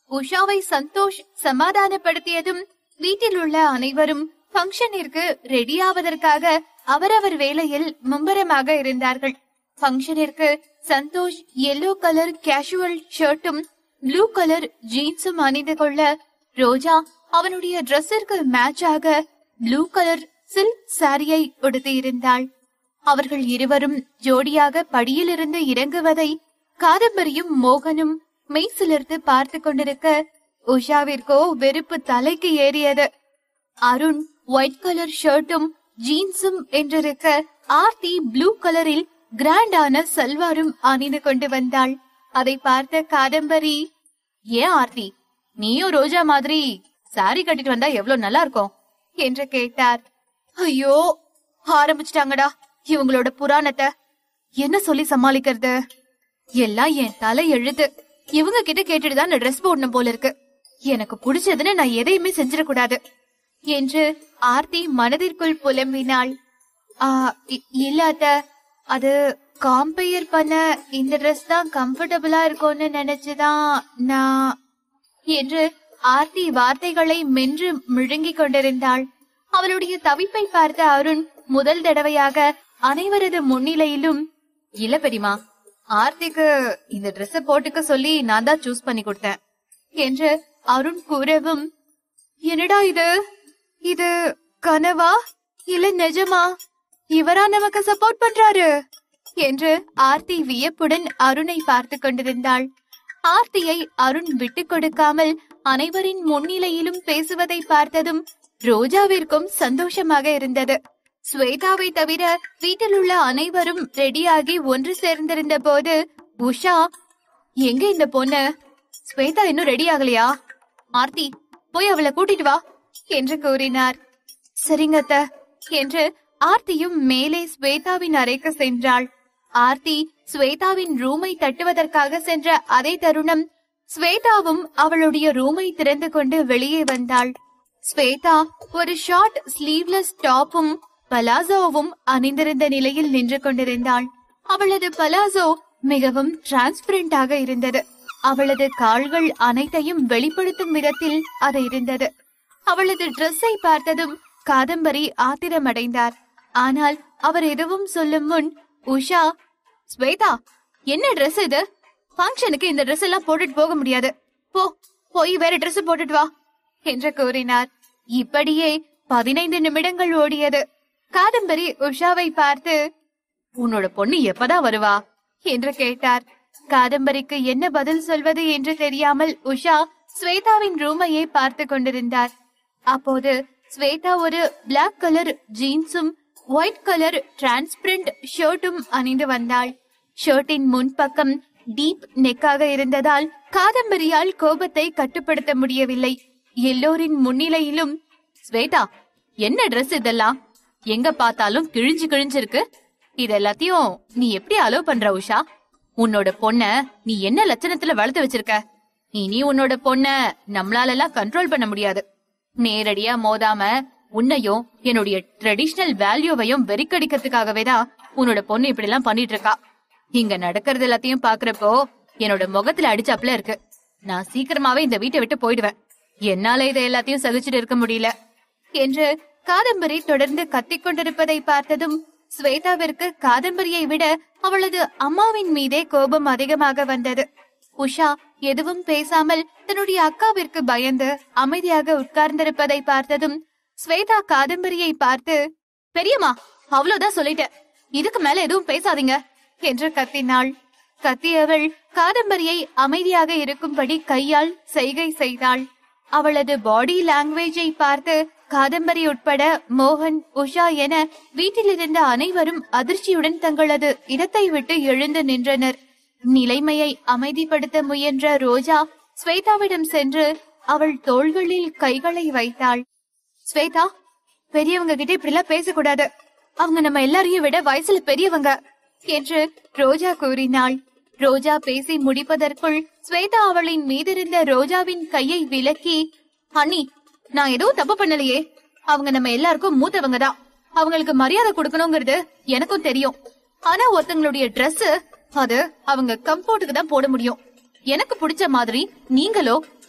உஷாவை சந்தோஷ் சமாதானப்படுத்தியதும் வீட்டில் உள்ள அனைவரும் ஃபங்க்ஷனிற்கு ரெடியாவதற்காக அவரவர் வேலையில் மும்பரமாக இருந்தார்கள் ஃபங்க்ஷனிற்கு சந்தோஷ் எல்லோ கலர் கேஷுவல் ஷர்ட்டும் ப்ளூ கலர் ஜீன்ஸும் அணிந்து கொள்ள ரோஜா அவனுடைய ட்ரெஸ்ஸிற்கு மேட்சாக ப்ளூ கலர் சில்க் சாரியை உடுத்தியிருந்தாள் அவர்கள் இருவரும் ஜோடியாக படியிலிருந்து இறங்குவதை காதம்பரியும் மோகனும் மெய் சிலிர்த்து பார்த்து கொண்டிருக்க உஷாவிற்கோ வெறுப்பு தலைக்கு ஏறியது அருண் ஒயிட் கலர் ஷர்ட்டும் ஜீன்ஸும் என்றிருக்க ஆர்த்தி ப்ளூ கலரில் கிராண்டான சல்வாரும் அணிந்து கொண்டு வந்தாள் அதை பார்த்த காதம்பரி ஏன் ஆர்த்தி நீயும் ரோஜா மாதிரி சாரி கட்டிட்டு வந்தா எவ்வளவு நல்லா இருக்கும் என்று கேட்டார் ஐயோ ஆரம்பிச்சிட்டாங்கடா இவங்களோட புராணத்தை என்ன சொல்லி சமாளிக்கிறது எல்லாம் என் தலை எழுத்து இவங்க கிட்ட கேட்டுட்டு தான் ட்ரெஸ் போடணும் போல இருக்கு எனக்கு பிடிச்சதுன்னு நான் எதையுமே செஞ்சிடக்கூடாது என்று ஆர்த்தி மனதிற்குள் புலம்பினாள் ஆ, இ- இல்ல அத்த அது காம்பேர் பண்ண இந்த ட்ரெஸ் தான் கம்ஃபர்டபுளா இருக்கும்னு நினைச்சுதான் நான் என்று ஆர்த்தி வார்த்தைகளை மென்று முழுங்கிக் கொண்டிருந்தாள் அவளுடைய தவிப்பை பார்த்த அருண் முதல் தடவையாக அனைவரது முன்னிலையிலும் இல்ல பெரியமா ஆர்த்திக்கு இந்த Dress போட்டுக்க சொல்லி நான் தான் சூஸ் பண்ணி கொடுத்தேன் என்று அருண் கூறவும் என்னடா இது இது கனவா இல்ல நிஜமா இவரா நமக்கு சப்போர்ட் பண்றாரு என்று ஆர்த்தி வியப்புடன் அருணை பார்த்து கொண்டிருந்தாள் ஆர்த்தியை அருண் விட்டுக் கொடுக்காமல் அனைவரின் முன்னிலையிலும் பேசுவதை பார்த்ததும் ரோஜாவிற்கும் சந்தோஷமாக இருந்தது ஸ்வேதாவை தவிர வீட்டில் உள்ள அனைவரும் ரெடியாகி ஒன்று சேர்ந்திருந்த போது உஷா எங்க இந்த பொண்ணு ஸ்வேதா இன்னும் ரெடி ஆகலையா ஆர்த்தி போய் அவளை கூட்டிட்டு வா என்று கூறினார் சரிங்க அத்த என்று ஆர்த்தியும் மேலே ஸ்வேதாவின் அறைக்கு சென்றாள் ஆர்த்தி ஸ்வேதாவின் ரூமை தட்டுவதற்காக சென்ற அதே தருணம் ஸ்வேதாவும் அவளுடைய ரூமை திறந்து கொண்டு வெளியே வந்தாள் ஸ்வேதா ஒரு ஷார்ட் ஸ்லீவ்லெஸ் டாப்பும் பலாசோவும் அணிந்திருந்த நிலையில் நின்று கொண்டிருந்தாள் அவளது பலாசோ மிகவும் டிரான்ஸ்பரண்டாக இருந்தது அவளது கால்கள் அனைத்தையும் வெளிப்படுத்தும் விதத்தில் அது இருந்தது அவளது ட்ரெஸ்ஸை பார்த்ததும் காதம்பரி ஆத்திரமடைந்தார் ஆனால் அவர் எதுவும் சொல்லும் முன் உஷா ஸ்வேதா என்ன Dress இது ஃபங்க்ஷனுக்கு இந்த Dress எல்லாம் போட்டுட்டு போக முடியாது போ போய் வேற Dress போட்டுட்டு வா என்று கூறினார் இப்படியே பதினைந்து நிமிடங்கள் ஓடியது காதம்பரி உஷாவை பார்த்து உன்னோட பொண்ணு எப்பதான் வருவா என்று கேட்டார் காதம்பரிக்கு என்ன பதில் சொல்வது என்று தெரியாமல் உஷா ஸ்வேதாவின் ரூமையே பார்த்து கொண்டிருந்தார் அப்போது ஸ்வேதா ஒரு Black கலர் ஜீன்ஸும் ஒயிட் கலர் டிரான்ஸ்பரண்ட் ஷர்ட்டும் அணிந்து வந்தாள் ஷர்ட்டின் முன்பக்கம் டீப் நெக்காக இருந்ததால் காதம்பரியால் கோபத்தை கட்டுப்படுத்த முடியவில்லை எல்லோரின் முன்னிலையிலும் ஸ்வேதா என்ன Dress இதெல்லாம் எங்க பார்த்தாலும் கிழிஞ்சு கிழிஞ்சிருக்கு இது எல்லாத்தையும் நீ எப்படி அலோவ் பண்ற உஷா உன்னோட பொண்ண நீ என்ன லட்சணத்துல வளர்த்து வச்சிருக்க இனி உன்னோட பொண்ண நம்மளால எல்லாம் கண்ட்ரோல் பண்ண முடியாது நேரடியா மோதாம உன்னையும் என்னுடைய ட்ரெடிஷனல் வேல்யூவையும் வெறிக்கடிக்கிறதுக்காகவே தான் உன்னோட பொண்ணு இப்படி எல்லாம் பண்ணிட்டு இருக்கா இங்க நடக்கிறது எல்லாத்தையும் பாக்குறப்போ என்னோட முகத்துல அடிச்சாப்ல இருக்கு நான் சீக்கிரமாவே இந்த வீட்டை விட்டு போயிடுவேன் என்னால இதை எல்லாத்தையும் சகிச்சுட்டு இருக்க முடியல என்று காதம்பரி தொடர்ந்து கத்திக் கொண்டிருப்பதை பார்த்ததும் ஸ்வேதாவிற்கு காதம்பரியை விட அவளது அம்மாவின் மீதே கோபம் அதிகமாக வந்தது உஷா எதுவும் பேசாமல் தன்னுடைய அக்காவிற்கு பயந்து அமைதியாக உட்கார்ந்திருப்பதை பார்த்ததும் ஸ்வேதா காதம்பரியை பார்த்து பெரியம்மா அவ்வளவுதான் சொல்லிட்டேன் இதுக்கு மேல எதுவும் பேசாதீங்க என்று கத்தினாள் கத்தியவள் காதம்பரியை அமைதியாக இருக்கும்படி கையால் செய்கை செய்தாள் அவளது பாடி லாங்குவேஜை பார்த்து காதம்பரி உட்பட மோகன் உஷா என வீட்டில் இருந்த அனைவரும் அதிர்ச்சியுடன் தங்களது இடத்தை விட்டு எழுந்து நின்றனர் நிலைமையை அமைதிப்படுத்த முயன்ற ரோஜா ஸ்வேதாவிடம் சென்று அவள் தோள்களில் கைகளை வைத்தாள் ஸ்வேதா பெரியவங்க கிட்ட இப்படி எல்லாம் பேசக்கூடாது அவங்க நம்ம எல்லாரையும் விட வயசுல பெரியவங்க என்று ரோஜா கூறினாள் ரோஜா பேசி முடிப்பதற்குள் ஸ்வேதா அவளின் மீதிருந்த ரோஜாவின் கையை விலக்கி அண்ணி நான் எதுவும் தப்பு பண்ணலையே அவங்க நம்ம எல்லாருக்கும் மூத்தவங்க தான் அவங்களுக்கு மரியாதை கொடுக்கணுங்கிறது எனக்கும் தெரியும் ஆனா ஒருத்தங்களுடைய Dress அது அவங்க கம்ஃபோர்ட்டுக்கு தான் போட முடியும் எனக்கு பிடிச்ச மாதிரி நீங்களோ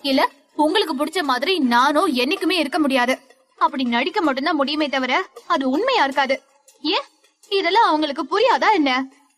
இல்ல உங்களுக்கு பிடிச்ச மாதிரி நானும் என்னைக்குமே இருக்க முடியாது அப்படி நடிக்க மட்டும்தான் முடியுமே தவிர அது உண்மையா இருக்காது ஏன் இதெல்லாம் அவங்களுக்கு புரியாதா என்ன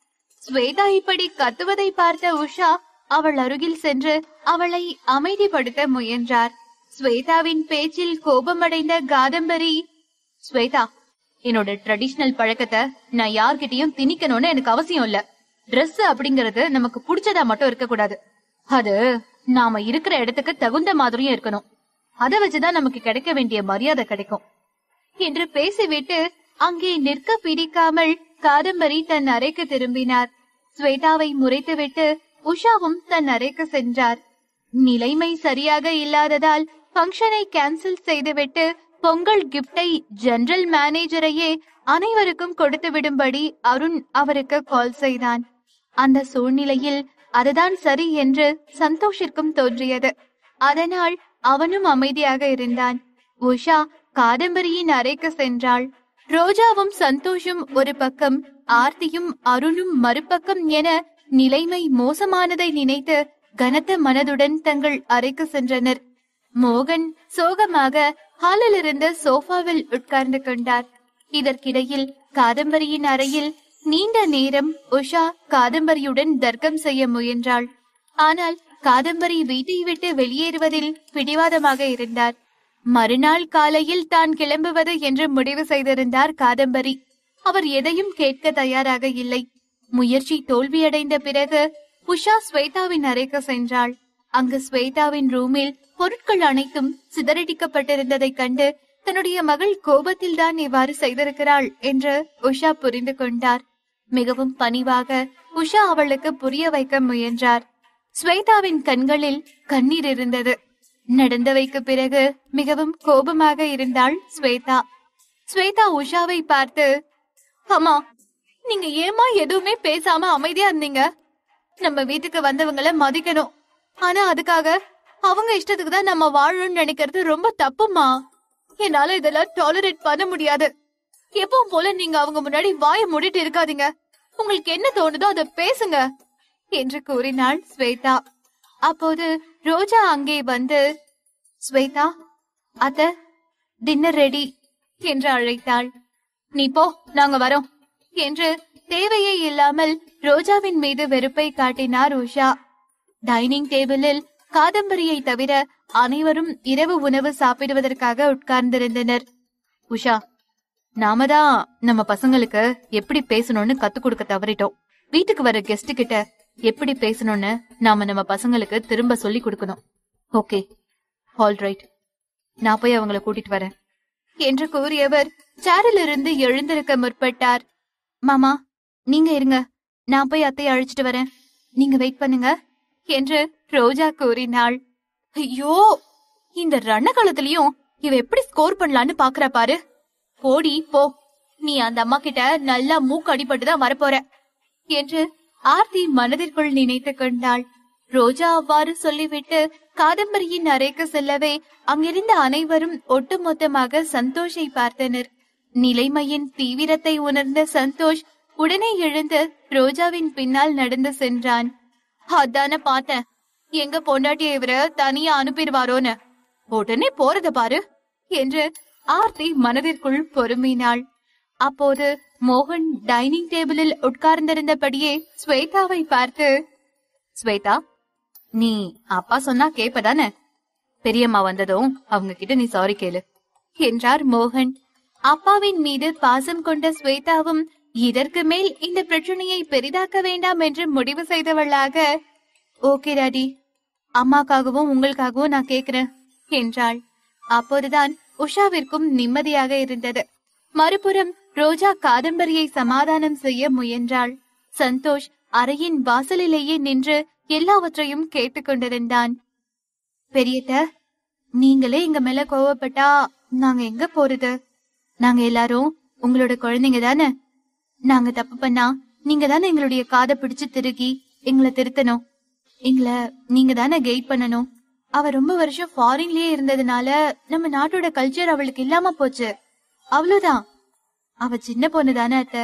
ஸ்வேதா இப்படி கத்துவதை பார்த்த உஷா அவள் அருகில் சென்று அவளை அமைதிப்படுத்த முயன்றார் ஸ்வேதாவின் பேச்சில் கோபமடைந்த காதம்பரி ஸ்வேதா என்னோட ட்ரெடிஷனல் பழக்கத்தை நான் யார்கிட்டயும் திணிக்கணும்னு எனக்கு அவசியம் இல்ல Dress அப்படிங்கறது நமக்கு பிடிச்சதா மட்டும் இருக்க கூடாது அது நாம இருக்கிற இடத்துக்கு தகுந்த மாதிரியும் இருக்கணும் அத வச்சுதான் நமக்கு கிடைக்க வேண்டிய மரியாதை கிடைக்கும் என்று பேசிவிட்டு அங்கே நிற்க பிடிக்காமல் காதம்பரி தன் அறைக்கு திரும்பினார் ஸ்வேதாவை முறைத்துவிட்டு உஷாவும் தன் அறைக்கு சென்றார் நிலைமை சரியாக இல்லாததால் ஃபங்க்ஷனை கேன்சல் செய்துவிட்டு பொங்கல் கிஃப்டை ஜெனரல் மேனேஜரையே அனைவருக்கும் கொடுத்து விடும்படி அருண் அவருக்கு கால் செய்தான் அந்த சூழ்நிலையில் அதுதான் சரி என்று சந்தோஷிற்கும் தோன்றியது அதனால் அவனும் அமைதியாக இருந்தான் உஷா காதம்பரியின் அறைக்கு சென்றாள் ரோஜாவும் சந்தோஷும் ஒரு பக்கம் ஆர்த்தியும் அருணும் மறுபக்கம் என நிலைமை மோசமானதை நினைத்து கனத்த மனதுடன் தங்கள் அறைக்கு சென்றனர் மோகன் சோகமாக ஹாலில் இருந்த சோஃபாவில் உட்கார்ந்து கொண்டார் இதற்கிடையில் காதம்பரியின் அறையில் நீண்ட நேரம் உஷா காதம்பரியுடன் தர்க்கம் செய்ய முயன்றாள் ஆனால் காதம்பரி வீட்டை விட்டு வெளியேறுவதில் பிடிவாதமாக இருந்தார் மறுநாள் காலையில் தான் கிளம்புவது என்று முடிவு செய்திருந்தார் காதம்பரி அவர் எதையும் கேட்க தயாராக இல்லை முயற்சி தோல்வியடைந்த பிறகு உஷா ஸ்வேதாவின் அறைக்கு சென்றாள் அங்கு ஸ்வேதாவின் ரூமில் பொருட்கள் அனைத்தும் சிதறடிக்கப்பட்டிருந்ததைக் கண்டு தன்னுடைய மகள் கோபத்தில் தான் இவ்வாறு செய்திருக்கிறாள் என்று உஷா புரிந்து கொண்டார் மிகவும் பணிவாக உஷா அவளுக்கு புரிய வைக்க முயன்றார் ஸ்வேதாவின் கண்களில் கண்ணீர் இருந்தது நடந்தவைக்கு பிறகு மிகவும் கோபமாக இருந்தாள் ஸ்வேதா ஸ்வேதா உஷாவை பார்த்து அம்மா நீங்க ஏமா எதுவுமே பேசாம அமைதியா இருந்தீங்க நம்ம வீட்டுக்கு வந்தவங்கள மதிக்கணும் ஆனா அதுக்காக அவங்க இஷ்டத்துக்கு தான் நம்ம வாழணும்னு நினைக்கிறது ரொம்ப தப்புமா என்னால இதெல்லாம் டாலரேட் பண்ண முடியாது எப்பவும் போல நீங்க அவங்க முன்னாடி வாயை மூடிட்டு இருக்காதீங்க உங்களுக்கு என்ன தோணுதோ அதை பேசுங்க என்று கூறினாள் ஸ்வேதா அப்போது ரோஜா அங்கே வந்து ஸ்வேதா அத்த டின்னர் ரெடி என்று அழைத்தாள் நீ போ நாங்க வரோம் என்று தேவையே இல்லாமல் ரோஜாவின் மீது வெறுப்பை காட்டினார் உஷா டைனிங் டேபிளில் காதம்பரியை தவிர அனைவரும் இரவு உணவு சாப்பிடுவதற்காக உட்கார்ந்திருந்தனர் உஷா நாம தான் நம்ம பசங்களுக்கு எப்படி பேசணும்னு கத்து கொடுக்க தவறிட்டோம் வீட்டுக்கு வர கெஸ்ட் கிட்ட எப்படி பேசணும்னு நாம நம்ம பசங்களுக்கு திரும்ப சொல்லி கொடுக்கணும் ஓகே ஆல் ரைட் நான் போய் அவங்கள கூட்டிட்டு வரேன் என்று கூறியவர் சேரில் இருந்து எழுந்திருக்க முற்பட்டார் மாமா நீங்க இருங்க நான் போய் அத்தையை அழைச்சிட்டு வரேன் நீங்க வெயிட் பண்ணுங்க என்று ரோஜா கூறினாள் ஐயோ இந்த ரணகாலத்திலயும் இவ எப்படி ஸ்கோர் பண்ணலான்னு பாக்குறா பாரு போடி போ நீ அந்த அம்மா கிட்ட நல்லா மூக்கு அடிபட்டு தான் வரப்போற என்று ஆர்த்தி மனதிற்குள் நினைத்துக் கொண்டாள் ரோஜா அவ்வாறு சொல்லிவிட்டு காதம்பரியின் அறைக்கு செல்லவே அங்கிருந்த அனைவரும் ஒட்டுமொத்தமாக சந்தோஷை பார்த்தனர் நிலைமையின் தீவிரத்தை உணர்ந்த சந்தோஷ் உடனே எழுந்து ரோஜாவின் பின்னால் நடந்து சென்றான் அதான பார்த்தேன் எங்க பொண்டாட்டிய இவர தனியா அனுப்பிடுவாரோன்னு உடனே போறத பாரு என்று ஆர்த்தி மனதிற்குள் பொறுமினாள் அப்போது மோகன் டைனிங் டேபிளில் உட்கார்ந்திருந்தபடியே ஸ்வேதாவை பார்த்து ஸ்வேதா நீ அப்பா சொன்னா கேப்பதானே பெரியம்மா வந்ததும் அவங்க கிட்ட நீ சாரி கேளு என்றார் மோகன் அப்பாவின் மீது பாசம் கொண்ட ஸ்வேதாவும் இதற்கு மேல் இந்த பிரச்சனையை பெரிதாக்க வேண்டாம் என்று முடிவு செய்தவளாக ஓகே டாடி அம்மாக்காகவும் உங்களுக்காகவும் நான் கேக்குறேன் என்றாள் அப்போதுதான் உஷாவிற்கும் நிம்மதியாக இருந்தது மறுபுறம் ரோஜா காதம்பரியை சமாதானம் செய்ய முயன்றாள் சந்தோஷ் அறையின் வாசலிலேயே நின்று எல்லாவற்றையும் கேட்டுக்கொண்டிருந்தான் பெரியத்த நீங்களே எங்க மேல கோவப்பட்டா நாங்க எங்க போறது நாங்க எல்லாரும் உங்களோட குழந்தைங்க தானே நாங்க தப்பு பண்ணா நீங்க தானே எங்களுடைய காதை பிடிச்சு திருகி எங்களை திருத்தணும் எங்களை நீங்க தானே கைட் பண்ணணும் அவ ரொம்ப வருஷம் ஃபாரின்லயே இருந்ததுனால நம்ம நாட்டோட கல்ச்சர் அவளுக்கு இல்லாம போச்சு அவ்வளவுதான் அவ சின்ன பொண்ணு தானே அத்த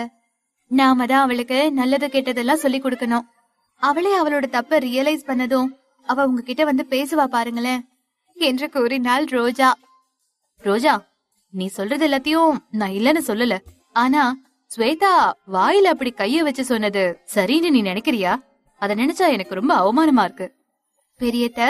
நாம தான் அவளுக்கு நல்லது கெட்டதெல்லாம் சொல்லி கொடுக்கணும் அவளே அவளோட தப்ப ரியலைஸ் பண்ணதும் அவ உங்ககிட்ட வந்து பேசுவா பாருங்களேன் என்று கூறினாள் ரோஜா ரோஜா நீ சொல்றது எல்லாத்தையும் நான் இல்லன்னு சொல்லல ஆனா ஸ்வேதா வாயில அப்படி கைய வச்சு சொன்னது சரின்னு நீ நினைக்கிறியா அத நினைச்சா எனக்கு ரொம்ப அவமானமா இருக்கு பெரியத்த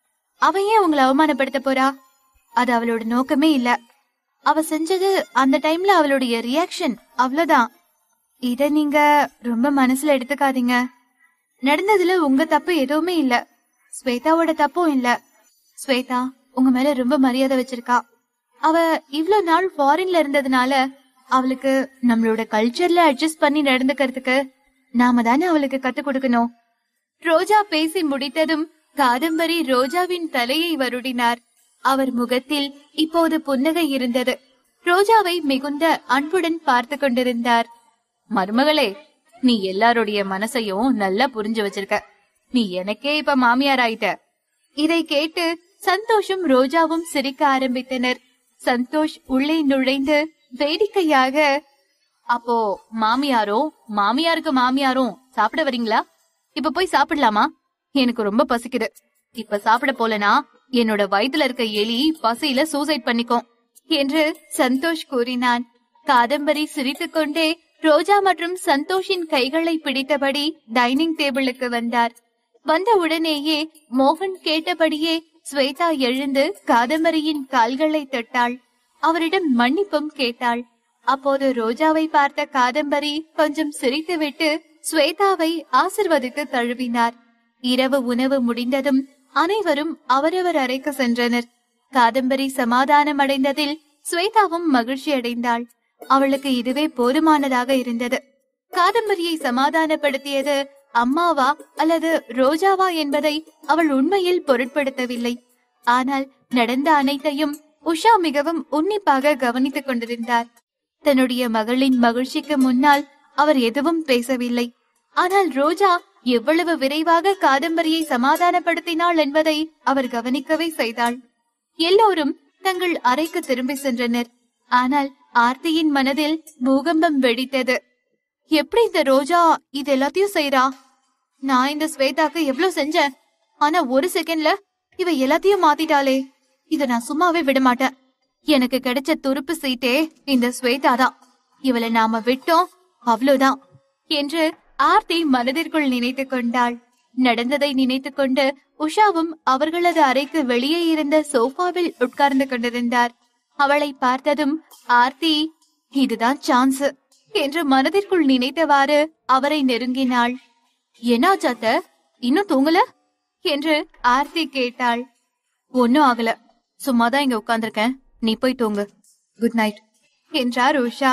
அவ ஏன் உங்களை அவமானப்படுத்த போறா அது அவளோட நோக்கமே இல்ல அவ செஞ்சது அந்த டைம்ல அவளுடைய ரியாக்ஷன் அவ்வளவுதான் இத நீங்க ரொம்ப மனசுல எடுத்துக்காதீங்க நடந்ததுல உங்க தப்பு எதுவுமே இல்ல ஸ்வேதாவோட தப்பும் இல்ல ஸ்வேதா உங்க மேல ரொம்ப மரியாதை வச்சிருக்கா அவ இவ்ளோ நாள் ஃபாரின்ல இருந்ததுனால அவளுக்கு நம்மளோட கல்ச்சர்ல அட்ஜஸ்ட் பண்ணி நடந்துக்கிறதுக்கு நாம தானே அவளுக்கு கத்து கொடுக்கணும் ரோஜா பேசி முடித்ததும் காதம்பரி ரோஜாவின் தலையை வருடினார் அவர் முகத்தில் இப்போது புன்னகை இருந்தது ரோஜாவை மிகுந்த அன்புடன் பார்த்து கொண்டிருந்தார் மருமகளே நீ எல்லாருடைய மனசையும் நல்லா புரிஞ்சு வச்சிருக்க நீ எனக்கே இப்ப மாமியார் ஆயிட்ட இதை கேட்டு சந்தோஷும் ரோஜாவும் சிரிக்க ஆரம்பித்தனர் சந்தோஷ் உள்ளே நுழைந்து வேடிக்கையாக அப்போ மாமியாரும் மாமியாருக்கு மாமியாரும் சாப்பிட வரீங்களா இப்ப போய் சாப்பிடலாமா எனக்கு ரொம்ப பசிக்குது இப்ப சாப்பிட போலனா என்னோட வயித்துல இருக்க எலி பசியில சூசைட் பண்ணிக்கும் என்று சந்தோஷ் கூறினான் காதம்பரி சிரித்துக்கொண்டே ரோஜா மற்றும் சந்தோஷின் கைகளை பிடித்தபடி டைனிங் டேபிளுக்கு வந்தார் வந்த உடனேயே மோகன் கேட்டபடியே ஸ்வேதா எழுந்து காதம்பரியின் கால்களை தொட்டாள் அவரிடம் மன்னிப்பும் கேட்டாள் அப்போது ரோஜாவை பார்த்த காதம்பரி கொஞ்சம் சிரித்துவிட்டு ஸ்வேதாவை ஆசிர்வதித்து தழுவினார் இரவு உணவு முடிந்ததும் அனைவரும் அவரவர் அறைக்கு சென்றனர் காதம்பரி சமாதானம் அடைந்ததில் ஸ்வேதாவும் மகிழ்ச்சி அடைந்தாள் அவளுக்கு இதுவே போதுமானதாக இருந்தது காதம்பரியை சமாதானப்படுத்தியது அம்மாவா அல்லது ரோஜாவா என்பதை அவள் உண்மையில் பொருட்படுத்தவில்லை ஆனால் நடந்த அனைத்தையும் உஷா மிகவும் உன்னிப்பாக கவனித்துக் கொண்டிருந்தார் தன்னுடைய மகளின் மகிழ்ச்சிக்கு முன்னால் அவர் எதுவும் பேசவில்லை ஆனால் ரோஜா எவ்வளவு விரைவாக காதம்பரியை சமாதானப்படுத்தினாள் என்பதை அவர் கவனிக்கவே செய்தாள் எல்லோரும் தங்கள் அறைக்கு திரும்பி சென்றனர் ஆனால் ஆர்த்தியின் மனதில் பூகம்பம் வெடித்தது எப்படி இந்த ரோஜா இது எல்லாத்தையும் செய்றா நான் இந்த ஸ்வேதாக்கு எவ்வளவு செஞ்சேன் ஆனா ஒரு செகண்ட்ல இவ எல்லாத்தையும் மாத்திட்டாளே இத நான் சும்மாவே விட மாட்டேன் எனக்கு கிடைச்ச துருப்பு சீட்டே இந்த ஸ்வேதா தான் இவளை நாம விட்டோம் அவ்வளவுதான் என்று ஆர்த்தி மனதிற்குள் நினைத்துக் கொண்டாள் நடந்ததை நினைத்துக் கொண்டு உஷாவும் அவர்களது அறைக்கு வெளியே இருந்த சோஃபாவில் உட்கார்ந்து கொண்டிருந்தார் அவளை பார்த்ததும் ஆர்த்தி இதுதான் சான்ஸ் என்று மனதிற்குள் நினைத்தவாறு அவரை நெருங்கினாள் என்னாச்சு அத்த இன்னும் தூங்கல என்று ஆர்த்தி கேட்டாள் ஒன்னும் ஆகல சும்மாதான் இங்க உட்கார்ந்திருக்கேன் நீ போய் தூங்கு குட் நைட் என்றார் உஷா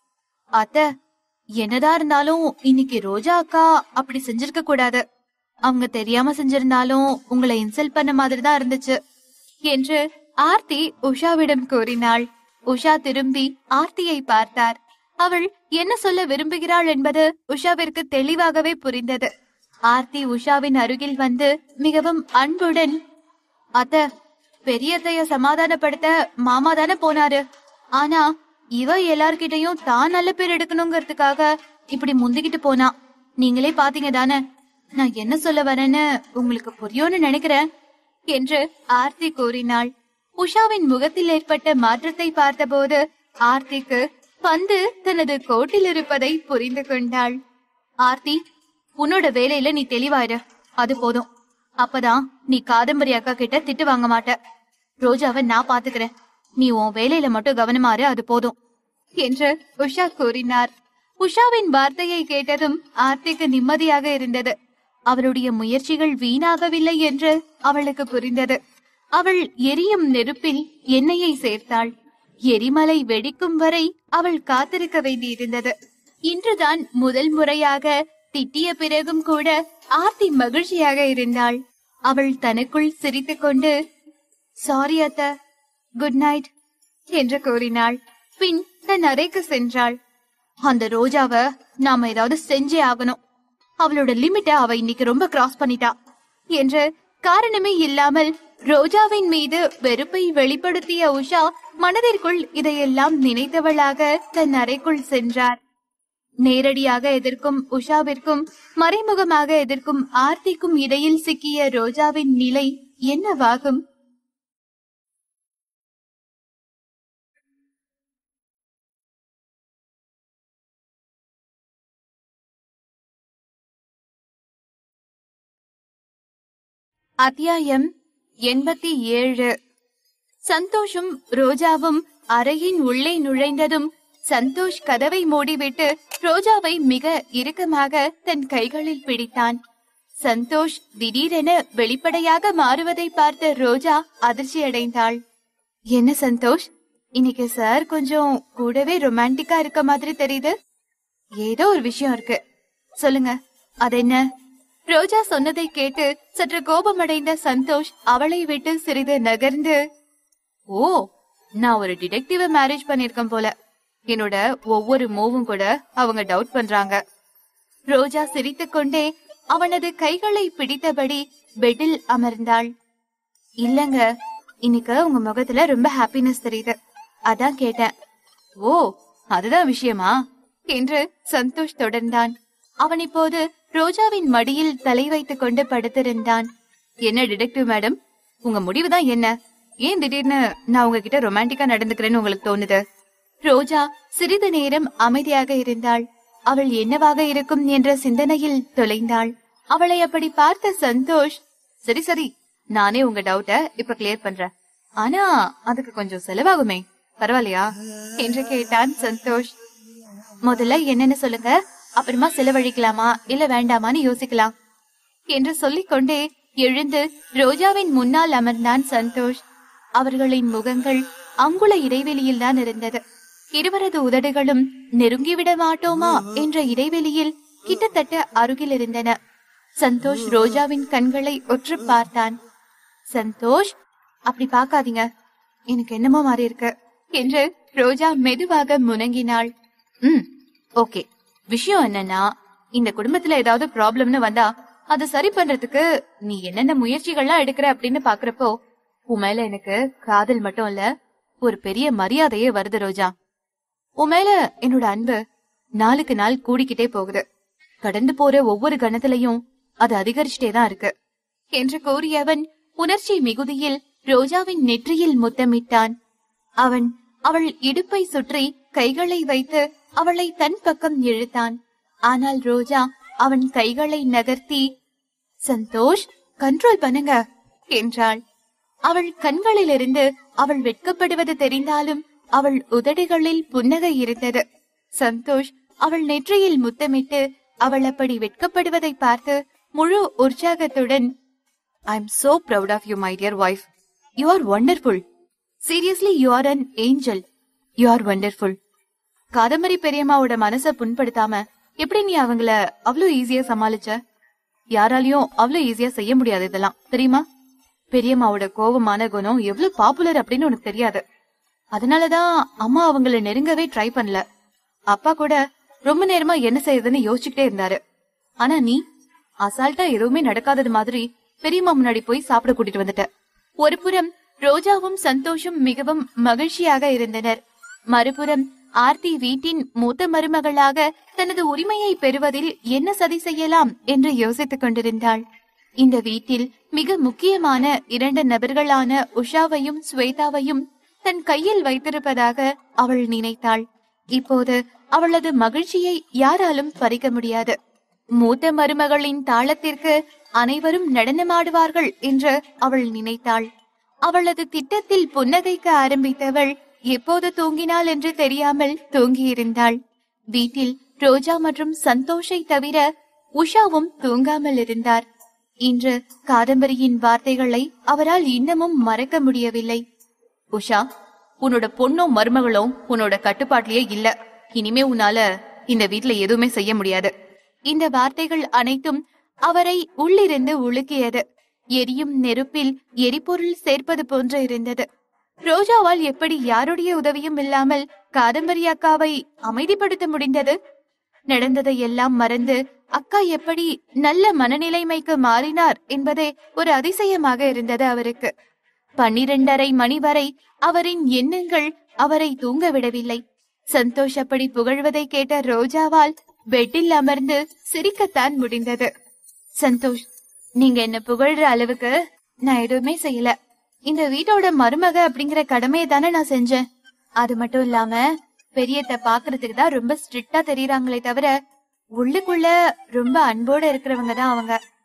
அத்த என்னதான் இருந்தாலும் இன்னைக்கு ரோஜா அக்கா அப்படி செஞ்சிருக்க கூடாது அவங்க தெரியாம செஞ்சிருந்தாலும் உங்களை இன்சல்ட் பண்ண மாதிரி தான் இருந்துச்சு என்று ஆர்த்தி உஷாவிடம் கூறினாள் உஷா திரும்பி ஆர்த்தியை பார்த்தார் அவள் என்ன சொல்ல விரும்புகிறாள் என்பது உஷாவிற்கு தெளிவாகவே புரிந்தது ஆர்த்தி உஷாவின் அருகில் வந்து மிகவும் அன்புடன் அத்த பெரியத்தைய சமாதானப்படுத்த மாமா தானே போனாரு ஆனா இவ எல்லார்கிட்டயும் தான் நல்ல பேர் எடுக்கணுங்கிறதுக்காக இப்படி முந்திக்கிட்டு போனா நீங்களே பாத்தீங்க தானே நான் என்ன சொல்ல வரேன்னு உங்களுக்கு புரியும்னு நினைக்கிறேன் என்று ஆர்த்தி கூறினாள் உஷாவின் முகத்தில் ஏற்பட்ட மாற்றத்தை பார்த்தபோது ஆர்த்திக்கு பந்து தனது கோட்டில் இருப்பதை புரிந்து கொண்டாள் ஆர்த்தி உன்னோட வேலையில நீ தெளிவாயிரு அது போதும் அப்பதான் நீ காதம்பரி அக்கா கிட்ட திட்டு வாங்க மாட்ட ரோஜாவை நான் பாத்துக்கிறேன் நீ உன் வேலையில மட்டும் கவனமாறு அது போதும் என்று உஷா கூறினார் உஷாவின் வார்த்தையை கேட்டதும் ஆர்த்திக்கு நிம்மதியாக இருந்தது அவளுடைய முயற்சிகள் வீணாகவில்லை என்று அவளுக்கு புரிந்தது அவள் எரியும் நெருப்பில் எண்ணெயை சேர்த்தாள் எரிமலை வெடிக்கும் வரை அவள் காத்திருக்க வேண்டியிருந்தது இன்றுதான் முதல் முறையாக திட்டிய பிறகும் கூட ஆர்த்தி மகிழ்ச்சியாக இருந்தாள் அவள் தனக்குள் சிரித்துக்கொண்டு சாரி அத்த குட் நைட் என்று கூறினாள் பின் தன் அறைக்கு சென்றாள் அந்த ரோஜாவ நாம ஏதாவது செஞ்சே ஆகணும் அவளோட லிமிட்ட அவ இன்னைக்கு ரொம்ப கிராஸ் பண்ணிட்டா என்று காரணமே இல்லாமல் ரோஜாவின் மீது வெறுப்பை வெளிப்படுத்திய உஷா மனதிற்குள் இதையெல்லாம் நினைத்தவளாக தன் அறைக்குள் சென்றார் நேரடியாக எதிர்க்கும் உஷாவிற்கும் மறைமுகமாக எதிர்க்கும் ஆர்த்திக்கும் இடையில் சிக்கிய ரோஜாவின் நிலை என்னவாகும் அத்தியாயம் எண்பத்தி ஏழு சந்தோஷும் ரோஜாவும் அறையின் உள்ளே நுழைந்ததும் சந்தோஷ் கதவை மூடிவிட்டு ரோஜாவை மிக இறுக்கமாக தன் கைகளில் பிடித்தான் சந்தோஷ் திடீரென வெளிப்படையாக மாறுவதை பார்த்த ரோஜா அதிர்ச்சியடைந்தாள் என்ன சந்தோஷ் இன்னைக்கு சார் கொஞ்சம் கூடவே ரொமான்டிக்கா இருக்க மாதிரி தெரியுது ஏதோ ஒரு விஷயம் இருக்கு சொல்லுங்க அது என்ன ரோஜா சொன்னதை கேட்டு சற்று கோபமடைந்த சந்தோஷ் அவளை விட்டு சிறிது நகர்ந்து ஓ நான் ஒரு டிடெக்டிவ மேரேஜ் பண்ணிருக்கேன் போல என்னோட ஒவ்வொரு மூவும் கூட அவங்க டவுட் பண்றாங்க ரோஜா சிரித்துக்கொண்டே அவனது கைகளை பிடித்தபடி பெட்டில் அமர்ந்தாள் இல்லங்க இன்னைக்கு உங்க முகத்துல ரொம்ப ஹாப்பினஸ் தெரியுது அதான் கேட்டேன் ஓ அதுதான் விஷயமா என்று சந்தோஷ் தொடர்ந்தான் அவன் இப்போது ரோஜாவின் மடியில் தலை வைத்துக் கொண்டு படுத்திருந்தான் என்ன டிடெக்டிவ் மேடம் உங்க முடிவுதான் என்ன ஏன் திடீர்னு நான் உங்ககிட்ட ரொமான்டிக்கா நடந்துக்கிறேன்னு உங்களுக்கு தோணுது ரோஜா சிறிது நேரம் அமைதியாக இருந்தாள் அவள் என்னவாக இருக்கும் என்ற சிந்தனையில் தொலைந்தாள் அவளை அப்படி பார்த்த சந்தோஷ் சரி சரி நானே உங்க டவுட்ட இப்ப கிளியர் பண்றேன் ஆனா அதுக்கு கொஞ்சம் செலவாகுமே பரவாயில்லையா என்று கேட்டான் சந்தோஷ் முதல்ல என்னன்னு சொல்லுங்க அப்புறமா செலவழிக்கலாமா இல்ல வேண்டாமான்னு யோசிக்கலாம் என்று சொல்லிக்கொண்டே எழுந்து ரோஜாவின் முன்னால் அமர்ந்தான் சந்தோஷ் அவர்களின் முகங்கள் அங்குல இடைவெளியில் தான் இருந்தது இருவரது உதடுகளும் நெருங்கிவிட மாட்டோமா என்ற இடைவெளியில் கிட்டத்தட்ட அருகில் இருந்தன சந்தோஷ் ரோஜாவின் கண்களை ஒற்று பார்த்தான் சந்தோஷ் அப்படி பார்க்காதீங்க எனக்கு என்னமோ மாறி இருக்கு என்று ரோஜா மெதுவாக முனங்கினாள் ம் ஓகே விஷயம் என்னன்னா இந்த குடும்பத்துல ஏதாவது ப்ராப்ளம்னு வந்தா அதை சரி பண்றதுக்கு நீ என்னென்ன முயற்சிகள்லாம் எடுக்கிற அப்படின்னு பாக்குறப்போ உன் மேல எனக்கு காதல் மட்டும் இல்ல ஒரு பெரிய மரியாதையே வருது ரோஜா உன் மேல என்னோட அன்பு நாளுக்கு நாள் கூடிக்கிட்டே போகுது கடந்து போற ஒவ்வொரு கணத்திலையும் அது அதிகரிச்சுட்டே தான் இருக்கு என்று கூறியவன் உணர்ச்சி மிகுதியில் ரோஜாவின் நெற்றியில் முத்தமிட்டான் அவன் அவள் இடுப்பை சுற்றி கைகளை வைத்து அவளை தன் பக்கம் இழுத்தான் ஆனால் ரோஜா அவன் கைகளை நகர்த்தி சந்தோஷ் கண்ட்ரோல் பண்ணுங்க என்றாள் அவள் கண்களிலிருந்து அவள் வெட்கப்படுவது தெரிந்தாலும் அவள் உதடுகளில் புன்னகை இருந்தது சந்தோஷ் அவள் நெற்றியில் முத்தமிட்டு அவள் அப்படி வெட்கப்படுவதை பார்த்து முழு உற்சாகத்துடன் I am so proud of you my dear wife you are wonderful seriously you are an angel you are wonderful Kadambari பெரியம்மாவோட மனச புண்படுத்தாம எப்படி நீ அவங்கள அவ்வளவு ஈஸியா சமாளிச்ச யாராலையும் அவ்வளவு ஈஸியா செய்ய முடியாது இதெல்லாம் தெரியுமா பெரியம்மாவோட கோவமான குணம் எவ்வளவு பாப்புலர் அப்படின்னு உனக்கு தெரியாது அதனாலதான் அம்மா அவங்கள நெருங்கவே ட்ரை பண்ணல அப்பா கூட ரொம்ப நேரமா என்ன செய்யுதுன்னு யோசிச்சுக்கிட்டே இருந்தாரு ஆனா நீ அசால்ட்டா எதுவுமே நடக்காதது மாதிரி பெரியம்மா முன்னாடி போய் சாப்பிட கூட்டிட்டு வந்துட்ட ஒரு புறம் ரோஜாவும் சந்தோஷும் மிகவும் மகிழ்ச்சியாக இருந்தனர் மறுபுறம் ஆர்த்தி வீட்டின் மூத்த மருமகளாக தனது உரிமையை பெறுவதில் என்ன சதி செய்யலாம் என்று யோசித்துக் கொண்டிருந்தாள் இந்த வீட்டில் மிக முக்கியமான இரண்டு நபர்களான உஷாவையும் ஸ்வேதாவையும் தன் கையில் வைத்திருப்பதாக அவள் நினைத்தாள் இப்போது அவளது மகிழ்ச்சியை யாராலும் பறிக்க முடியாது மூத்த மருமகளின் தாளத்திற்கு அனைவரும் நடனமாடுவார்கள் என்று அவள் நினைத்தாள் அவளது திட்டத்தில் புன்னகைக்க ஆரம்பித்தவள் எப்போது தூங்கினாள் என்று தெரியாமல் தூங்கியிருந்தாள் வீட்டில் ரோஜா மற்றும் சந்தோஷை தவிர உஷாவும் தூங்காமல் இருந்தார் இன்று காதம்பரியின் வார்த்தைகளை அவரால் இன்னமும் மறக்க முடியவில்லை உஷா உன்னோட பொண்ணும் மருமகளும் உன்னோட கட்டுப்பாட்டிலேயே இல்ல இனிமே உன்னால இந்த வீட்ல எதுவுமே செய்ய முடியாது இந்த வார்த்தைகள் அனைத்தும் அவரை உள்ளிருந்து உலுக்கியது எரியும் நெருப்பில் எரிபொருள் சேர்ப்பது போன்று இருந்தது ரோஜாவால் எப்படி யாருடைய உதவியும் இல்லாமல் காதம்பரி அக்காவை அமைதிப்படுத்த முடிந்தது நடந்ததை எல்லாம் மறந்து அக்கா எப்படி நல்ல மனநிலைமைக்கு மாறினார் என்பதே ஒரு அதிசயமாக இருந்தது அவருக்கு பன்னிரண்டரை மணி வரை அவரின் எண்ணங்கள் அவரை தூங்க விடவில்லை சந்தோஷ் அப்படி புகழ்வதை கேட்ட ரோஜாவால் பெட்டில் அமர்ந்து சிரிக்கத்தான் முடிந்தது சந்தோஷ் நீங்க என்ன புகழ்ற அளவுக்கு நான் எதுவுமே செய்யல இந்த வீட்டோட மருமக அப்படிங்கிற கடமையை தானே நான் செஞ்சேன் அது மட்டும் இல்லாம பெரியத்த பாக்குறதுக்கு தான் ரொம்ப ஸ்ட்ரிக்டா தெரியறாங்களே தவிர உள்ளுக்குள்ள ரொம்ப அன்போட இருக்கிறவங்க தான் அவங்க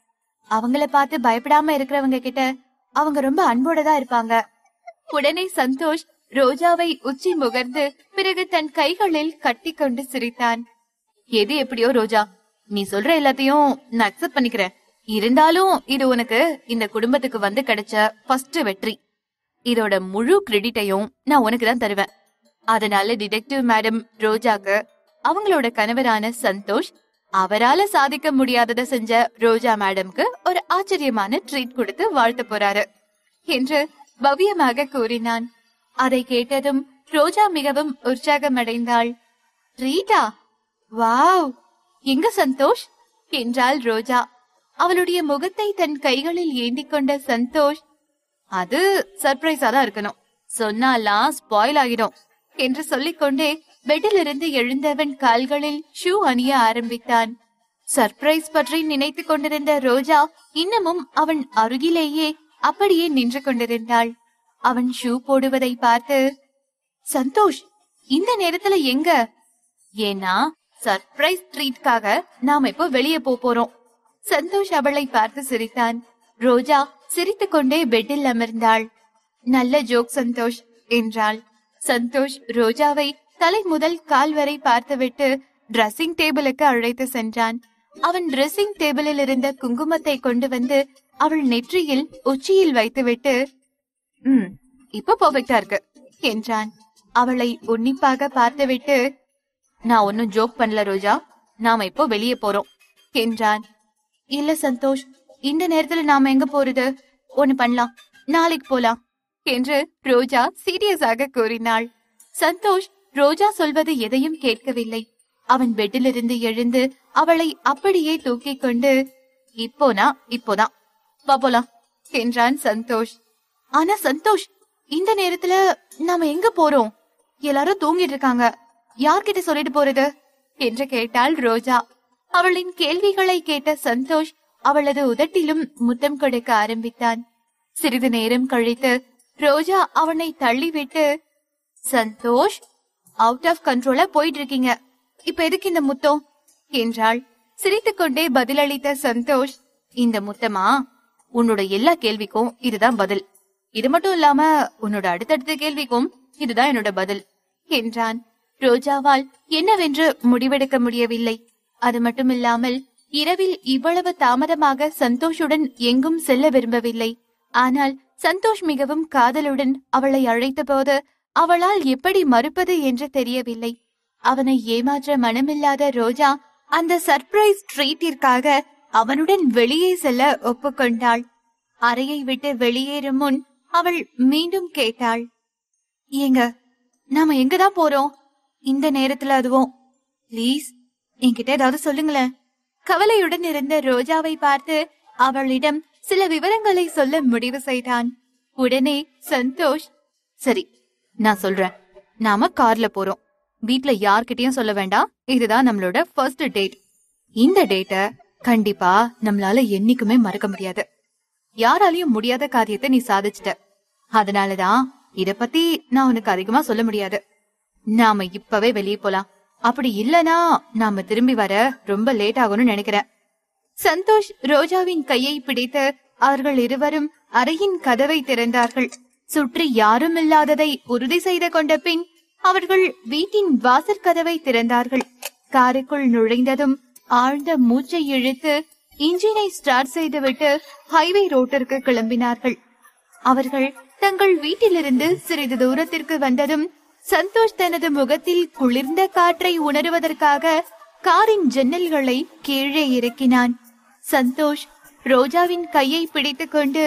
அவங்கள பார்த்து பயப்படாம இருக்கிறவங்க கிட்ட அவங்க ரொம்ப அன்போட தான் இருப்பாங்க உடனே சந்தோஷ் ரோஜாவை உச்சி முகர்ந்து பிறகு தன் கைகளில் கட்டி கொண்டு சிரித்தான் எது எப்படியோ ரோஜா நீ சொல்ற எல்லாத்தையும் நான் அக்செப்ட் பண்ணிக்கிறேன் இருந்தாலும் இது உனக்கு இந்த குடும்பத்துக்கு வந்து கிடைச்ச ஃபர்ஸ்ட் வெற்றி இதோட முழு கிரெடிட்டையும் நான் உனக்கு தான் தருவேன் அதனால டிடெக்டிவ் மேடம் ரோஜாக்கு அவங்களோட கணவரான சந்தோஷ் அவரால சாதிக்க முடியாததை செஞ்ச ரோஜா மேடம்க்கு ஒரு ஆச்சரியமான ட்ரீட் கொடுத்து வாழ்த்து போறாரு என்று பவ்யமாக கூறினான் அதை கேட்டதும் ரோஜா மிகவும் உற்சாகமடைந்தாள் ட்ரீட்டா வாவ் எங்க சந்தோஷ் என்றாள் ரோஜா அவளுடைய முகத்தை தன் கைகளில் ஏந்திக் கொண்ட சந்தோஷ் அது சர்ப்ரைஸா தான் இருக்கணும் சொன்னாலாம் ஸ்பாயில் ஆகிடும் என்று சொல்லிக்கொண்டே பெட்டில் இருந்து எழுந்தவன் கால்களில் ஷூ அணிய ஆரம்பித்தான் சர்ப்ரைஸ் பற்றி நினைத்துக் கொண்டிருந்த ரோஜா இன்னமும் அவன் அருகிலேயே அப்படியே நின்று கொண்டிருந்தாள் அவன் ஷூ போடுவதை பார்த்து சந்தோஷ் இந்த நேரத்துல எங்க ஏன்னா சர்ப்ரைஸ் ட்ரீட்காக நாம இப்போ வெளியே போப் போறோம் சந்தோஷ் அவளை பார்த்து சிரித்தான் ரோஜா சிரித்துக்கொண்டே பெட்டில் அமர்ந்தாள் நல்ல ஜோக் சந்தோஷ் என்றாள் சந்தோஷ் ரோஜாவை தலை முதல் கால் வரை பார்த்துவிட்டு ட்ரெஸ்ஸிங் டேபிளுக்கு அழைத்து சென்றான் அவன் ட்ரெஸ்ஸிங் டேபிளில் இருந்த குங்குமத்தை கொண்டு வந்து அவள் நெற்றியில் உச்சியில் வைத்துவிட்டு ம் இப்ப பெர்ஃபெக்ட்டா இருக்கு என்றான் அவளை உன்னிப்பாக பார்த்துவிட்டு நான் ஒன்னும் ஜோக் பண்ணல ரோஜா நாம இப்போ வெளியே போறோம் என்றான் இல்ல சந்தோஷ் இந்த நேரத்துல நாம எங்க போறது ஒண்ணு பண்ணலாம் நாளைக்கு போலாம் என்று ரோஜா சீரியஸாக கூறினாள் சந்தோஷ் ரோஜா சொல்வது எதையும் கேட்கவில்லை அவன் பெட்டிலிருந்து எழுந்து அவளை அப்படியே தூக்கிக் கொண்டு இப்போனா இப்போதான் வா போலாம் என்றான் சந்தோஷ் ஆனா சந்தோஷ் இந்த நேரத்துல நாம எங்க போறோம் எல்லாரும் தூங்கிட்டு இருக்காங்க யார்கிட்ட சொல்லிட்டு போறது என்று கேட்டாள் ரோஜா அவளின் கேள்விகளை கேட்ட சந்தோஷ் அவளது உதட்டிலும் முத்தம் கொடுக்க ஆரம்பித்தான் சிறிது நேரம் கழித்து ரோஜா அவனை தள்ளிவிட்டு சந்தோஷ் அவுட் ஆஃப் கண்ட்ரோலா போயிட்டு இருக்கீங்க இப்ப எதுக்கு இந்த முத்தம் என்றாள் சிரித்துக்கொண்டே பதிலளித்த சந்தோஷ் இந்த முத்தமா உன்னோட எல்லா கேள்விக்கும் இதுதான் பதில் இது மட்டும் இல்லாம உன்னோட அடுத்தடுத்த கேள்விக்கும் இதுதான் என்னோட பதில் என்றான் ரோஜாவால் என்னவென்று முடிவெடுக்க முடியவில்லை அது மட்டுமில்லாமல் இரவில் இவ்வளவு தாமதமாக சந்தோஷுடன் எங்கும் செல்ல விரும்பவில்லை ஆனால் சந்தோஷ் மிகவும் காதலுடன் அவளை அழைத்தபோது அவளால் எப்படி மறுப்பது என்று தெரியவில்லை அவனை ஏமாற்ற மனமில்லாத ரோஜா அந்த சர்ப்ரைஸ் ட்ரீட்டிற்காக அவனுடன் வெளியே செல்ல ஒப்புக்கொண்டாள் அறையை விட்டு வெளியேறும் முன் அவள் மீண்டும் கேட்டாள் ஏங்க நாம எங்கதான் போறோம் இந்த நேரத்துல அதுவும் ப்ளீஸ் என்கிட்ட ஏதாவது சொல்லுங்களேன் கவலையுடன் இருந்த ரோஜாவை பார்த்து அவளிடம் சில விவரங்களை சொல்ல முடிவு செய்தான் உடனே சந்தோஷ் சரி நான் சொல்றேன் நாம கார்ல போறோம் வீட்ல யார்கிட்டயும் சொல்ல வேண்டாம் இதுதான் நம்மளோட ஃபர்ஸ்ட் டேட் இந்த டேட்ட கண்டிப்பா நம்மளால என்னைக்குமே மறக்க முடியாது யாராலையும் முடியாத காரியத்தை நீ சாதிச்சிட்ட அதனாலதான் இத பத்தி நான் உனக்கு அதிகமா சொல்ல முடியாது நாம இப்பவே வெளியே போலாம் அப்படி இல்லனா நாம திரும்பி வர ரொம்ப லேட் ஆகும்னு நினைக்கிறேன் சந்தோஷ் ரோஜாவின் கையை பிடித்து அவர்கள் இருவரும் அறையின் கதவை திறந்தார்கள் சுற்றி யாரும் இல்லாததை உறுதி செய்து கொண்ட பின் அவர்கள் வீட்டின் வாசற்கதவை திறந்தார்கள் காருக்குள் நுழைந்ததும் ஆழ்ந்த மூச்சை இழுத்து இன்ஜினை ஸ்டார்ட் செய்துவிட்டு ஹைவே ரோட்டிற்கு கிளம்பினார்கள் அவர்கள் தங்கள் வீட்டிலிருந்து சிறிது தூரத்திற்கு வந்ததும் சந்தோஷ் தனது முகத்தில் குளிர்ந்த காற்றை உணருவதற்காக காரின் ஜன்னல்களை கீழே இறக்கினான் சந்தோஷ் ரோஜாவின் கையை பிடித்துக் கொண்டு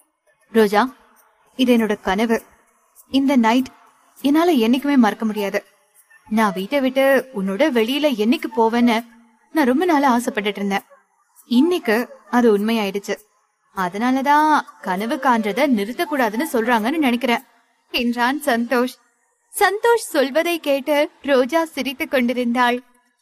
ரோஜா இது என்னோட கனவு இந்த நைட் என்னால என்னைக்குமே மறக்க முடியாது நான் வீட்டை விட்டு உன்னோட வெளியில என்னைக்கு போவேன்னு நான் ரொம்ப நாளா ஆசைப்பட்டுட்டு இருந்தேன் இன்னைக்கு அது உண்மையாயிடுச்சு அதனாலதான் கனவு காண்றத நிறுத்தக்கூடாதுன்னு சொல்றாங்கன்னு நினைக்கிறேன் என்றான் சந்தோஷ் சந்தோஷ் சொல்வதை கேட்டு ரோஜா சிரித்துக் கொண்டிருந்தாள்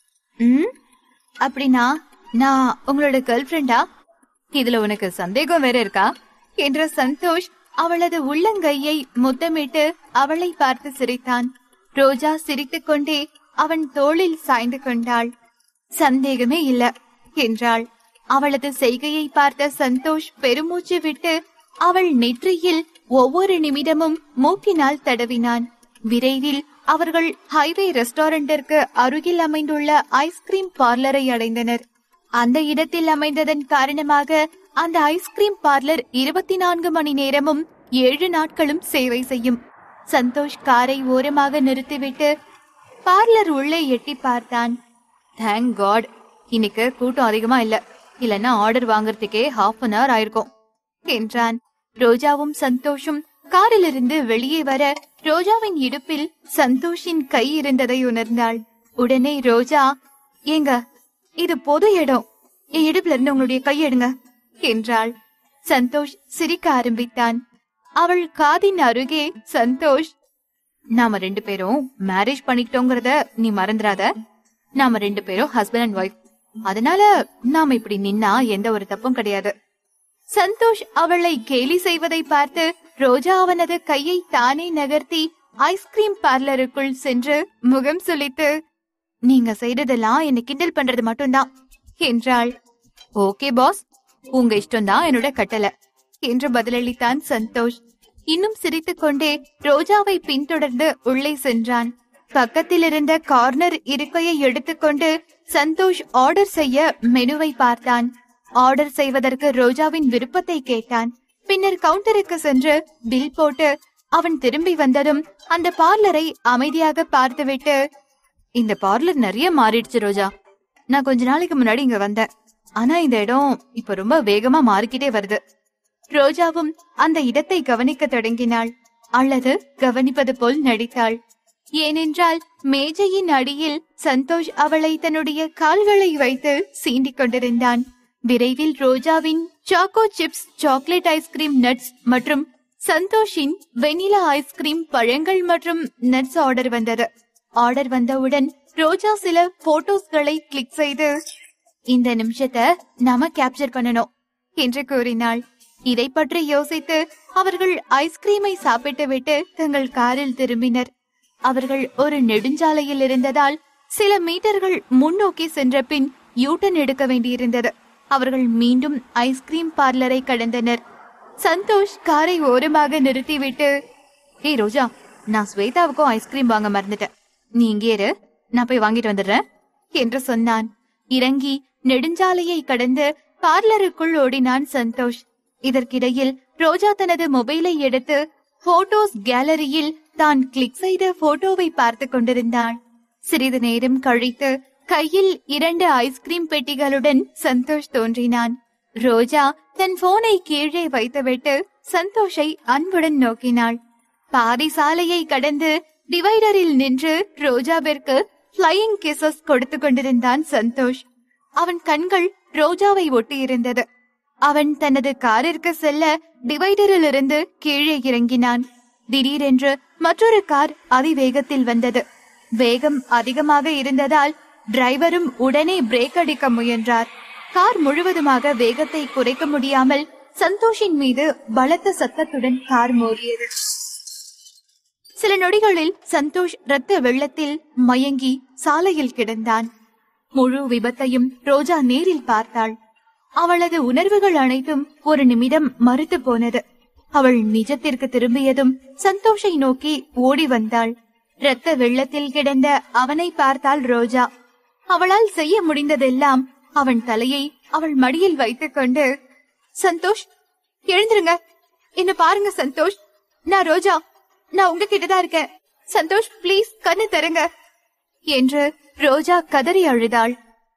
ம் அப்படின்னா நான் உங்களோட கேர்ள் ஃப்ரெண்டா இதுல உனக்கு சந்தேகம் வேற இருக்கா என்ற சந்தோஷ் அவளது உள்ளங்கையை முத்தமிட்டு அவளை பார்த்து சிரித்தான் ரோஜா சிரித்துக் கொண்டே அவன் தோளில் சாய்ந்து கொண்டாள் சந்தேகமே இல்ல என்றாள் அவளது செய்கையை பார்த்த சந்தோஷ் பெருமூச்சு விட்டு அவள் நெற்றியில் ஒவ்வொரு நிமிடமும் மூக்கினால் தடவினான் விரைவில் அவர்கள் ஹைவே ரெஸ்டாரண்டிற்கு அருகில் அமைந்துள்ள ஐஸ்கிரீம் பார்லரை அடைந்தனர் அந்த இடத்தில் அமைந்ததன் காரணமாக அந்த ஐஸ்கிரீம் பார்லர் இருபத்தி நான்கு மணி நேரமும் ஏழு நாட்களும் சேவை செய்யும் சந்தோஷ் காரை ஓரமாக நிறுத்திவிட்டு பார்லர் உள்ளே எட்டி பார்த்தான் தேங்க் காட் இன்னைக்கு கூட்டம் அதிகமா இல்ல இல்லன்னா ஆர்டர் வாங்குறதுக்கே ஹாஃப் அன் ஹவர் ஆயிருக்கும் என்றான் ரோஜாவும் சந்தோஷும் காரிலிருந்து வெளியே வர ரோஜாவின் இடுப்பில் சந்தோஷின் கை இருந்ததை உணர்ந்தாள் உடனே ரோஜா ஏங்க இது பொது இடம் என் இடுப்புல இருந்து உங்களுடைய கை எடுங்க என்றாள் சந்தோஷ் சிரிக்க ஆரம்பித்தான் அவள் காதின் அருகே சந்தோஷ் நாம ரெண்டு பேரும் மேரேஜ் பண்ணிக்கிட்டோங்கிறத நீ மறந்துடாத நாம ரெண்டு பேரும் ஹஸ்பண்ட் அண்ட் ஒய்ஃப் அதனால நாம இப்படி நின்னா எந்த ஒரு தப்பும் கிடையாது சந்தோஷ் அவளை கேலி செய்வதை பார்த்து ரோஜா அவனது கையை தானே நகர்த்தி ஐஸ்கிரீம் பார்லருக்குள் சென்று முகம் சுளித்து நீங்க செய்ததெல்லாம் என்ன கிண்டல் பண்றது மட்டும்தான் என்றாள் ஓகே பாஸ் உங்க இஷ்டம்தான் என்னோட கட்டளை என்று பதிலளித்தான் சந்தோஷ் இன்னும் சிரித்துக்கொண்டே ரோஜாவை பின்தொடர்ந்து உள்ளே சென்றான் பக்கத்தில் இருந்த கார்னர் இருக்கையை எடுத்துக்கொண்டு சந்தோஷ் ஆர்டர் செய்ய மெனுவை பார்த்தான் ஆர்டர் செய்வதற்கு ரோஜாவின் விருப்பத்தை கேட்டான் பின்னர் கவுண்டருக்கு சென்று பில் போட்டு அவன் திரும்பி வந்ததும் அந்த பார்லரை அமைதியாக பார்த்துவிட்டு இந்த பார்லர் நிறைய மாறிடுச்சு ரோஜா நான் கொஞ்ச நாளைக்கு முன்னாடி இங்க வந்தேன் ஆனா இந்த இடம் இப்ப ரொம்ப வேகமா மாறிக்கிட்டே வருது ரோஜாவும் அந்த இடத்தை கவனிக்க தொடங்கினாள் அல்லது கவனிப்பது போல் நடித்தாள் ஏனென்றால் மேஜையின் அடியில் சந்தோஷ் அவளை தன்னுடைய கால்களை வைத்து சீண்டிக் கொண்டிருந்தான் விரைவில் ரோஜாவின் choco chips chocolate ice cream nuts மற்றும் சந்தோஷின் வெனிலா ஐஸ்கிரீம் பழங்கள் மற்றும் நட்ஸ் ஆர்டர் வந்தது ஆர்டர் வந்தவுடன் ரோஜா சில போட்டோஸ்களை கிளிக் செய்து இந்த நிமிஷத்தை நாம கேப்சர் பண்ணணும் என்று கூறினாள் இதை பற்றி யோசித்து அவர்கள் ஐஸ்கிரீமை சாப்பிட்டுவிட்டு தங்கள் காரில் திரும்பினர் அவர்கள் ஒரு நெடுஞ்சாலையில் இருந்ததால் சில மீட்டர்கள் முன்னோக்கி சென்ற பின் யூட்டன் எடுக்க வேண்டியிருந்தது அவர்கள் மீண்டும் ஐஸ்கிரீம் பார்லரை கடந்தனர் சந்தோஷ் காரை ஓரமாக நிறுத்திவிட்டு ஏய் ரோஜா நான் ஸ்வேதாவுக்கும் ஐஸ்கிரீம் வாங்க மறந்துட்டேன் நீ இங்கே இரு நான் போய் வாங்கிட்டு வந்துடுறேன் என்று சொன்னான் இறங்கி நெடுஞ்சாலையை கடந்து பார்லருக்குள் ஓடினான் சந்தோஷ் இதற்கிடையில் ரோஜா தனது மொபைலை எடுத்து போட்டோஸ் கேலரியில் தான் கிளிக் செய்த போட்டோவை பார்த்து கொண்டிருந்தாள் சிறிது நேரம் கழித்து கையில் இரண்டு ஐஸ்கிரீம் பெட்டிகளுடன் சந்தோஷ் தோன்றினான் ரோஜா தன் போனை கீழே வைத்துவிட்டு சந்தோஷை அன்புடன் நோக்கினாள் பாதி சாலையை கடந்து டிவைடரில் நின்று ரோஜாவிற்கு ஃபிளையிங் கிசஸ் கொடுத்து கொண்டிருந்தான் சந்தோஷ் அவன் கண்கள் ரோஜாவை ஒட்டியிருந்தது அவன் தனது காரிற்கு செல்ல டிவைடரில் இருந்து கீழே இறங்கினான் திடீரென்று மற்றொரு கார் அதிவேகத்தில் வந்தது வேகம் அதிகமாக இருந்ததால் டிரைவரும் உடனே பிரேக் அடிக்க முயன்றார் கார் முழுவதுமாக வேகத்தை குறைக்க முடியாமல் சந்தோஷின் மீது பலத்த சத்தத்துடன் கார் மோதியது சில நொடிகளில் சந்தோஷ் இரத்த வெள்ளத்தில் மயங்கி சாலையில் கிடந்தான் முழு விபத்தையும் ரோஜா நேரில் பார்த்தாள் அவளது உணர்வுகள் அனைத்தும் ஒரு நிமிடம் மறுத்து போனது அவள் நிஜத்திற்கு திரும்பியதும் சந்தோஷை நோக்கி ஓடி வந்தாள் இரத்த வெள்ளத்தில் கிடந்த அவனை பார்த்தாள் ரோஜா அவளால் செய்ய முடிந்ததெல்லாம் அவன் தலையை அவள் மடியில் வைத்துக் கொண்டு சந்தோஷ் எழுந்துருங்க என்ன பாருங்க சந்தோஷ் நான் ரோஜா நான் உங்ககிட்ட தான் இருக்கேன் சந்தோஷ் ப்ளீஸ் கண்ணு தருங்க என்று ரோஜா கதறி அழுதாள்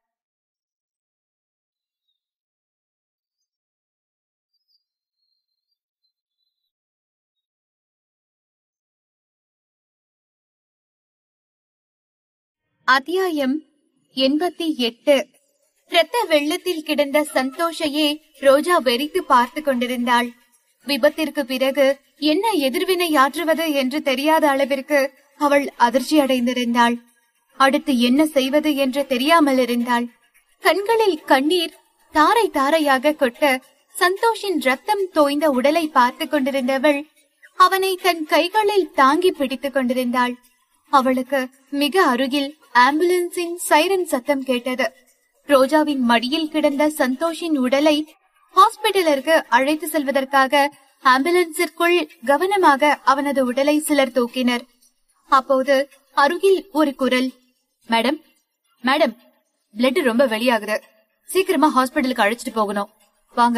அத்தியாயம் எண்பத்தி எட்டு இரத்த வெள்ளத்தில் கிடந்த சந்தோஷையே ரோஜா வெறித்து பார்த்து கொண்டிருந்தாள் விபத்திற்கு பிறகு என்ன எதிர்வினை ஆற்றுவது என்று தெரியாத அளவிற்கு அவள் அதிர்ச்சி அடைந்திருந்தாள் அடுத்து என்ன செய்வது என்று தெரியாமல் இருந்தாள் கண்களில் கண்ணீர் தாரை தாரையாக கொட்ட சந்தோஷின் ரத்தம் தோய்ந்த உடலை பார்த்து கொண்டிருந்தவள் அவனை தன் கைகளில் தாங்கி பிடித்துக் கொண்டிருந்தாள் அவளுக்கு மிக அருகில் ஆம்புலன்ஸின் சைரன் சத்தம் கேட்டது ரோஜாவின் மடியில் கிடந்த சந்தோஷின் உடலை ஹாஸ்பிடலிற்கு அழைத்து செல்வதற்காக ஆம்புலன்ஸிற்குள் கவனமாக அவனது உடலை சிலர் தூக்கினர் அப்போது அருகில் ஒரு குரல் மேடம் மேடம் பிளட் ரொம்ப வெளியாகுது சீக்கிரமா ஹாஸ்பிடலுக்கு அழைச்சிட்டு போகணும் வாங்க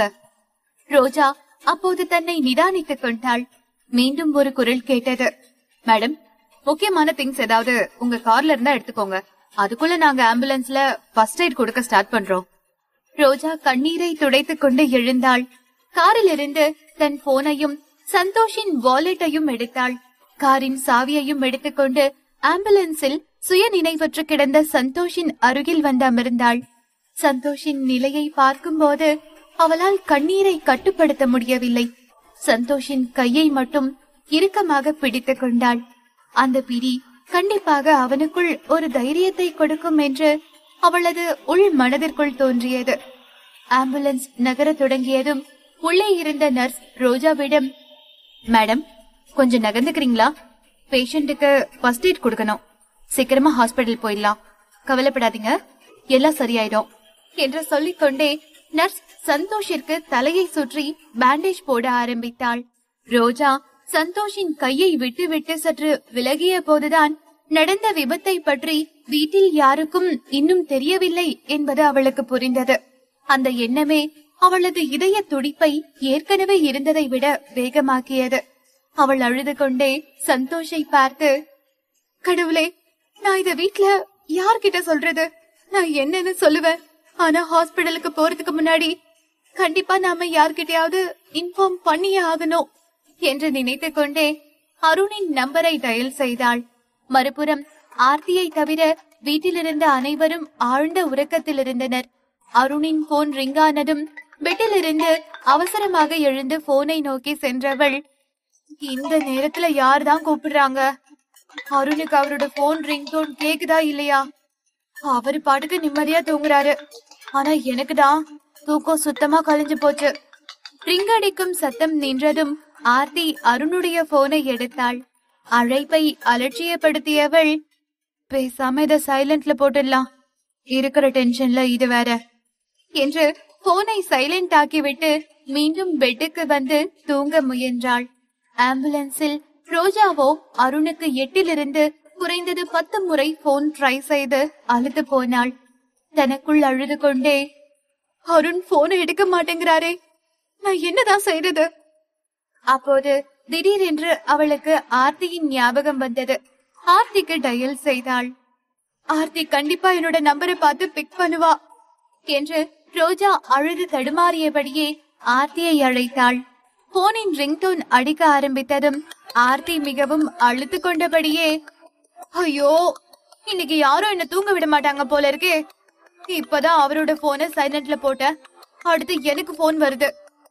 ரோஜா அப்போது தன்னை நிதானித்துக் கொண்டாள் மீண்டும் ஒரு குரல் கேட்டது மேடம் முக்கியமான திங்ஸ் ஏதாவது உங்க கார்ல இருந்தா எடுத்துக்கோங்க அதுக்குள்ள நாங்க ஆம்புலன்ஸ்ல ஃபர்ஸ்ட் எய்ட் கொடுக்க ஸ்டார்ட் பண்றோம் ரோஜா கண்ணீரை துடைத்துக் கொண்டு எழுந்தாள் காரில் இருந்து தன் போனையும் சந்தோஷின் வாலெட்டையும் எடுத்தாள் காரின் சாவியையும் எடுத்துக்கொண்டு ஆம்புலன்ஸில் சுய நினைவற்று கிடந்த சந்தோஷின் அருகில் வந்து அமர்ந்தாள் சந்தோஷின் நிலையை பார்க்கும்போது அவளால் கண்ணீரை கட்டுப்படுத்த முடியவில்லை சந்தோஷின் கையை மட்டும் இறுக்கமாக பிடித்துக் கொண்டாள் அந்த பிடி கண்டிப்பாக அவனுக்குள் ஒரு தைரியத்தை கொடுக்கும் என்று அவளது உள் மனதிற்குள் தோன்றியது ஆம்புலன்ஸ் நகரத் தொடங்கியதும் உள்ளே இருந்த நர்ஸ் ரோஜாவிடம் மேடம் கொஞ்சம் நகர்ந்துக்கிறீங்களா பேஷண்ட்டுக்கு ஃபர்ஸ்ட் எய்ட் கொடுக்கணும் சீக்கிரமா ஹாஸ்பிடல் போயிடலாம் கவலைப்படாதீங்க எல்லாம் சரியாயிடும் என்று சொல்லிக்கொண்டே நர்ஸ் சந்தோஷிற்கு தலையை சுற்றி பேண்டேஜ் போட ஆரம்பித்தாள் ரோஜா சந்தோஷின் கையை விட்டு விட்டு சற்று விலகிய போதுதான் நடந்த விபத்தை பற்றி வீட்டில் யாருக்கும் இன்னும் தெரியவில்லை என்பது அவளுக்கு புரிந்தது அந்த எண்ணமே அவளது இதய துடிப்பை ஏற்கனவே இருந்ததை விட வேகமாக்கியது அவள் அழுது கொண்டே சந்தோஷை பார்த்து கடவுளே நான் இத வீட்ல யார்கிட்ட சொல்றது நான் என்னன்னு சொல்லுவேன் ஆனா ஹாஸ்பிடலுக்கு போறதுக்கு முன்னாடி கண்டிப்பா நாம யார்கிட்டயாவது இன்ஃபார்ம் பண்ணியே ஆகணும் என்று நினைத்துக் கொண்டே அருணின் நம்பரை டயல் செய்தாள் மறுபுறம் ஆர்த்தியை தவிர வீட்டிலிருந்த அனைவரும் ஆழ்ந்த உறக்கத்தில் இருந்தனர் அருணின் போன் ரிங்கானதும் பெட்டிலிருந்து அவசரமாக எழுந்து போனை நோக்கி சென்றவள் இந்த நேரத்துல யார் தான் கூப்பிடுறாங்க அருணுக்கு அவரோட போன் ரிங் டோன் கேக்குதா இல்லையா அவரு பாட்டுக்கு நிம்மதியா தூங்குறாரு ஆனா எனக்கு தான் தூக்கம் சுத்தமா கலைஞ்சு போச்சு ரிங் அடிக்கும் சத்தம் நின்றதும் ஆர்த்தி அருணுடைய போனை எடுத்தாள் அழைப்பை அலட்சியப்படுத்தியவள் பேசாம இத சைலண்ட்ல போட்டுடலாம் இருக்கிற டென்ஷன்ல இது வேற என்று போனை சைலண்ட் ஆக்கிவிட்டு மீண்டும் பெட்டுக்கு வந்து தூங்க முயன்றாள் ஆம்புலன்ஸில் ரோஜாவோ அருணுக்கு எட்டிலிருந்து குறைந்தது பத்து முறை போன் ட்ரை செய்து அழுது போனாள் தனக்குள் அழுது கொண்டே அருண் போனை எடுக்க மாட்டேங்கிறாரே நான் என்னதான் செய்யறது அப்போது திடீரென்று அவளுக்கு ஆர்த்தியின் ஞாபகம் வந்தது ஆர்த்திக்கு டயல் செய்தாள் ஆர்த்தி கண்டிப்பா என்னோட நம்பரை பார்த்து பிக் பண்ணுவா என்று ரோஜா அழுது தடுமாறியபடியே ஆர்த்தியை அழைத்தாள் போனின் ரிங்டோன் அடிக்க ஆரம்பித்ததும் ஆர்த்தி மிகவும் அழுத்து கொண்டபடியே ஐயோ இன்னைக்கு யாரும் என்ன தூங்க விட மாட்டாங்க போல இருக்கே இப்பதான் அவரோட போனை சைலண்ட்ல போட்ட அடுத்து எனக்கு போன் வருது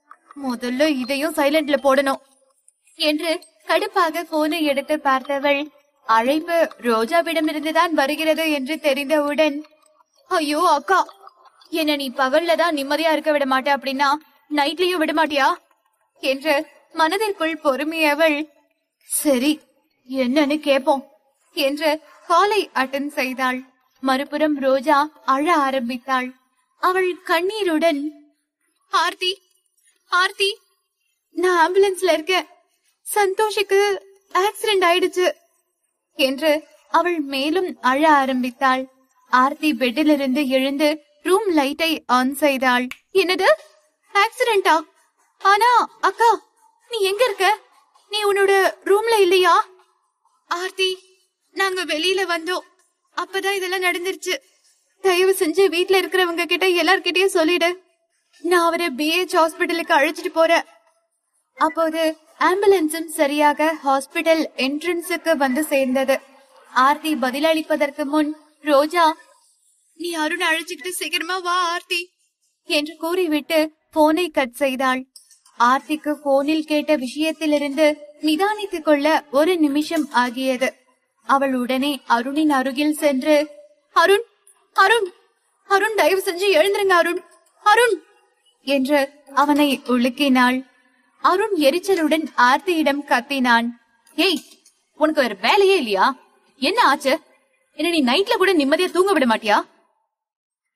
முதல்ல இதையும் சைலண்ட்ல போடணும் என்று கடுப்பாக போனை எடுத்து பார்த்தவள் அழைப்பு ரோஜாவிடமிருந்துதான் வருகிறது என்று தெரிந்தவுடன் ஐயோ அக்கா என்ன நீ பகல்ல தான் நிம்மதியா இருக்க விட மாட்ட அப்படின்னா நைட்லயும் விட மாட்டியா என்று மனதிற்குள் பொறுமையவள் சரி என்னன்னு கேப்போம் என்று காலை அட்டன் செய்தாள் மறுபுறம் ரோஜா அழ ஆரம்பித்தாள் அவள் கண்ணீருடன் ஆர்த்தி ஆர்த்தி நான் ஆம்புலன்ஸ்ல இருக்கேன் சந்தோஷுக்கு ஆக்சிடென்ட் ஆயிடுச்சு என்று அவள் மேலும் அழ ஆரம்பித்தாள் ஆர்த்தி பெட்டிலிருந்து எழுந்து ரூம் லைட்டை ஆன் செய்தாள் என்னது ஆக்சிடென்டா ஆனா அக்கா நீ எங்க இருக்க நீ உன்னோட ரூம்ல இல்லையா ஆர்த்தி நாங்க வெளியில வந்தோம் அப்பதான் இதெல்லாம் நடந்துருச்சு தயவு செஞ்சு வீட்ல இருக்கிறவங்க கிட்ட எல்லார்கிட்டயும் சொல்லிடு நான் அவரை பிஹெச் ஹாஸ்பிட்டலுக்கு அழைச்சிட்டு போறேன் அப்போது ஆம்புலன்ஸும் சரியாக ஹாஸ்பிடல் என்ட்ரன்ஸுக்கு வந்து சேர்ந்தது ஆர்த்தி பதிலளிப்பதற்கு முன் ரோஜா நீ அருண் அழைச்சுக்கிட்டு சீக்கிரமா வா ஆர்த்தி என்று கூறிவிட்டு போனை கட் செய்தாள் ஆர்த்திக்கு போனில் கேட்ட விஷயத்திலிருந்து நிதானித்துக் கொள்ள ஒரு நிமிஷம் ஆகியது அவள் உடனே அருணின் அருகில் சென்று அருண் அருண் அருண் தயவு செஞ்சு எழுந்திருங்க அருண் அருண் என்று அவனை உலுக்கினாள் அருண் எரிச்சலுடன் ஆர்த்தியிடம் கத்தினான் ஏய் உனக்கு வேற வேலையே இல்லையா என்ன ஆச்சு என்ன நீ நைட்ல கூட நிம்மதியா தூங்க விட மாட்டியா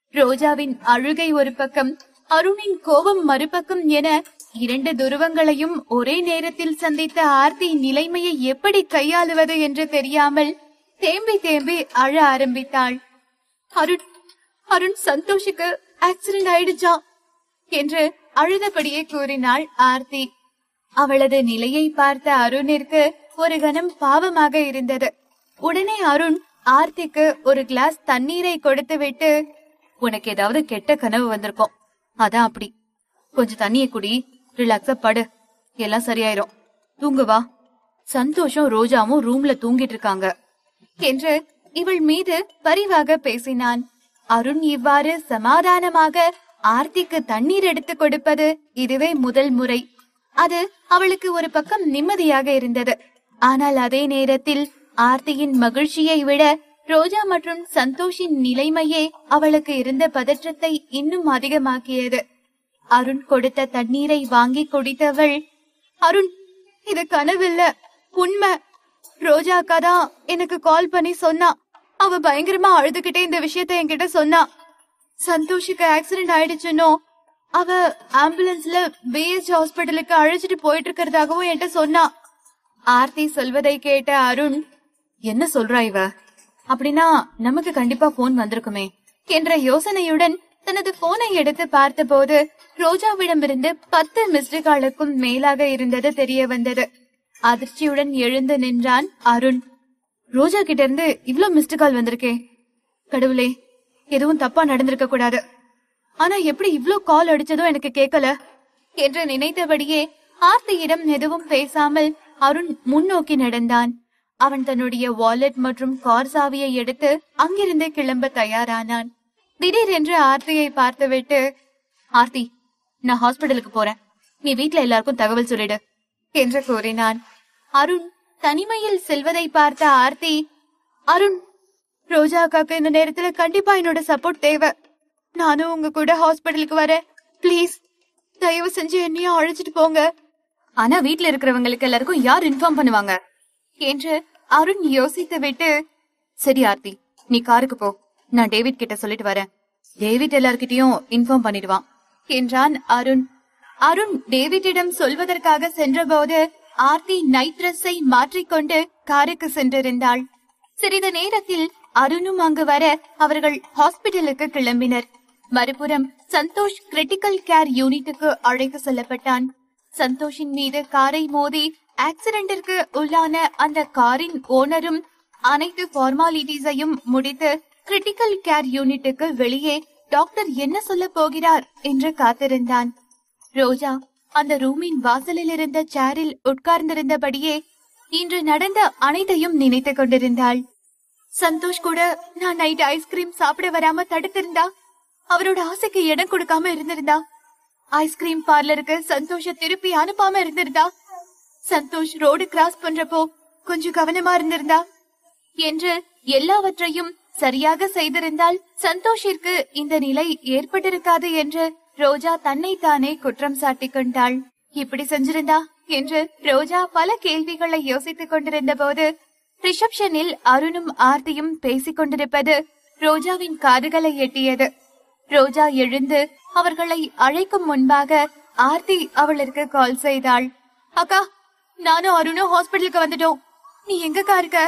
ரோஜாவின் அழுகை ஒரு பக்கம் அருணின் கோபம் மறுபக்கம் என இரண்டு துருவங்களையும் ஒரே நேரத்தில் சந்தித்த ஆர்த்தி நிலைமையை எப்படி கையாளுவது என்று தெரியாமல் தேம்பி தேம்பி அழ ஆரம்பித்தாள் அருண் அருண் சந்தோஷுக்கு ஆக்சிடென்ட் ஆயிடுச்சா என்று அழுதபடியே கூறினாள் ஆர்த்தி அவளது நிலையை பார்த்த அருணிற்கு ஒரு கணம் பாவமாக இருந்தது உடனே அருண் ஆர்த்திக்கு ஒரு கிளாஸ் தண்ணீரை கொடுத்துவிட்டு உனக்கு ஏதாவது கெட்ட கனவு வந்திருக்கும் அதான் அப்படி கொஞ்சம் தண்ணியை குடி ரிலாக்ஸா படு எல்லாம் சரியாயிரும் தூங்கு வா சந்தோஷம் ரோஜாவும் ரூம்ல தூங்கிட்டு இருக்காங்க என்று இவள் மீது பரிவாக பேசினான் அருண் இவ்வாறு சமாதானமாக ஆர்த்திக்கு தண்ணீர் எடுத்து கொடுப்பது இதுவே முதல் முறை அது அவளுக்கு ஒரு பக்கம் நிம்மதியாக இருந்தது ஆனால் அதே நேரத்தில் ஆர்த்தியின் மகிழ்ச்சியை விட ரோஜா மற்றும் சந்தோஷின் நிலைமையே அவளுக்கு இருந்த பதற்றத்தை இன்னும் அதிகமாக்கியது அருண் கொடுத்த தண்ணீரை வாங்கி குடித்தவள் அருண் இது கனவில்ல உண்மை ரோஜா அக்கா தான் எனக்கு கால் பண்ணி சொன்னா அவ பயங்கரமா அழுதுகிட்டே இந்த விஷயத்த என்கிட்ட சொன்னா சந்தோஷுக்கு ஆக்சிடென்ட் ஆயிடுச்சுன்னோ அவ ஆம்புலன்ஸ்ல பிஹெச் ஹாஸ்பிட்டலுக்கு அழைச்சிட்டு போயிட்டு இருக்கிறதாகவும் என்கிட்ட சொன்னா ஆர்த்தி சொல்வதை கேட்ட அருண் என்ன சொல்றா இவ அப்படின்னா நமக்கு கண்டிப்பா போன் வந்திருக்குமே என்ற யோசனையுடன் தனது போனை எடுத்து பார்த்தபோது ரோஜாவிடமிருந்து பத்து மிஸ்டு காலுக்கும் மேலாக இருந்தது தெரிய வந்தது அதிர்ச்சியுடன் எழுந்து நின்றான் அருண் ரோஜா கிட்ட இருந்து இவ்ளோ மிஸ்டு கால் வந்திருக்கே கடவுளே எதுவும் தப்பா நடந்திருக்க கூடாது ஆனா எப்படி இவ்ளோ கால் அடிச்சதோ எனக்கு கேட்கல என்று நினைத்தபடியே ஆர்த்தியிடம் எதுவும் பேசாமல் அருண் முன்னோக்கி நடந்தான் அவன் தன்னுடைய வாலெட் மற்றும் கார் சாவியை எடுத்து அங்கிருந்து கிளம்ப தயாரானான் திடீரென்று ஆர்த்தியை பார்த்துவிட்டு ஆர்த்தி நான் ஹாஸ்பிடலுக்கு போறேன் நீ வீட்ல எல்லாருக்கும் தகவல் சொல்லிடு என்று கூறினான் அருண் தனிமையில் செல்வதை பார்த்த ஆர்த்தி அருண் ரோஜா அக்காக்கு இந்த நேரத்துல கண்டிப்பா என்னோட சப்போர்ட் தேவை நானும் உங்க கூட ஹாஸ்பிடலுக்கு வரேன் ப்ளீஸ் தயவு செஞ்சு என்னையும் அழைச்சிட்டு போங்க ஆனா வீட்ல இருக்கிறவங்களுக்கு எல்லாருக்கும் யார் இன்ஃபார்ம் பண்ணுவாங்க என்று அருண் யோசித்து விட்டு சரி ஆர்த்தி நீ காருக்கு போ நான் டேவிட் கிட்ட சொல்லிட்டு வரேன் டேவிட் எல்லார்கிட்டயும் இன்ஃபார்ம் பண்ணிடுவான் என்றான் அருண் அருண் டேவிட்டிடம் சொல்வதற்காக சென்றபோது ஆர்த்தி நைட் ட்ரெஸ்ஸை மாற்றிக்கொண்டு காருக்கு சென்றிருந்தாள் சிறிது நேரத்தில் அருணும் அங்கு வர அவர்கள் ஹாஸ்பிடலுக்கு கிளம்பினர் மறுபுறம் சந்தோஷ் கிரிட்டிக்கல் கேர் யூனிட்டுக்கு அழைத்து செல்லப்பட்டான் சந்தோஷின் மீது காரை மோதி ஆக்சிடென்டிற்கு உள்ளான அந்த காரின் ஓனரும் அனைத்து ஃபார்மாலிட்டிஸையும் முடித்து கிரிட்டிக்கல் கேர் யூனிட்டுக்கு வெளியே டாக்டர் என்ன சொல்ல போகிறார் என்று காத்திருந்தான் ரோஜா அந்த ரூமின் வாசலில் இருந்த சேரில் உட்கார்ந்திருந்தபடியே இன்று நடந்த அனைத்தையும் நினைத்துக் கொண்டிருந்தாள் சந்தோஷ் கூட நான் நைட் ஐஸ்கிரீம் சாப்பிட வராம தடுத்திருந்தா அவரோட ஆசைக்கு இடம் கொடுக்காம இருந்திருந்தா ஐஸ்கிரீம் பார்லருக்கு சந்தோஷ திருப்பி அனுப்பாம இருந்திருந்தா சந்தோஷ் ரோடு கிராஸ் பண்றப்போ கொஞ்சம் கவனமா இருந்திருந்தா என்று எல்லாவற்றையும் சரியாக செய்திருந்தால் சந்தோஷிற்கு இந்த நிலை ஏற்பட்டிருக்காது என்று ரோஜா தன்னைத்தானே குற்றம் சாட்டிக் கொண்டாள் இப்படி செஞ்சிருந்தா என்று ரோஜா பல கேள்விகளை யோசித்துக் கொண்டிருந்த போது ரிசப்ஷனில் அருணும் ஆர்த்தியும் பேசிக் கொண்டிருப்பது ரோஜாவின் காதுகளை எட்டியது ரோஜா எழுந்து அவர்களை அழைக்கும் முன்பாக ஆர்த்தி அவளுக்கு கால் செய்தாள் அக்கா நானும் அருணும் ஹாஸ்பிட்டலுக்கு வந்துட்டோம் நீ எங்கக்கா இருக்க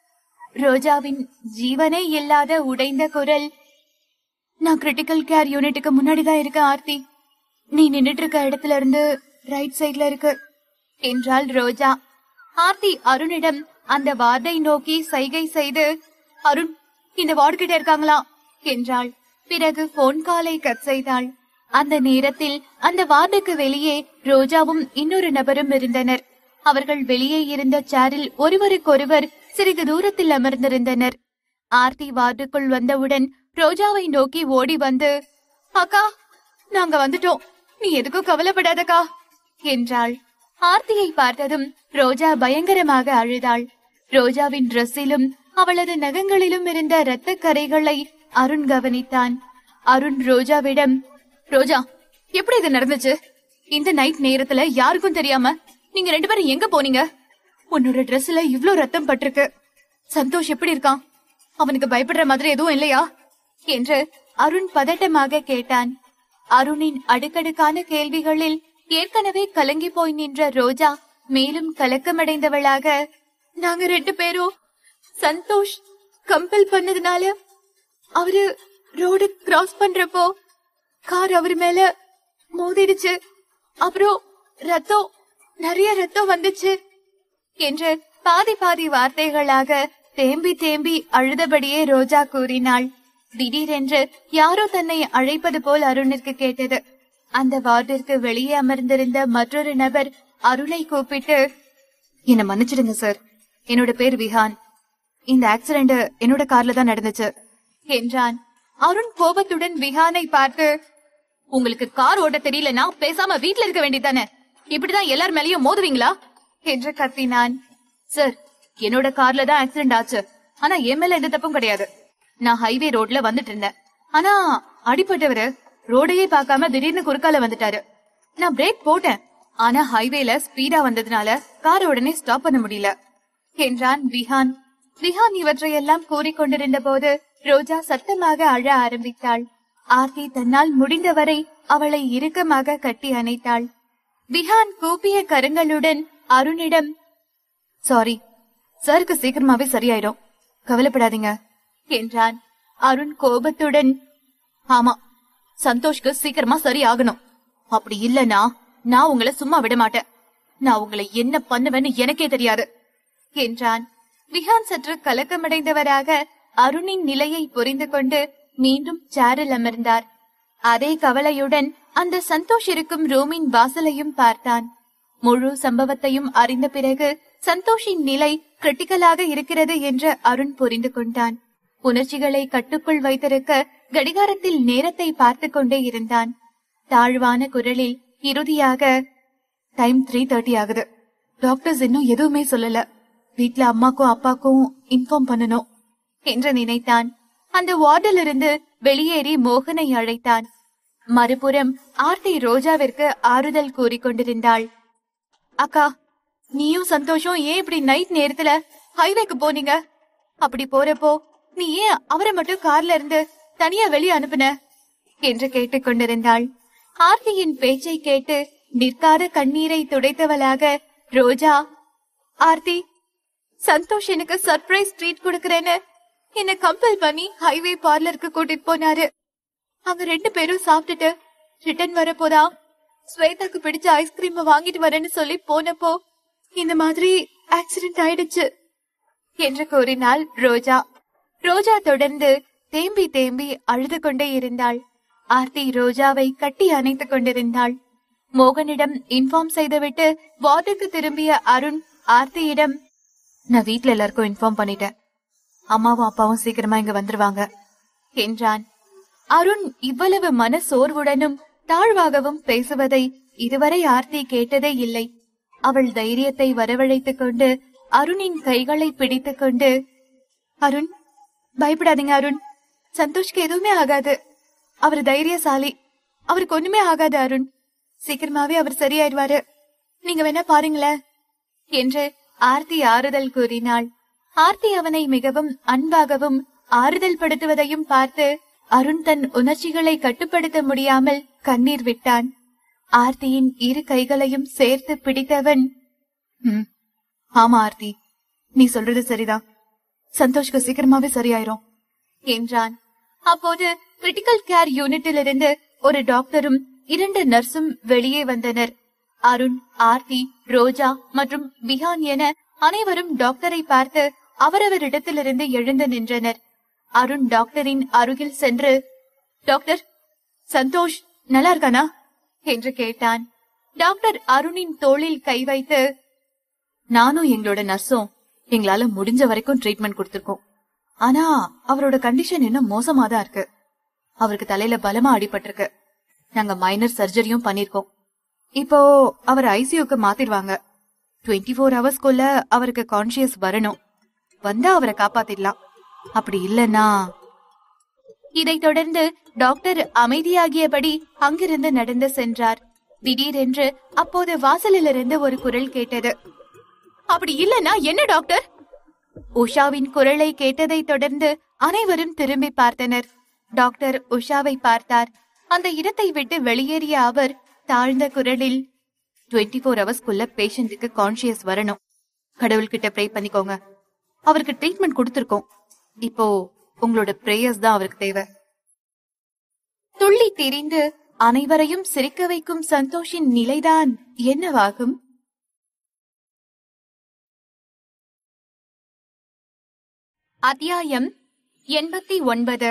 ரோஜாவின் ஜீவனே இல்லாத உடைந்த குரல் நான் கிரிட்டிக்கல் கேர் யூனிட்டுக்கு முன்னாடி தான் இருக்கேன் ஆர்த்தி நீ நின்னுட்டு இருக்க இடத்துல இருந்து ரைட் சைடுல இருக்கு என்றாள் ரோஜா ஆர்த்தி அருணிடம் அந்த வார்டை நோக்கி சைகை செய்து அருண் இந்த வார்டு கிட்ட இருக்காங்களா என்றாள் பிறகு போன் காலை கட் செய்தாள் அந்த நேரத்தில் அந்த வார்டுக்கு வெளியே ரோஜாவும் இன்னொரு நபரும் இருந்தனர் அவர்கள் வெளியே இருந்த சேரில் ஒருவருக்கொருவர் சிறிது தூரத்தில் அமர்ந்திருந்தனர் ஆர்த்தி வார்டுக்குள் வந்தவுடன் ரோஜாவை நோக்கி ஓடி வந்து அக்கா நாங்க வந்துட்டோம் நீ எதுக்கும் கவலைப்படாதக்கா என்றாள் ஆர்த்தியை பார்த்ததும் ரோஜா பயங்கரமாக அழுதாள் ரோஜாவின் டிரெஸ்ஸிலும் அவளது நகங்களிலும் இருந்த இரத்த கரைகளை அருண் கவனித்தான் அருண் ரோஜாவிடம் ரோஜா எப்படி இது நடந்துச்சு இந்த நைட் நேரத்துல யாருக்கும் தெரியாம நீங்க ரெண்டு பேரும் எங்க போனீங்க உன்னோட Dressல இவ்ளோ ரத்தம் பட்டிருக்கு சந்தோஷ் எப்படி இருக்கான் அவனுக்கு பயப்படுற மாதிரி எதுவும் இல்லையா என்று அருண் பதட்டமாக கேட்டான் அருணின் அடுக்கடுக்கான கேள்விகளில் ஏற்கனவே கலங்கி போய் நின்ற ரோஜா மேலும் கலக்கமடைந்தவளாக நாங்க ரெண்டு பேரும் சந்தோஷ் கம்பல் பண்ணதுனால அவரு ரோடு கிராஸ் பண்றப்போ கார் அவர் மேல மோதிடுச்சு அப்புறம் ரத்தம் நிறைய ரத்தம் வந்துச்சு என்று பாதி பாதி வார்த்தைகளாக தேம்பி தேம்பி அழுதபடியே ரோஜா கூறினாள் திடீரென்று யாரோ தன்னை அழைப்பது போல் அருணிற்கு கேட்டது அந்த வார்டிற்கு வெளியே அமர்ந்திருந்த மற்றொரு நபர் அருளை கூப்பிட்டு என்ன மன்னிச்சிடுங்க சார் என்னோட பேர் விஹான் இந்த ஆக்சிடென்ட் என்னோட கார்ல தான் நடந்துச்சு என்றான் அருண் கோபத்துடன் விஹானை பார்த்து உங்களுக்கு கார் ஓட்ட தெரியலனா பேசாம வீட்ல இருக்க வேண்டியதானே இப்படிதான் எல்லார் மேலயும் மோதுவீங்களா என்று கத்தினான் சார் என்னோட கார்ல தான் ஆக்சிடென்ட் ஆச்சு ஆனா என் மேல எந்த தப்பும் கிடையாது நான் ஹைவே ரோட்ல வந்துட்டு இருந்தேன் ஆனா அடிபட்டவரு ரோடையே பார்க்காம திடீர்னு குறுக்கால வந்துட்டாரு நான் பிரேக் போட்டேன் ஆனா ஹைவேல ஸ்பீடா வந்ததுனால கார் உடனே ஸ்டாப் பண்ண முடியல என்றான் விஹான் விஹான் இவற்றையெல்லாம் கூறிக்கொண்டிருந்த போது ரோஜா சத்தமாக அழ ஆரம்பித்தாள் ஆர்த்தி தன்னால் முடிந்தவரை அவளை இறுக்கமாக கட்டி அணைத்தாள் விஹான் கூப்பிய கரங்களுடன் அருணிடம் சாரி சாருக்கு சீக்கிரமாவே சரியாயிடும் கவலைப்படாதீங்க என்றான் அருண் கோபத்துடன் ஆமா சந்தோஷ்க்கு சீக்கிரமா சரியாகணும் அப்படி இல்லனா நான் உங்களை சும்மா விட மாட்டேன் நான் உங்களை என்ன பண்ணுவேன்னு எனக்கே தெரியாது என்றான் விஹான் சற்று கலக்கமடைந்தவராக அருணின் நிலையை புரிந்து கொண்டு மீண்டும் சேரில் அமர்ந்தார் அதே கவலையுடன் அந்த சந்தோஷ் இருக்கும் ரூமின் வாசலையும் பார்த்தான் முழு சம்பவத்தையும் அறிந்த பிறகு சந்தோஷின் நிலை கிரிட்டிக்கலாக இருக்கிறது என்று அருண் புரிந்து கொண்டான் உணர்ச்சிகளை கட்டுக்குள் வைத்திருக்க கடிகாரத்தில் நேரத்தை பார்த்து கொண்டே இருந்தான் தாழ்வான குரலில் இறுதியாக டைம் த்ரீ தேர்ட்டி ஆகுது டாக்டர்ஸ் இன்னும் எதுவுமே சொல்லல வீட்ல அம்மாக்கும் அப்பாக்கும் இன்ஃபார்ம் பண்ணணும் என்று நினைத்தான் அந்த வார்டில் இருந்து வெளியேறி மோகனை அழைத்தான் மறுபுறம் ஆர்த்தி ரோஜாவிற்கு ஆறுதல் கூறிக்கொண்டிருந்தாள் அக்கா நீயும் சந்தோஷம் ஏன் இப்படி நைட் நேரத்துல ஹைவேக்கு போனீங்க அப்படி போறப்போ நீ ஏன் அவரை மட்டும் கார்ல இருந்து தனியா வெளியே அனுப்புன என்று கேட்டுக்கொண்டிருந்தாள் ஆர்த்தியின் பேச்சை கேட்டு நிற்காத கண்ணீரை துடைத்தவளாக ரோஜா ஆர்த்தி சந்தோஷ் எனக்கு சர்ப்ரைஸ் ட்ரீட் கொடுக்கறேன்னு என்ன கம்பல் பண்ணி ஹைவே பார்லருக்கு கூட்டிட்டு போனாரு அவங்க ரெண்டு பேரும் சாப்பிட்டுட்டு ரிட்டர்ன் வரப்போதா ஸ்வேதாக்கு பிடிச்ச ஐஸ்கிரீம் வாங்கிட்டு வரேன்னு சொல்லி போனப்போ இந்த மாதிரி ஆக்சிடென்ட் ஆயிடுச்சு என்று கூறினாள் ரோஜா ரோஜா தொடர்ந்து தேம்பி தேம்பி அழுது கொண்டே இருந்தாள் ஆர்த்தி ரோஜாவை கட்டி அணைத்துக் கொண்டிருந்தாள் மோகனிடம் இன்ஃபார்ம் செய்துவிட்டு வார்டுக்கு திரும்பிய அருண் ஆர்த்தியிடம் நான் வீட்ல எல்லாருக்கும் இன்ஃபார்ம் பண்ணிட்டேன் அம்மாவும் அப்பாவும் சீக்கிரமா இங்க வந்துருவாங்க என்றான் அருண் இவ்வளவு மன சோர்வுடனும் தாழ்வாகவும் பேசுவதை இதுவரை ஆர்த்தி கேட்டதே இல்லை அவள் தைரியத்தை வரவழைத்துக் கொண்டு அருணின் கைகளை பிடித்துக் கொண்டு அருண் பயப்படாதீங்க அருண் சந்தோஷ்க்கு எதுவுமே ஆகாது அவர் தைரியசாலி அவருக்கு ஒண்ணுமே ஆகாது அருண் சீக்கிரமாவே அவர் சரியாயிடுவாரு நீங்க வேணா பாருங்களேன் என்று ஆர்த்தி ஆறுதல் கூறினாள் ஆர்த்தி அவனை மிகவும் அன்பாகவும் ஆறுதல் படுத்துவதையும் பார்த்து அருண் தன் உணர்ச்சிகளை கட்டுப்படுத்த முடியாமல் கண்ணீர் விட்டான் ஆர்த்தியின் இரு கைகளையும் சேர்த்து பிடித்தவன் "ம், ஆமா ஆர்த்தி நீ சொல்றது சரிதான் சந்தோஷ்க்கு சீக்கிரமாவே சரியாயிரும் என்றான் அப்போது கிரிட்டிக்கல் கேர் யூனிட்டில் இருந்து ஒரு டாக்டரும் இரண்டு நர்ஸும் வெளியே வந்தனர் அருண் ஆர்த்தி ரோஜா மற்றும் விஹான் என அனைவரும் டாக்டரை பார்த்து அவரவரிடத்திலிருந்து எழுந்து நின்றனர் அருண் டாக்டரின் அருகில் சென்று டாக்டர் சந்தோஷ் நல்லா இருக்கானா என்று கேட்டான் டாக்டர் அருணின் தோளில் கை வைத்து நானும் எங்களோட நர்ஸும் எங்களால முடிஞ்ச வரைக்கும் ட்ரீட்மெண்ட் கொடுத்திருக்கோம் ஆனா அவரோட கண்டிஷன் இன்னும் மோசமா தான் இருக்கு அவருக்கு தலையில பலமா அடிபட்டிருக்கு நாங்க மைனர் சர்ஜரியும் பண்ணிருக்கோம் இப்போ அவர் ஐசியூக்கு மாத்திடுவாங்க டுவெண்ட்டி ஃபோர் ஹவர்ஸ்க்குள்ள அவருக்கு கான்சியஸ் வரணும் வந்தா அவரை காப்பாத்திடலாம் அப்படி இல்லனா இதைத் தொடர்ந்து டாக்டர் அமைதியாகியபடி அங்கிருந்து நடந்து சென்றார் திடீரென்று அப்போது வாசலிலிருந்து ஒரு குரல் கேட்டது அப்படி இல்லனா என்ன டாக்டர் உஷாவின் குரலை கேட்டதைத் தொடர்ந்து அனைவரும் திரும்பி பார்த்தனர் டாக்டர் உஷாவை பார்த்தார் அந்த இடத்தை விட்டு வெளியேறிய அவர் தாழ்ந்த குரலில் 24 ஃபோர் ஹவர்ஸ்க்குள்ள பேஷண்ட்டுக்கு கான்சியஸ் வரணும் கடவுள்கிட்ட ப்ரே பண்ணிக்கோங்க அவருக்கு ட்ரீட்மெண்ட் கொடுத்திருக்கோம் இப்போ உங்களோட பிரேயர்ஸ் தான் அவருக்கு தேவை துள்ளி திரிந்து அனைவரையும் சிரிக்க வைக்கும் சந்தோஷின் நிலைதான் என்னவாகும் அத்தியாயம் எண்பத்தி ஒன்பது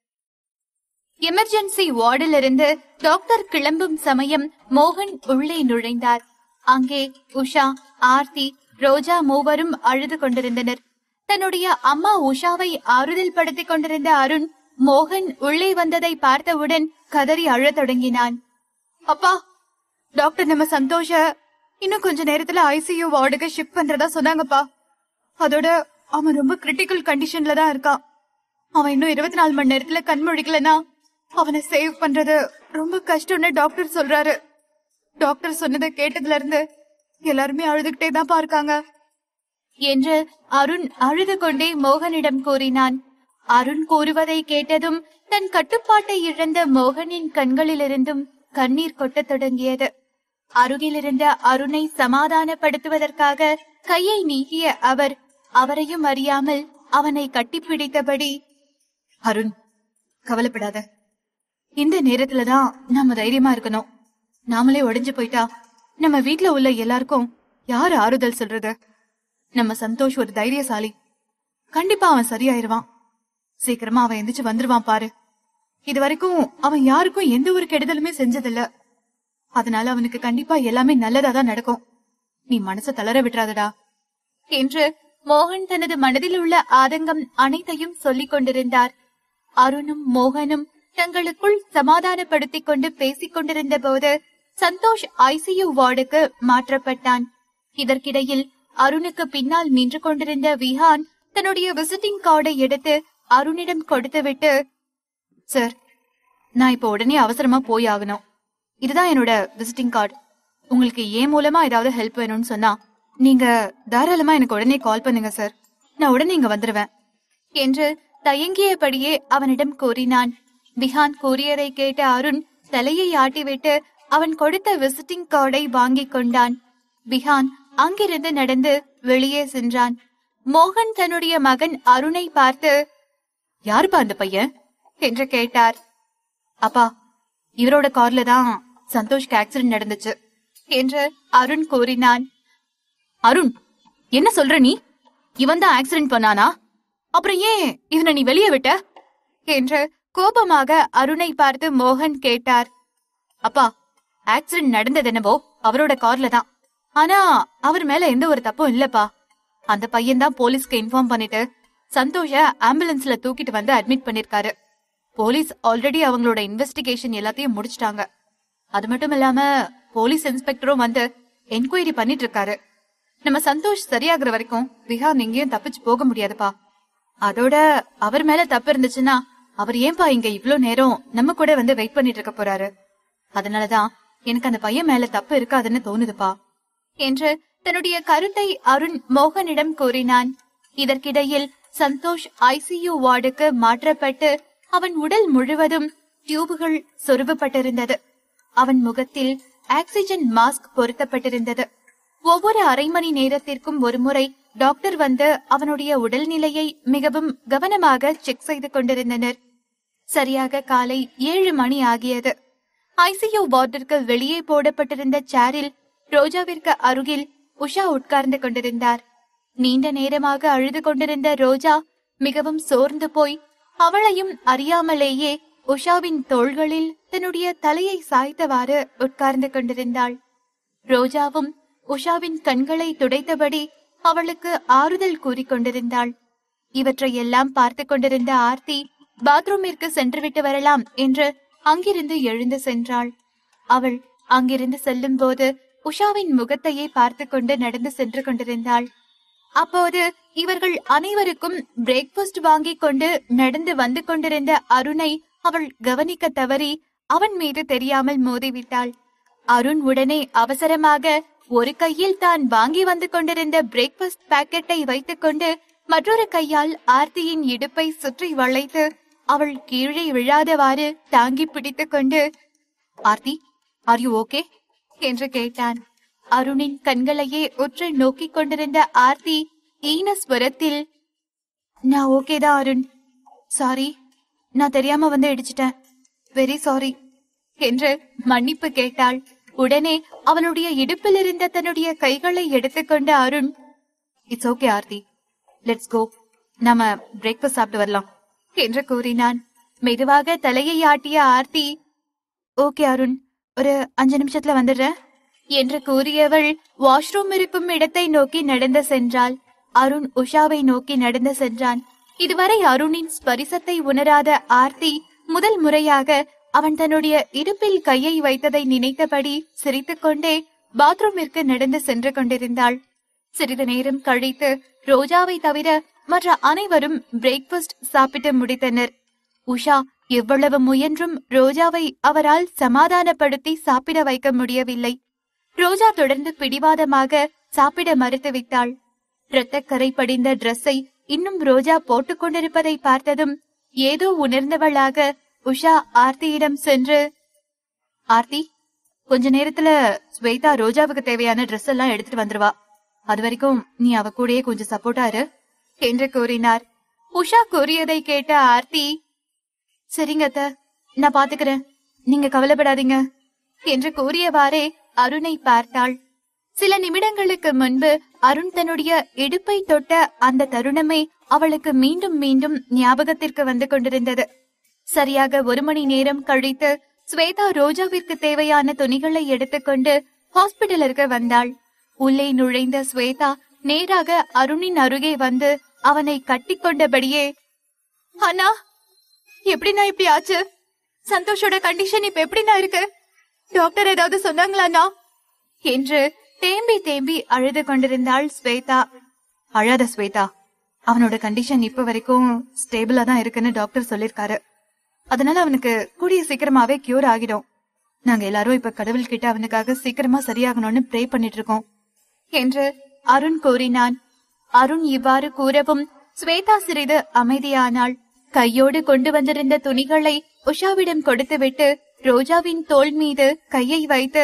எமர்ஜென்சி வார்டில் இருந்து டாக்டர் கிளம்பும் சமயம் மோகன் உள்ளே நுழைந்தார் அங்கே உஷா ஆர்த்தி ரோஜா மூவரும் அழுது கொண்டிருந்தனர் தன்னுடைய அம்மா உஷாவை ஆறுதல் படுத்திக் கொண்டிருந்த அருண் மோகன் உள்ளே வந்ததை பார்த்தவுடன் கதறி அழத் தொடங்கினான் அப்பா டாக்டர் நம்ம சந்தோஷ இன்னும் கொஞ்ச நேரத்துல ஐசியூ வார்டுக்கு ஷிஃப்ட் பண்றதா சொன்னாங்கப்பா அதோட அவன் ரொம்ப கிரிட்டிக்கல் கண்டிஷன்ல தான் இருக்கான் அவன் இன்னும் இருபத்தி நாலு மணி நேரத்துல கண் முழிக்கலனா அவனை சேவ் பண்றது ரொம்ப கஷ்டம்னு டாக்டர் சொல்றாரு டாக்டர் சொன்னதை கேட்டதுல இருந்து எல்லாருமே அழுதுகிட்டே தான் இருக்காங்க என்று அருண் அழுது கொண்டே மோகனிடம் கூறினான் அருண் கூறுவதை கேட்டதும் தன் கட்டுப்பாட்டை இழந்த மோகனின் கண்களிலிருந்தும் கண்ணீர் கொட்டத் தொடங்கியது அருகிலிருந்த அருணை சமாதானப்படுத்துவதற்காக கையை நீட்டிய அவர் அவரையும் அறியாமல் அவனை கட்டிப்பிடித்தபடி அருண் கவலைப்படாத இந்த நேரத்துலதான் நாம தைரியமா இருக்கணும் நாமளே உடைஞ்சு போயிட்டா நம்ம வீட்ல உள்ள எல்லாருக்கும் யாரு ஆறுதல் சொல்றது நம்ம சந்தோஷ் ஒரு தைரியசாலி கண்டிப்பா அவன் சரியாயிருவான் சீக்கிரமா அவன் எந்திரிச்சு வந்துருவான் பாரு இது வரைக்கும் அவன் யாருக்கும் எந்த ஒரு கெடுதலுமே செஞ்சதில்ல அதனால அவனுக்கு கண்டிப்பா எல்லாமே நல்லதா தான் நடக்கும் நீ மனச தளர விட்டுறாதடா என்று மோகன் தனது மனதில் உள்ள ஆதங்கம் அனைத்தையும் சொல்லிக் கொண்டிருந்தார் அருணும் மோகனும் தங்களுக்குள் சமாதானப்படுத்திக் கொண்டு பேசிக் கொண்டிருந்த போது சந்தோஷ் ஐசியூ வார்டுக்கு மாற்றப்பட்டான் இதற்கிடையில் அருணுக்கு பின்னால் நின்று கொண்டிருந்த விஹான் தன்னுடைய விசிட்டிங் கார்டை எடுத்து அருணிடம் கொடுத்துவிட்டு சார் நான் இப்போ உடனே அவசரமா போய் ஆகணும் இதுதான் என்னோட விசிட்டிங் கார்டு உங்களுக்கு ஏன் மூலமா ஏதாவது ஹெல்ப் வேணும்னு சொன்னா நீங்க தாராளமா எனக்கு உடனே கால் பண்ணுங்க சார் நான் உடனே இங்க வந்துருவேன் என்று தயங்கியபடியே அவனிடம் கூறினான் விஹான் கூறியதை கேட்ட அருண் தலையை ஆட்டிவிட்டு அவன் கொடுத்த விசிட்டிங் கார்டை வாங்கிக் கொண்டான் விஹான் அங்கிருந்து நடந்து வெளியே சென்றான் மோகன் தன்னுடைய மகன் அருணை பார்த்து யாருப்பா அந்த பையன் என்று கேட்டார் அப்பா இவரோட கார்ல தான் சந்தோஷ்க்கு ஆக்சிடென்ட் நடந்துச்சு என்று அருண் கூறினான் அருண் என்ன சொல்ற நீ இவன் தான் ஆக்சிடென்ட் பண்ணானா அப்புறம் ஏன் இவனை நீ வெளியே விட்ட என்று கோபமாக அருணை பார்த்து மோகன் கேட்டார் அப்பா ஆக்சிடென்ட் நடந்தது என்னவோ அவரோட கார்ல தான் ஆனா அவர் மேல எந்த ஒரு தப்பும் இல்லப்பா அந்த பையன் தான் போலீஸ்க்கு இன்ஃபார்ம் பண்ணிட்டு சந்தோஷ ஆம்புலன்ஸ்ல தூக்கிட்டு வந்து அட்மிட் பண்ணிருக்காரு போலீஸ் ஆல்ரெடி அவங்களோட இன்வெஸ்டிகேஷன் எல்லாத்தையும் முடிச்சிட்டாங்க அது மட்டும் இல்லாம போலீஸ் இன்ஸ்பெக்டரும் வந்து என்கொயரி பண்ணிட்டு இருக்காரு நம்ம சந்தோஷ் சரியாகிற வரைக்கும் விஹான் எங்கேயும் தப்பிச்சு போக முடியாதுப்பா அதோட அவர் மேல தப்பு இருந்துச்சுன்னா அவர் ஏன்பா இங்க இவ்ளோ நேரம் நம்ம கூட வந்து வெயிட் பண்ணிட்டு இருக்க போறாரு அதனாலதான் எனக்கு அந்த பையன் மேல தப்பு இருக்காதுன்னு தோணுதுப்பா என்று தன்னுடைய கருத்தை அருண் மோகனிடம் கூறினான் இதற்கிடையில் சந்தோஷ் ஐசியூ வார்டுக்கு மாற்றப்பட்டு அவன் உடல் முழுவதும் டியூபுகள் சொருவப்பட்டிருந்தது அவன் முகத்தில் ஆக்சிஜன் மாஸ்க் பொருத்தப்பட்டிருந்தது ஒவ்வொரு அரை மணி நேரத்திற்கும் ஒருமுறை டாக்டர் வந்து அவனுடைய உடல்நிலையை மிகவும் கவனமாக செக் செய்து கொண்டிருந்தனர் சரியாக காலை ஏழு மணி ஆகியது ஐசியூ வார்டிற்கு வெளியே போடப்பட்டிருந்த சேரில் ரோஜாவிற்கு அருகில் உஷா உட்கார்ந்து கொண்டிருந்தார் நீண்ட நேரமாக அழுது கொண்டிருந்த ரோஜா மிகவும் சோர்ந்து போய் அவளையும் அறியாமலேயே உஷாவின் தோள்களில் தன்னுடைய தலையை சாய்த்தவாறு உட்கார்ந்து கொண்டிருந்தாள் ரோஜாவும் உஷாவின் கண்களை துடைத்தபடி அவளுக்கு ஆறுதல் கூறிக் கொண்டிருந்தாள் இவற்றையெல்லாம் பார்த்து கொண்டிருந்த ஆர்த்தி பாத்ரூமிற்கு சென்றுவிட்டு வரலாம் என்று அங்கிருந்து எழுந்து சென்றாள் அவள் அங்கிருந்து செல்லும் போது உஷாவின் முகத்தையே பார்த்து கொண்டு நடந்து சென்று கொண்டிருந்தாள் அப்போது இவர்கள் அனைவருக்கும் பிரேக்ஃபாஸ்ட் வாங்கிக் கொண்டு நடந்து வந்து கொண்டிருந்த அருணை அவள் கவனிக்க தவறி அவன் மீது தெரியாமல் மோதிவிட்டாள் அருண் உடனே அவசரமாக ஒரு கையில் தான் வாங்கி வந்து கொண்டிருந்த பிரேக்ஃபாஸ்ட் பாக்கெட்டை வைத்துக்கொண்டு மற்றொரு கையால் ஆர்த்தியின் இடுப்பை சுற்றி வளைத்து அவள் கீழே விழாதவாறு தாங்கி பிடித்துக் கொண்டு ஆர்த்தி ஆர் யூ ஓகே என்று கேட்டான் அருணின் கண்களையே உற்று நோக்கிக் கொண்டிருந்த ஆர்த்தி ஈனஸ்வரத்தில் நான் ஓகே தான் அருண் சாரி நான் தெரியாம வந்து இடிச்சிட்டேன் வெரி சாரி என்று மன்னிப்பு கேட்டாள் உடனே அவளுடைய இடுப்பில் இருந்த தன்னுடைய கைகளை எடுத்துக்கொண்ட Arun it's okay Aarthi let's go நாம பிரேக்ஃபாஸ்ட் சாப்பிட்டு வரலாம் என்று கூறினான் மெதுவாக தலையை ஆட்டிய ஆர்த்தி ஓகே அருண் ஒரு அஞ்சு நிமிஷத்துல வந்துடுறேன் என்று கூறியவள் வாஷ்ரூம் இருக்கும் இடத்தை நோக்கி நடந்து சென்றாள் அருண் உஷாவை நோக்கி நடந்து சென்றான் இதுவரை அருணின் ஸ்பரிசத்தை உணராத ஆர்த்தி முதல் முறையாக அவன் தன்னுடைய இடுப்பில் கையை வைத்ததை நினைத்தபடி சிரித்துக்கொண்டே பாத்ரூமிற்கு நடந்து சென்று கொண்டிருந்தாள் சிறிது நேரம் கழித்து ரோஜாவை தவிர மற்ற அனைவரும் பிரேக்ஃபாஸ்ட் சாப்பிட்டு முடித்தனர் உஷா எவ்வளவு முயன்றும் ரோஜாவை அவரால் சமாதானப்படுத்தி சாப்பிட வைக்க முடியவில்லை ரோஜா தொடர்ந்து பிடிவாதமாக சாப்பிட மறுத்துவிட்டாள் இரத்தக்கரை படிந்த டிரெஸ்ஸை இன்னும் ரோஜா போட்டுக் கொண்டிருப்பதை பார்த்ததும் ஏதோ உணர்ந்தவளாக உஷா ஆர்த்தியிடம் சென்று ஆர்த்தி கொஞ்ச நேரத்துல ஸ்வேதா ரோஜாவுக்கு தேவையான Dress எல்லாம் எடுத்துட்டு வந்துருவா அது வரைக்கும் நீ அவ கூடயே கொஞ்சம் சப்போர்ட்டா இரு என்று கூறினார் உஷா கூறியதை கேட்ட ஆர்த்தி சரிங்க அத்த நான் பாத்துக்கிறேன் நீங்க கவலைப்படாதீங்க என்று கூறியவாறே அருணை பார்த்தாள் சில நிமிடங்களுக்கு முன்பு அருண் தன்னுடைய இடுப்பை தொட்ட அந்த தருணமே அவளுக்கு மீண்டும் மீண்டும் ஞாபகத்திற்கு வந்து கொண்டிருந்தது சரியாக ஒரு மணி நேரம் கழித்து ஸ்வேதா ரோஜாவிற்கு தேவையான துணிகளை எடுத்துக்கொண்டு ஹாஸ்பிடலிற்கு வந்தாள் உள்ளே நுழைந்த ஸ்வேதா நேராக அருணின் அருகே வந்து அவனை கட்டிக்கொண்டபடியே அண்ணா எப்படிண்ணா இப்படி ஆச்சு சந்தோஷோட கண்டிஷன் இப்ப எப்படிண்ணா இருக்கு டாக்டர் ஏதாவது சொன்னாங்களாண்ணா என்று தேம்பி தேம்பி அழுது கொண்டிருந்தாள் ஸ்வேதா அழாத ஸ்வேதா அவனோட கண்டிஷன் இப்ப வரைக்கும் ஸ்டேபிளா தான் இருக்குன்னு டாக்டர் சொல்லிருக்காரு அதனால அவனுக்கு கூடிய சீக்கிரமாவே கியூர் ஆகிடும் நாங்க எல்லாரும் இப்ப கடவுள்கிட்ட அவனுக்காக சீக்கிரமா சரியாகணும்னு ப்ரே பண்ணிட்டு இருக்கோம் என்று அருண் கூறினான் அருண் இவ்வாறு கூறவும் ஸ்வேதா சிறிது அமைதியானாள் கையோடு கொண்டு வந்திருந்த துணிகளை உஷாவிடம் கொடுத்துவிட்டு ரோஜாவின் தோள் மீது கையை வைத்து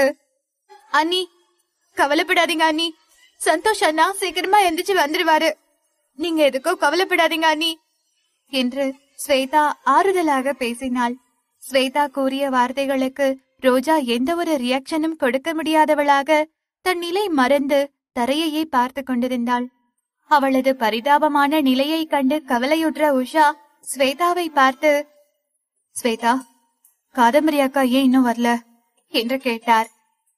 அண்ணி கவலைப்படாதீங்க அண்ணி சந்தோஷ் அண்ணா சீக்கிரமா எந்திரிச்சு வந்துருவாரு நீங்க எதுக்கோ கவலைப்படாதீங்க அண்ணி என்று ஸ்வேதா ஆறுதலாக பேசினாள் ஸ்வேதா கூறிய வார்த்தைகளுக்கு ரோஜா எந்த ஒரு ரியாக்ஷனும் கொடுக்க முடியாதவளாக தன் நிலை மறந்து தரையையே பார்த்து கொண்டிருந்தாள் அவளது பரிதாபமான நிலையை கண்டு கவலையுற்ற உஷா ஸ்வேதாவை பார்த்து ஸ்வேதா காதம்பரி அக்கா ஏன் இன்னும் வரல என்று கேட்டார்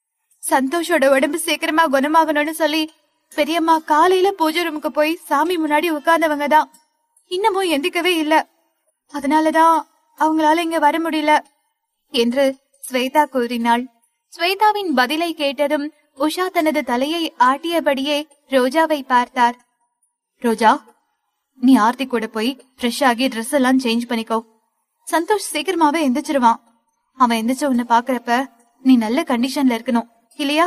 சந்தோஷோட உடம்பு சீக்கிரமா குணமாகணும்னு சொல்லி பெரியம்மா காலையில பூஜை ரூமுக்கு போய் சாமி முன்னாடி உட்கார்ந்தவங்க தான் இன்னமும் எந்திக்கவே இல்ல அதனாலதான் அவங்களால இங்க வர முடியல என்று ஸ்வேதா கூறினாள் ஸ்வேதாவின் பதிலை கேட்டதும் உஷா தனது தலையை ஆட்டியபடியே ரோஜாவை பார்த்தார் ரோஜா நீ ஆர்த்தி கூட போய் ஃப்ரெஷ் ஆகி ட்ரெஸ் எல்லாம் சேஞ்ச் பண்ணிக்கோ சந்தோஷ் சீக்கிரமாவே எந்திரிச்சிருவான் அவன் எந்திரிச்ச உன்னை பாக்குறப்ப நீ நல்ல கண்டிஷன்ல இருக்கணும் இல்லையா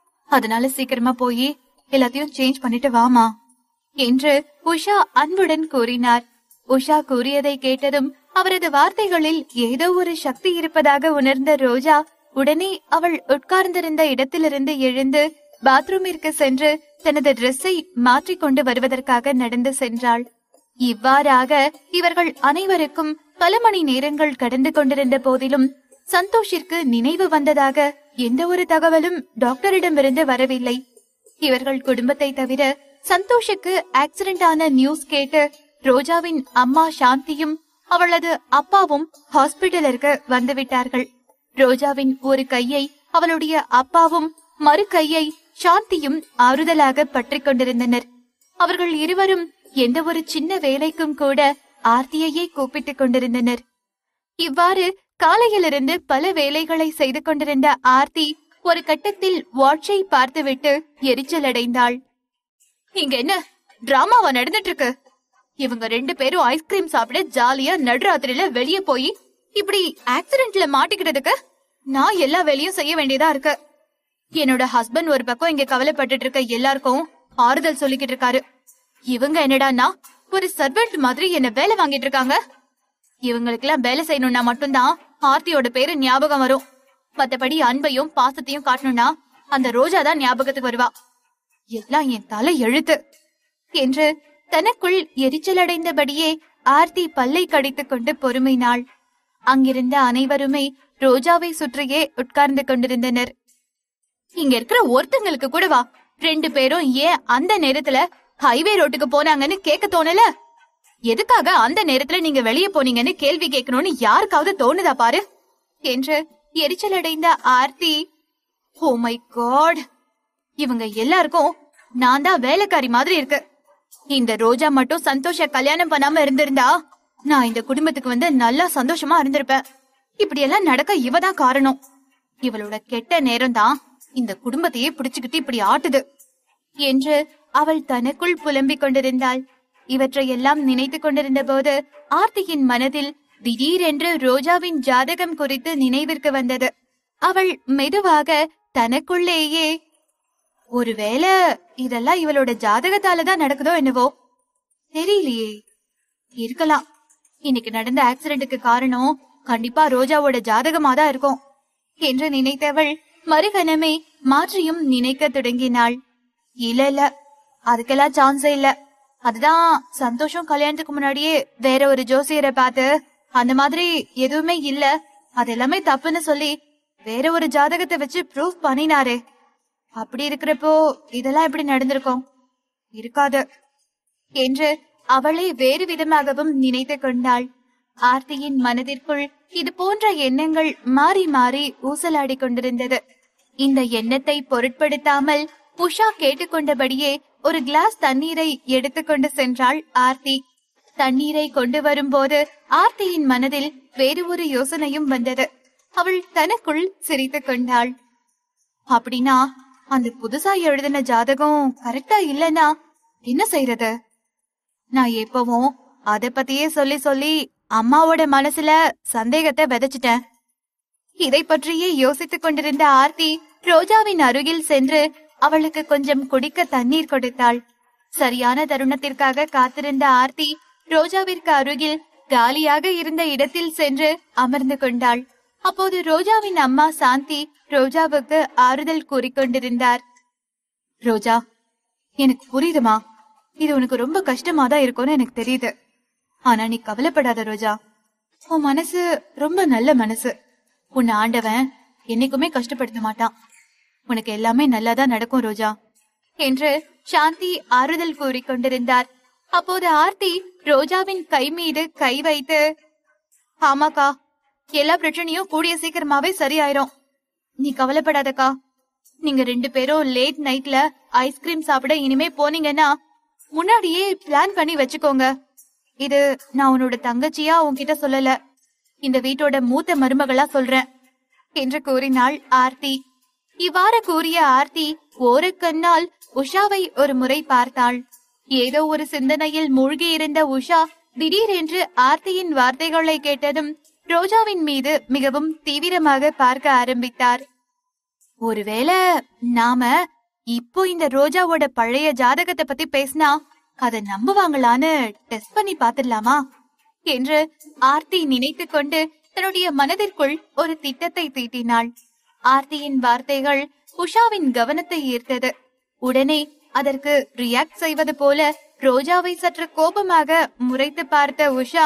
அதனால சீக்கிரமா போய் எல்லாத்தையும் சேஞ்ச் பண்ணிட்டு வாமா என்று உஷா அன்புடன் கூறினார் உஷா கூறியதை கேட்டதும் அவரது வார்த்தைகளில் ஏதோ ஒரு சக்தி இருப்பதாக உணர்ந்த ரோஜா உடனே அவள் உட்கார்ந்திருந்த இடத்திலிருந்து எழுந்து பாத்ரூமிற்கு சென்று தனது ட்ரெஸ்ஸை மாற்றிக் கொண்டு வருவதற்காக நடந்து சென்றாள் இவ்வாறாக இவர்கள் அனைவருக்கும் பல மணி நேரங்கள் கடந்து கொண்டிருந்த போதிலும் சந்தோஷிற்கு நினைவு வந்ததாக எந்த ஒரு தகவலும் டாக்டரிடமிருந்து வரவில்லை இவர்கள் குடும்பத்தை தவிர சந்தோஷுக்கு ஆக்சிடென்ட் ஆன நியூஸ் கேட்டு ரோஜாவின் அம்மா சாந்தியும் அவளது அப்பாவும் ஹாஸ்பிடலிற்கு வந்துவிட்டார்கள் ரோஜாவின் ஒரு கையை அவளுடைய அப்பாவும் மறு கையை சாந்தியும் ஆறுதலாக பற்றிக் கொண்டிருந்தனர் அவர்கள் இருவரும் எந்த ஒரு சின்ன வேலைக்கும் கூட ஆர்த்தியையே கூப்பிட்டுக் கொண்டிருந்தனர் இவ்வாறு காலையிலிருந்து பல வேலைகளை செய்து கொண்டிருந்த ஆர்த்தி ஒரு கட்டத்தில் வாட்சை பார்த்துவிட்டு எரிச்சல் அடைந்தாள் இங்க என்ன டிராமாவா நடந்துட்டு இருக்கு இவங்க ரெண்டு பேரும் ஐஸ்கிரீம் சாப்பிட ஜாலியா நடுராத்திரியில வெளிய போய் இப்படி ஆக்சிடென்ட்ல மாட்டிக்கிறதுக்கு நான் எல்லா வேலையும் செய்ய வேண்டியதா இருக்கு என்னோட ஹஸ்பண்ட் ஒரு பக்கம் இங்க கவலைப்பட்டுட்டு இருக்க எல்லாருக்கும் ஆறுதல் சொல்லிக்கிட்டு இருக்காரு இவங்க என்னடான்னா ஒரு சர்வெண்ட் மாதிரி என்ன வேலை வாங்கிட்டு இருக்காங்க இவங்களுக்கு எல்லாம் வேலை செய்யணும்னா மட்டும்தான் ஆர்த்தியோட பேரு ஞாபகம் வரும் மத்தபடி அன்பையும் பாசத்தையும் காட்டணும்னா அந்த ரோஜா தான் ஞாபகத்துக்கு வருவா எல்லாம் என் தலை எழுத்து என்று தனக்குள் எரிச்சலடைந்தபடியே ஆர்த்தி பல்லை கடித்துக் கொண்டு பொறுமைனாள் அங்கிருந்த அனைவருமே ரோஜாவை சுற்றியே உட்கார்ந்து கொண்டிருந்தனர் இங்க இருக்கிற ஒருத்தங்களுக்கு கூட வா ரெண்டு பேரும் ஏன் அந்த நேரத்துல ஹைவே ரோட்டுக்கு போனாங்கன்னு கேட்க தோணல எதுக்காக அந்த நேரத்துல நீங்க வெளியே போனீங்கன்னு கேள்வி கேட்கணும்னு யாருக்காவது தோணுதா பாரு என்று எரிச்சலடைந்த ஆர்த்தி ஓ மை காட் இவங்க எல்லாருக்கும் நான் தான் வேலைக்காரி மாதிரி இருக்கு இந்த ரோஜா மட்டும் சந்தோஷ கல்யாணம் பண்ணாம இருந்திருந்தா நான் இந்த குடும்பத்துக்கு வந்து நல்லா சந்தோஷமா இருந்திருப்பேன் இப்படி எல்லாம் நடக்க இவ தான் காரணம் இவளோட கெட்ட நேரம் தான் இந்த குடும்பத்தையே பிடிச்சுக்கிட்டு இப்படி ஆட்டுது என்று அவள் தனக்குள் புலம்பிக் கொண்டிருந்தாள் இவற்றையெல்லாம் நினைத்துக் கொண்டிருந்த போது ஆர்த்தியின் மனதில் திடீரென்று ரோஜாவின் ஜாதகம் குறித்து நினைவிற்கு வந்தது அவள் மெதுவாக தனக்குள்ளேயே ஒருவேளை இதெல்லாம் இவளோட ஜாதகத்தால தான் நடக்குதோ என்னவோ தெரியலையே இருக்கலாம் இன்னைக்கு நடந்த ஆக்சிடென்ட்டுக்கு காரணம் கண்டிப்பா ரோஜாவோட ஜாதகமா தான் இருக்கும் என்று நினைத்தவள் மறுகணமே மாற்றியும் நினைக்க தொடங்கினாள் இல்ல இல்ல அதுக்கெல்லாம் சான்ஸே இல்ல அதுதான் சந்தோஷம் கல்யாணத்துக்கு முன்னாடியே வேற ஒரு ஜோசியரை பார்த்து அந்த மாதிரி எதுவுமே இல்ல அது எல்லாமே தப்புன்னு சொல்லி வேற ஒரு ஜாதகத்தை வச்சு ப்ரூஃப் பண்ணினாரே அப்படி இருக்கிறப்போ இதெல்லாம் எப்படி நடந்திருக்கும் இருக்காது என்று அவளை வேறு விதமாகவும் நினைத்து கொண்டாள் ஆர்த்தியின் மனதிற்குள் இது போன்ற எண்ணங்கள் மாறி மாறி ஊசலாடிக் கொண்டிருந்தது இந்த எண்ணத்தை பொருட்படுத்தாமல் உஷா கேட்டுக்கொண்டபடியே ஒரு கிளாஸ் தண்ணீரை எடுத்துக்கொண்டு சென்றாள் ஆர்த்தி தண்ணீரை கொண்டு வரும்போது ஆர்த்தியின் மனதில் வேறு ஒரு யோசனையும் வந்தது அவள் தனக்குள் சிரித்துக் கொண்டாள் அப்படின்னா அந்த புதுசா எழுதின ஜாதகம் கரெக்டா இல்லனா என்ன செய்யறது நான் எப்பவும் அத பத்தியே சொல்லி சொல்லி அம்மாவோட மனசுல சந்தேகத்தை விதைச்சிட்டேன் இதை பற்றியே யோசித்துக் கொண்டிருந்த ஆர்த்தி ரோஜாவின் அருகில் சென்று அவளுக்கு கொஞ்சம் குடிக்க தண்ணீர் கொடுத்தாள் சரியான தருணத்திற்காக காத்திருந்த ஆர்த்தி ரோஜாவிற்கு அருகில் காலியாக இருந்த இடத்தில் சென்று அமர்ந்து கொண்டாள் அப்போது ரோஜாவின் அம்மா சாந்தி ரோஜாவுக்கு ஆறுதல் கூறிக்கொண்டிருந்தார் ரோஜா எனக்கு புரியுதுமா இது உனக்கு ரொம்ப கஷ்டமா தான் இருக்கும்னு எனக்கு தெரியுது ஆனா நீ கவலைப்படாத ரோஜா உன் மனசு ரொம்ப நல்ல மனசு உன்னை ஆண்டவன் என்னைக்குமே கஷ்டப்படுத்த மாட்டான் உனக்கு எல்லாமே நல்லாதான் நடக்கும் ரோஜா என்று சாந்தி ஆறுதல் கூறிக்கொண்டிருந்தார் அப்போது ஆர்த்தி ரோஜாவின் கை மீது கை வைத்து ஆமாக்கா எல்லா பிரச்சனையும் கூடிய சீக்கிரமாவே சரியாயிரும் நீ கவலைப்படாதக்கா நீங்க ரெண்டு பேரும் லேட் நைட்ல ஐஸ்கிரீம் சாப்பிட இனிமே போனீங்கன்னா முன்னாடியே பிளான் பண்ணி வச்சுக்கோங்க இது நான் உன்னோட தங்கச்சியா உன்கிட்ட சொல்லல இந்த வீட்டோட மூத்த மருமகளா சொல்றேன் என்று கூறினாள் ஆர்த்தி இவ்வாறு கூறிய ஆர்த்தி ஓரக்கண்ணால் உஷாவை ஒரு முறை பார்த்தாள் ஏதோ ஒரு சிந்தனையில் மூழ்கி இருந்த உஷா திடீரென்று ஆர்த்தியின் வார்த்தைகளை கேட்டதும் ரோஜாவின் மீது மிகவும் தீவிரமாக பார்க்க ஆரம்பித்தார் ஒருவேளை நாம இப்போ இந்த ரோஜாவோட பழைய ஜாதகத்தை பத்தி பேசினா அதை நம்புவாங்களான்னு டெஸ்ட் பண்ணி பாத்துடலாமா என்று ஆர்த்தி நினைத்து கொண்டு தன்னுடைய மனதிற்குள் ஒரு திட்டத்தை தீட்டினாள் ஆர்த்தியின் வார்த்தைகள் உஷாவின் கவனத்தை ஈர்த்தது உடனே அதற்கு ரியாக்ட் செய்வது போல ரோஜாவை சற்று கோபமாக முறைத்து பார்த்த உஷா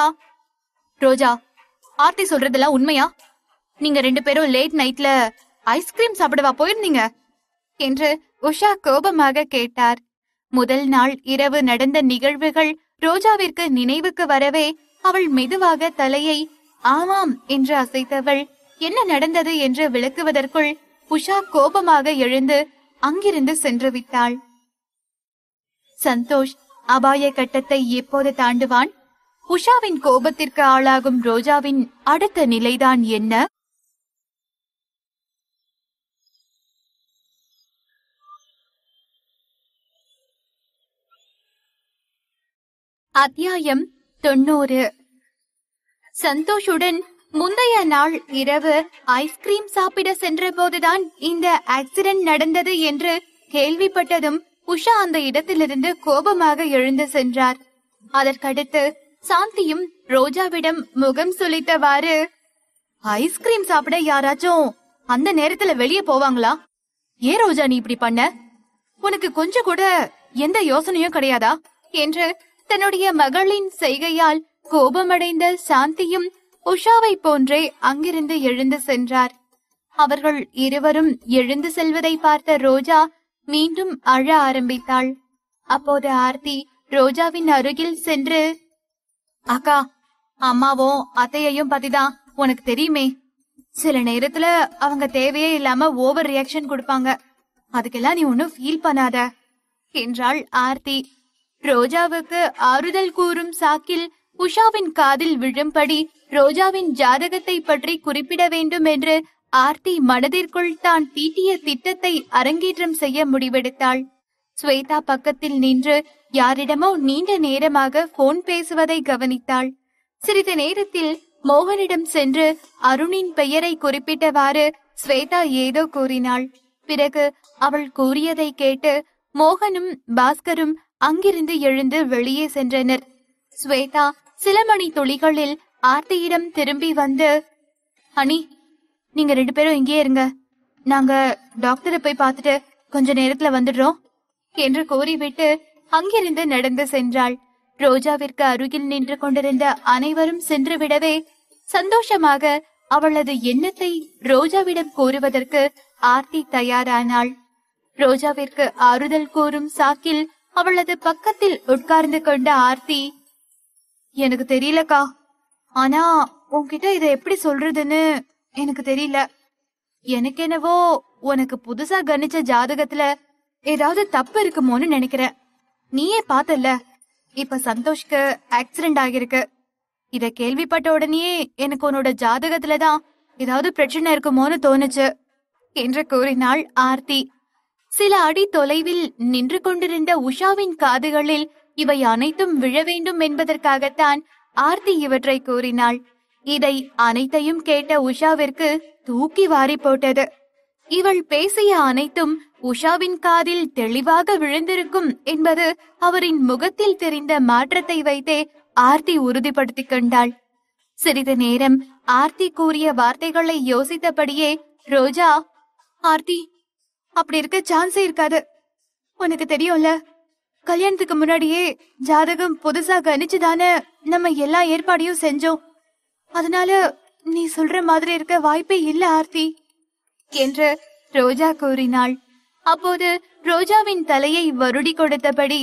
ரோஜா ஆர்த்தி சொல்றதெல்லாம் உண்மையா நீங்க ரெண்டு பேரும் லேட் நைட்ல ஐஸ்கிரீம் சாப்பிடவா போயிருந்தீங்க என்று உஷா கோபமாக கேட்டார் முதல் நாள் இரவு நடந்த நிகழ்வுகள் ரோஜாவிற்கு நினைவுக்கு வரவே அவள் மெதுவாக தலையை ஆமாம் என்று அசைத்தவள் என்ன நடந்தது என்று விளக்குவதற்குள் உஷா கோபமாக எழுந்து அங்கிருந்து சென்று விட்டாள் சந்தோஷ் அபாய கட்டத்தை எப்போது தாண்டுவான் உஷாவின் கோபத்திற்கு ஆளாகும் ரோஜாவின் அடுத்த நிலைதான் என்ன அத்தியாயம் தொண்ணூறு சந்தோஷுடன் முந்தைய நாள் இரவு ஐஸ்கிரீம் சாப்பிட சென்றபோதுதான் இந்த ஆக்சிடென்ட் நடந்தது என்று கேள்விப்பட்டதும் உஷா அந்த இடத்திலிருந்து கோபமாக எழுந்து சென்றார் அதற்கடுத்து சாந்தியும் ரோஜாவிடம் முகம் சுளித்தவாறு ஐஸ்கிரீம் சாப்பிட யாராச்சும் அந்த நேரத்துல வெளியே போவாங்களா ஏன் ரோஜா நீ இப்படி பண்ண உனக்கு கொஞ்சம் கூட எந்த யோசனையும் கிடையாதா என்று தன்னுடைய மகளின் செய்கையால் கோபமடைந்த சாந்தியும் உஷாவை போன்றே அங்கிருந்து எழுந்து சென்றார் அவர்கள் இருவரும் எழுந்து செல்வதை பார்த்த ரோஜா மீண்டும் அழ ஆரம்பித்தாள் அப்போது ஆர்த்தி ரோஜாவின் அருகில் சென்று அக்கா அம்மாவும் அத்தையையும் பத்திதான் உனக்கு தெரியுமே சில நேரத்துல அவங்க தேவையே இல்லாம ஓவர் ரியாக்ஷன் கொடுப்பாங்க அதுக்கெல்லாம் நீ ஒன்னும் ஃபீல் பண்ணாத என்றாள் ஆர்த்தி ரோஜாவுக்கு ஆறுதல் கூறும் சாக்கில் உஷாவின் காதில் விழும்படி ரோஜாவின் ஜாதகத்தை பற்றி குறிப்பிட வேண்டும் என்று ஆர்த்தி மனதிற்குள் தான் தீட்டிய திட்டத்தை அரங்கேற்றம் செய்ய முடிவெடுத்தாள் ஸ்வேதா பக்கத்தில் நின்று யாரிடமோ நீண்ட நேரமாக போன் பேசுவதை கவனித்தாள் சிறிது நேரத்தில் மோகனிடம் சென்று அருணின் பெயரை குறிப்பிட்டவாறு ஸ்வேதா ஏதோ கூறினாள் பிறகு அவள் கூறியதை கேட்டு மோகனும் பாஸ்கரும் அங்கிருந்து எழுந்து வெளியே சென்றனர் ஸ்வேதா சில மணி துளிகளில் ஆர்த்தியிடம் திரும்பி வந்து அனி நீங்க ரெண்டு பேரும் இங்கே இருங்க நாங்க டாக்டரை போய் பார்த்துட்டு கொஞ்ச நேரத்துல வந்துடுறோம் என்று கூறிவிட்டு அங்கிருந்து நடந்து சென்றாள் ரோஜாவிற்கு அருகில் நின்று கொண்டிருந்த அனைவரும் சென்று விடவே சந்தோஷமாக அவளது எண்ணத்தை ரோஜாவிடம் கூறுவதற்கு ஆர்த்தி தயாரானாள் ரோஜாவிற்கு ஆறுதல் கூறும் சாக்கில் அவளது பக்கத்தில் உட்கார்ந்து கொண்ட ஆர்த்தி எனக்கு தெரியலக்கா ஆனா உன்கிட்ட இதை எப்படி சொல்றதுன்னு எனக்கு தெரியல எனக்கு என்னவோ உனக்கு புதுசா கணிச்ச ஜாதகத்துல ஏதாவது தப்பு இருக்குமோன்னு நினைக்கிறேன் நீயே பார்த்தல்ல இப்ப சந்தோஷ்க்கு ஆக்சிடென்ட் ஆகிருக்கு இத கேள்விப்பட்ட உடனேயே எனக்கு உன்னோட ஜாதகத்துல தான் ஏதாவது பிரச்சனை இருக்குமோன்னு தோணுச்சு என்று கூறினாள் ஆர்த்தி சில அடி தொலைவில் நின்று கொண்டிருந்த உஷாவின் காதுகளில் இவை அனைத்தும் விழ வேண்டும் என்பதற்காகத்தான் ஆர்த்தி இவற்றை கூறினாள் இதை அனைத்தையும் கேட்ட உஷாவிற்கு தூக்கி வாரி போட்டது இவள் பேசிய அனைத்தும் உஷாவின் காதில் தெளிவாக விழுந்திருக்கும் என்பது அவரின் முகத்தில் தெரிந்த மாற்றத்தை வைத்தே ஆர்த்தி உறுதிப்படுத்திக் கொண்டாள் சிறிது நேரம் ஆர்த்தி கூறிய வார்த்தைகளை யோசித்தபடியே ரோஜா ஆர்த்தி அப்படி இருக்க சான்ஸே இருக்காது உனக்கு தெரியும்ல கல்யாணத்துக்கு முன்னாடியே ஜாதகம் புதுசா கணிச்சுதானே நம்ம எல்லா ஏற்பாடையும் செஞ்சோம் அதனால நீ சொல்ற மாதிரி இருக்க வாய்ப்பே இல்ல ஆர்த்தி என்று ரோஜா கூறினாள் அப்போது ரோஜாவின் தலையை வருடி கொடுத்தபடி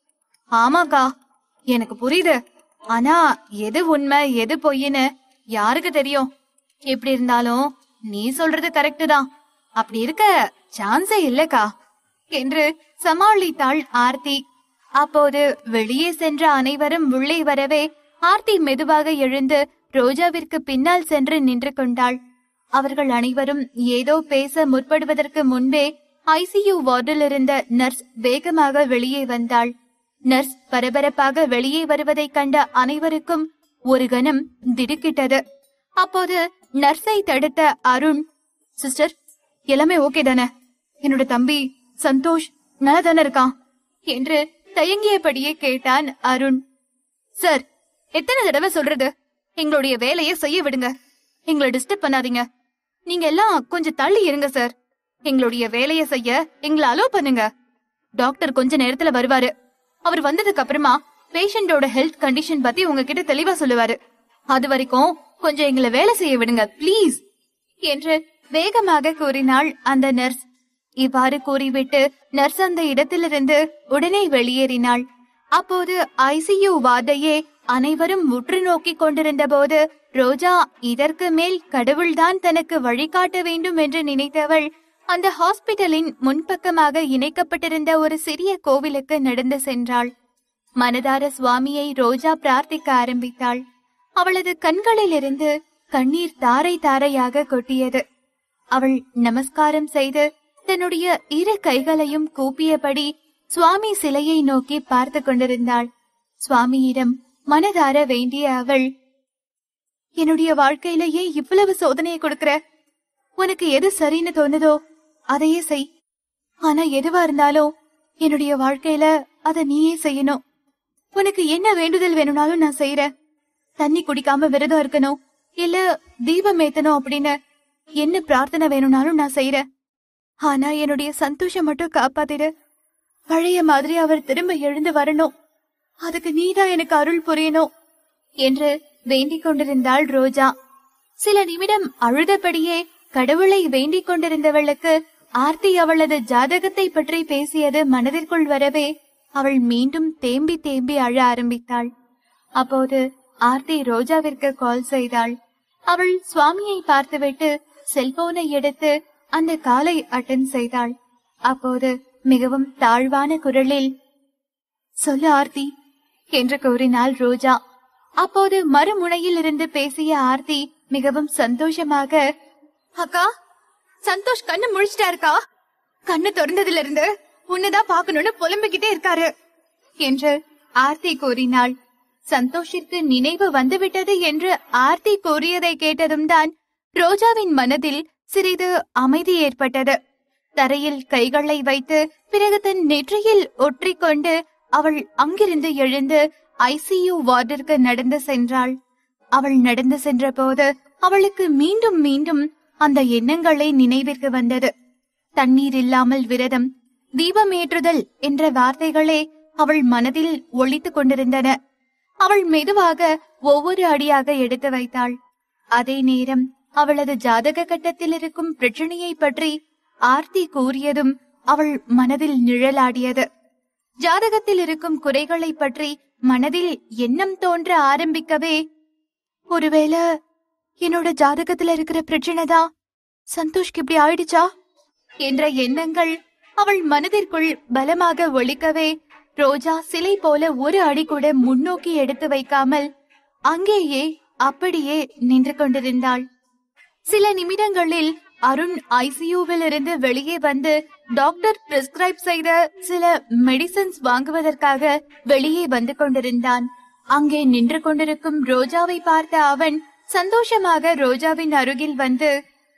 ஆமாக்கா எனக்கு புரியுது ஆனா எது உண்மை எது பொய்ன்னு யாருக்கு தெரியும் எப்படி இருந்தாலும் நீ சொல்றது கரெக்ட் தான் அப்படி இருக்க சான்ஸே இல்லக்கா என்று சமாளித்தாள் ஆர்த்தி அப்போது வெளியே சென்ற அனைவரும் உள்ளே வரவே ஆர்த்தி மெதுவாக எழுந்து ரோஜாவிற்கு பின்னால் சென்று நின்று கொண்டாள் அவர்கள் அனைவரும் ஏதோ பேச முற்படுவதற்கு முன்பே ஐசியூ வார்டில் இருந்த நர்ஸ் வேகமாக வெளியே வந்தாள் நர்ஸ் பரபரப்பாக வெளியே வருவதைக் கண்ட அனைவருக்கும் ஒரு கணம் திடுக்கிட்டது அப்போது நர்ஸை தடுத்த அருண் சிஸ்டர் எல்லாமே ஓகே தானே என்னோட தம்பி சந்தோஷ் நல்லா தானே இருக்கான் என்று தயங்கியபடியே கேட்டான் அருண் சார் எத்தனை தடவை சொல்றது எங்களுடைய வேலையை செய்ய விடுங்க எங்களை டிஸ்டர்ப் பண்ணாதீங்க நீங்க எல்லாம் கொஞ்சம் தள்ளி இருங்க சார் எங்களுடைய வேலையை செய்ய எங்களை அலோ பண்ணுங்க டாக்டர் கொஞ்ச நேரத்துல வருவாரு அவர் வந்ததுக்கு அப்புறமா பேஷண்டோட ஹெல்த் கண்டிஷன் பத்தி உங்ககிட்ட தெளிவா சொல்லுவாரு அது வரைக்கும் கொஞ்சம் எங்களை வேலை செய்ய விடுங்க ப்ளீஸ் என்று வேகமாக கூறினாள் அந்த நர்ஸ் இவ்வாறு கூறிவிட்டு நர்ஸ் அந்த இடத்திலிருந்து உடனே வெளியேறினாள் அப்போது ஐசியூ வார்டையே அனைவரும் உற்று நோக்கிக் கொண்டிருந்த போது ரோஜா இதற்கு மேல் கடவுள்தான் தனக்கு வழிகாட்ட வேண்டும் என்று நினைத்தவள் அந்த ஹாஸ்பிட்டலின் முன்பக்கமாக இணைக்கப்பட்டிருந்த ஒரு சிறிய கோவிலுக்கு நடந்து சென்றாள் மனதார சுவாமியை ரோஜா பிரார்த்திக்க ஆரம்பித்தாள் அவளது கண்களிலிருந்து கண்ணீர் தாரை தாரையாக கொட்டியது அவள் நமஸ்காரம் செய்து தன்னுடைய இரு கைகளையும் கூப்பியபடி சுவாமி சிலையை நோக்கி பார்த்து கொண்டிருந்தாள் சுவாமியிடம் மனதார வேண்டிய அவள் என்னுடைய வாழ்க்கையில ஏன் இவ்வளவு சோதனையை கொடுக்கற உனக்கு எது சரின்னு தோணுதோ அதையே செய் ஆனா எதுவா இருந்தாலும் என்னுடைய வாழ்க்கையில அத நீயே செய்யணும் உனக்கு என்ன வேண்டுதல் வேணும்னாலும் நான் செய்யறேன் தண்ணி குடிக்காம விரதம் இருக்கணும் இல்ல தீபம் ஏத்தணும் அப்படின்னு என்ன பிரார்த்தனை வேணும்னாலும் நான் செய்யறேன் ஆனா என்னுடைய சந்தோஷம் மட்டும் காப்பாத்திடு பழைய மாதிரி அவர் திரும்ப எழுந்து வரணும் அதுக்கு நீதான் எனக்கு அருள் புரியணும் என்று வேண்டிக் கொண்டிருந்தாள் ரோஜா சில நிமிடம் அழுதபடியே கடவுளை வேண்டிக் கொண்டிருந்தவளுக்கு ஆர்த்தி அவளது ஜாதகத்தை பற்றி பேசியது மனதிற்குள் வரவே அவள் மீண்டும் தேம்பி தேம்பி அழ ஆரம்பித்தாள் அப்போது ஆர்த்தி ரோஜாவிற்கு கால் செய்தாள் அவள் சுவாமியை பார்த்துவிட்டு செல்போனை எடுத்து அந்த காலை அட்டன் செய்தாள் அப்போது மிகவும் தாழ்வான குரலில் சொல்லு ஆர்த்தி என்று கூறினாள் ரோஜா அப்போது மறுமுனையில் இருந்து பேசிய ஆர்த்தி மிகவும் சந்தோஷமாக அக்கா சந்தோஷ் கண்ணு முழிச்சிட்டாருக்கா கண்ணு திறந்ததுல இருந்து உன்னதான் பாக்கணும்னு புலம்பிக்கிட்டே இருக்காரு என்று ஆர்த்தி கூறினாள் சந்தோஷிற்கு நினைவு வந்துவிட்டது என்று ஆர்த்தி கூறியதை கேட்டதும் தான் ரோஜாவின் மனதில் சிறிது அமைதி ஏற்பட்டது தரையில் கைகளை வைத்து பிறகு தன் நெற்றியில் ஒற்றிக்கொண்டு அவள் அங்கிருந்து எழுந்து ஐசியு வார்டிற்கு நடந்து சென்றாள் அவள் நடந்து சென்றபோது அவளுக்கு மீண்டும் மீண்டும் அந்த எண்ணங்களே நினைவிற்கு வந்தது தண்ணீர் இல்லாமல் விரதம் தீபம் ஏற்றுதல் என்ற வார்த்தைகளே அவள் மனதில் ஒழித்துக் கொண்டிருந்தன அவள் மெதுவாக ஒவ்வொரு அடியாக எடுத்து வைத்தாள் அதே நேரம் அவளது ஜாதக கட்டத்தில் இருக்கும் பிரச்சனையை பற்றி ஆர்த்தி கூறியதும் அவள் மனதில் நிழலாடியது ஜாதகத்தில் இருக்கும் குறைகளை பற்றி மனதில் எண்ணம் தோன்ற ஆரம்பிக்கவே ஒருவேளை என்னோட ஜாதகத்துல இருக்கிற பிரச்சனை தான் சந்தோஷ்க்கு இப்படி ஆயிடுச்சா என்ற எண்ணங்கள் அவள் மனதிற்குள் பலமாக ஒலிக்கவே ரோஜா சிலை போல ஒரு அடி கூட முன்னோக்கி எடுத்து வைக்காமல் அங்கேயே அப்படியே நின்று கொண்டிருந்தாள் சில நிமிடங்களில் அருண் ஐசியூவில் இருந்து வெளியே வந்து டாக்டர் பிரிஸ்கிரைப் செய்த சில மெடிசன்ஸ் வாங்குவதற்காக வெளியே வந்து கொண்டிருந்தான் அங்கே நின்று கொண்டிருக்கும் ரோஜாவை பார்த்த அவன் சந்தோஷமாக ரோஜாவின் அருகில் வந்து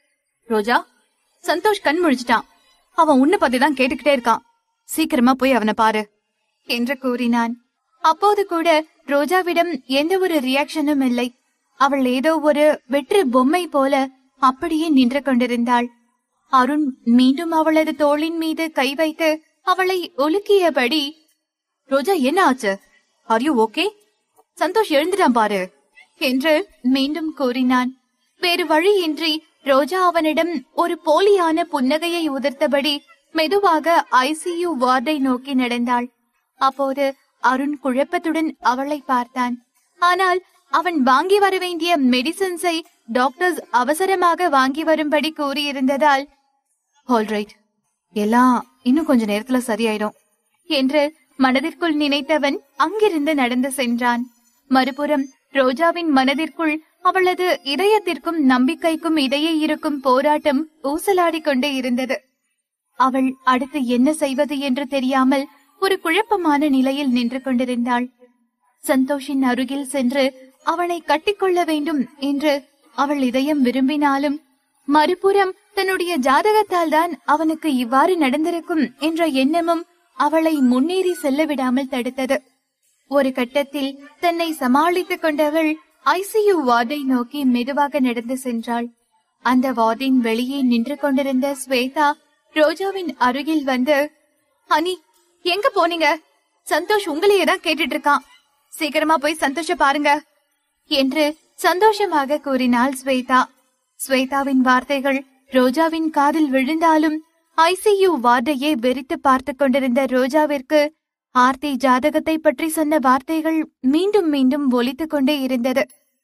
ரோஜா சந்தோஷ் கண் முழிச்சிட்டான் அவன் உன்னை பத்தி தான் கேட்டுக்கிட்டே இருக்கான் சீக்கிரமா போய் அவனை பாரு என்று கூறினான் அப்போது கூட ரோஜாவிடம் எந்த ஒரு ரியாக்ஷனும் இல்லை அவள் ஏதோ ஒரு வெற்று பொம்மை போல அப்படியே நின்று கொண்டிருந்தாள் அருண் மீண்டும் அவளது தோளின் மீது கை வைத்து அவளை ஒலுக்கியபடி ரோஜா என்ன ஆச்சு ஆர் யூ ஓகே சந்தோஷ் எழுந்துட்டான் பாரு என்று மீண்டும் கூறினான் வேறு வழியின்றி ரோஜா அவனிடம் ஒரு போலியான புன்னகையை உதிர்த்தபடி மெதுவாக ஐசியு வார்டை நோக்கி நடந்தாள் அப்போது அருண் குழப்பத்துடன் அவளை பார்த்தான் ஆனால் அவன் வாங்கி வர வேண்டிய மெடிசன்ஸை டாக்டர்ஸ் அவசரமாக வாங்கி வரும்படி கூறியிருந்ததால் ஆல்ரைட் எல்லாம் இன்னும் கொஞ்ச நேரத்துல சரியாயிடும் என்று மனதிற்குள் நினைத்தவன் அங்கிருந்து நடந்து சென்றான் மறுபுறம் ரோஜாவின் மனதிற்குள் அவளது இதயத்திற்கும் நம்பிக்கைக்கும் இடையே இருக்கும் போராட்டம் ஊசலாடிக் கொண்டே இருந்தது அவள் அடுத்து என்ன செய்வது என்று தெரியாமல் ஒரு குழப்பமான நிலையில் நின்று கொண்டிருந்தாள் சந்தோஷின் அருகில் சென்று அவனை கட்டிக்கொள்ள வேண்டும் என்று அவள் இதயம் விரும்பினாலும் மறுபுறம் தன்னுடைய ஜாதகத்தால் தான் அவனுக்கு இவ்வாறு நடந்திருக்கும் என்ற எண்ணமும் அவளை முன்னேறி செல்ல விடாமல் தடுத்தது ஒரு கட்டத்தில் தன்னை சமாளித்துக் கொண்டவள் ஐசியு வார்டை நோக்கி மெதுவாக நடந்து சென்றாள் அந்த வார்டின் வெளியே நின்று கொண்டிருந்த ஸ்வேதா ரோஜாவின் அருகில் வந்து ஹனி எங்க போனீங்க சந்தோஷ் உங்களையே தான் கேட்டுட்டு இருக்கான் சீக்கிரமா போய் சந்தோஷ பாருங்க என்று சந்தோஷமாக கூறினாள் ஸ்வேதா ஸ்வேதாவின் வார்த்தைகள் ரோஜாவின் காதில் விழுந்தாலும் ஐசியு வார்டையே வெறித்து பார்த்து கொண்டிருந்த ரோஜாவிற்கு ஆர்த்தி ஜாதகத்தை பற்றி சொன்ன வார்த்தைகள் மீண்டும் மீண்டும் ஒலித்துக் கொண்டே இருந்தது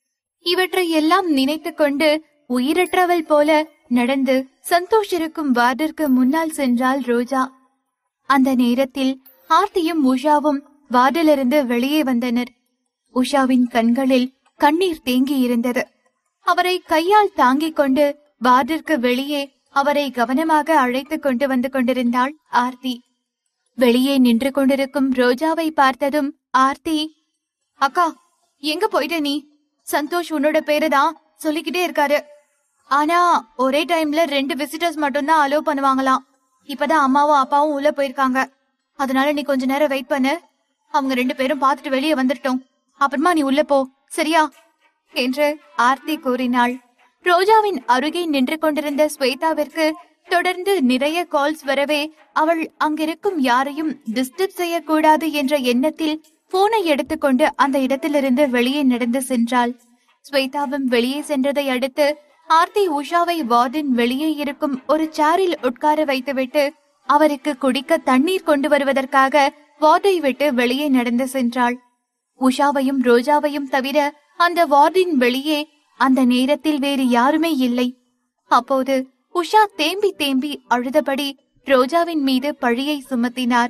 இவற்றை எல்லாம் நினைத்துக் கொண்டு உயிரற்றவள் போல நடந்து சந்தோஷ் இருக்கும் வார்டிற்கு முன்னால் சென்றாள் ரோஜா அந்த நேரத்தில் ஆர்த்தியும் உஷாவும் வார்டிலிருந்து வெளியே வந்தனர் உஷாவின் கண்களில் கண்ணீர் தேங்கி இருந்தது அவரை கையால் தாங்கிக் கொண்டு வார்டிற்கு வெளியே அவரை கவனமாக அழைத்துக் கொண்டு வந்து கொண்டிருந்தாள் ஆர்த்தி வெளியே நின்று கொண்டிருக்கும் ரோஜாவை பார்த்ததும் ஆர்த்தி அக்கா எங்க போயிட்ட நீ சந்தோஷ் உன்னோட பேரு தான் சொல்லிக்கிட்டே இருக்காரு ஆனா ஒரே டைம்ல ரெண்டு விசிட்டர்ஸ் மட்டும்தான் அலோவ் பண்ணுவாங்களாம் இப்பதான் அம்மாவும் அப்பாவும் உள்ள போயிருக்காங்க அதனால நீ கொஞ்ச நேரம் வெயிட் பண்ணு அவங்க ரெண்டு பேரும் பார்த்துட்டு வெளியே வந்துட்டோம் அப்புறமா நீ உள்ள போ சரியா என்று ஆர்த்தி கூறினாள் ரோஜாவின் அருகே நின்று கொண்டிருந்த ஸ்வேதாவிற்கு தொடர்ந்து நிறைய கால்ஸ் வரவே அவள் அங்கிருக்கும் யாரையும் டிஸ்டர்ப் செய்யக்கூடாது என்ற எண்ணத்தில் போனை எடுத்துக்கொண்டு அந்த இடத்திலிருந்து வெளியே நடந்து சென்றாள் ஸ்வேதாவும் வெளியே சென்றதை அடுத்து ஆர்த்தி உஷாவை வார்டன் வெளியே இருக்கும் ஒரு சேரில் உட்கார வைத்துவிட்டு அவருக்கு குடிக்க தண்ணீர் கொண்டு வருவதற்காக வார்டை விட்டு வெளியே நடந்து சென்றாள் உஷாவையும் ரோஜாவையும் தவிர அந்த வார்டின் வெளியே அந்த நேரத்தில் வேறு யாருமே இல்லை அப்போது உஷா தேம்பி தேம்பி அழுதபடி ரோஜாவின் மீது பழியை சுமத்தினார்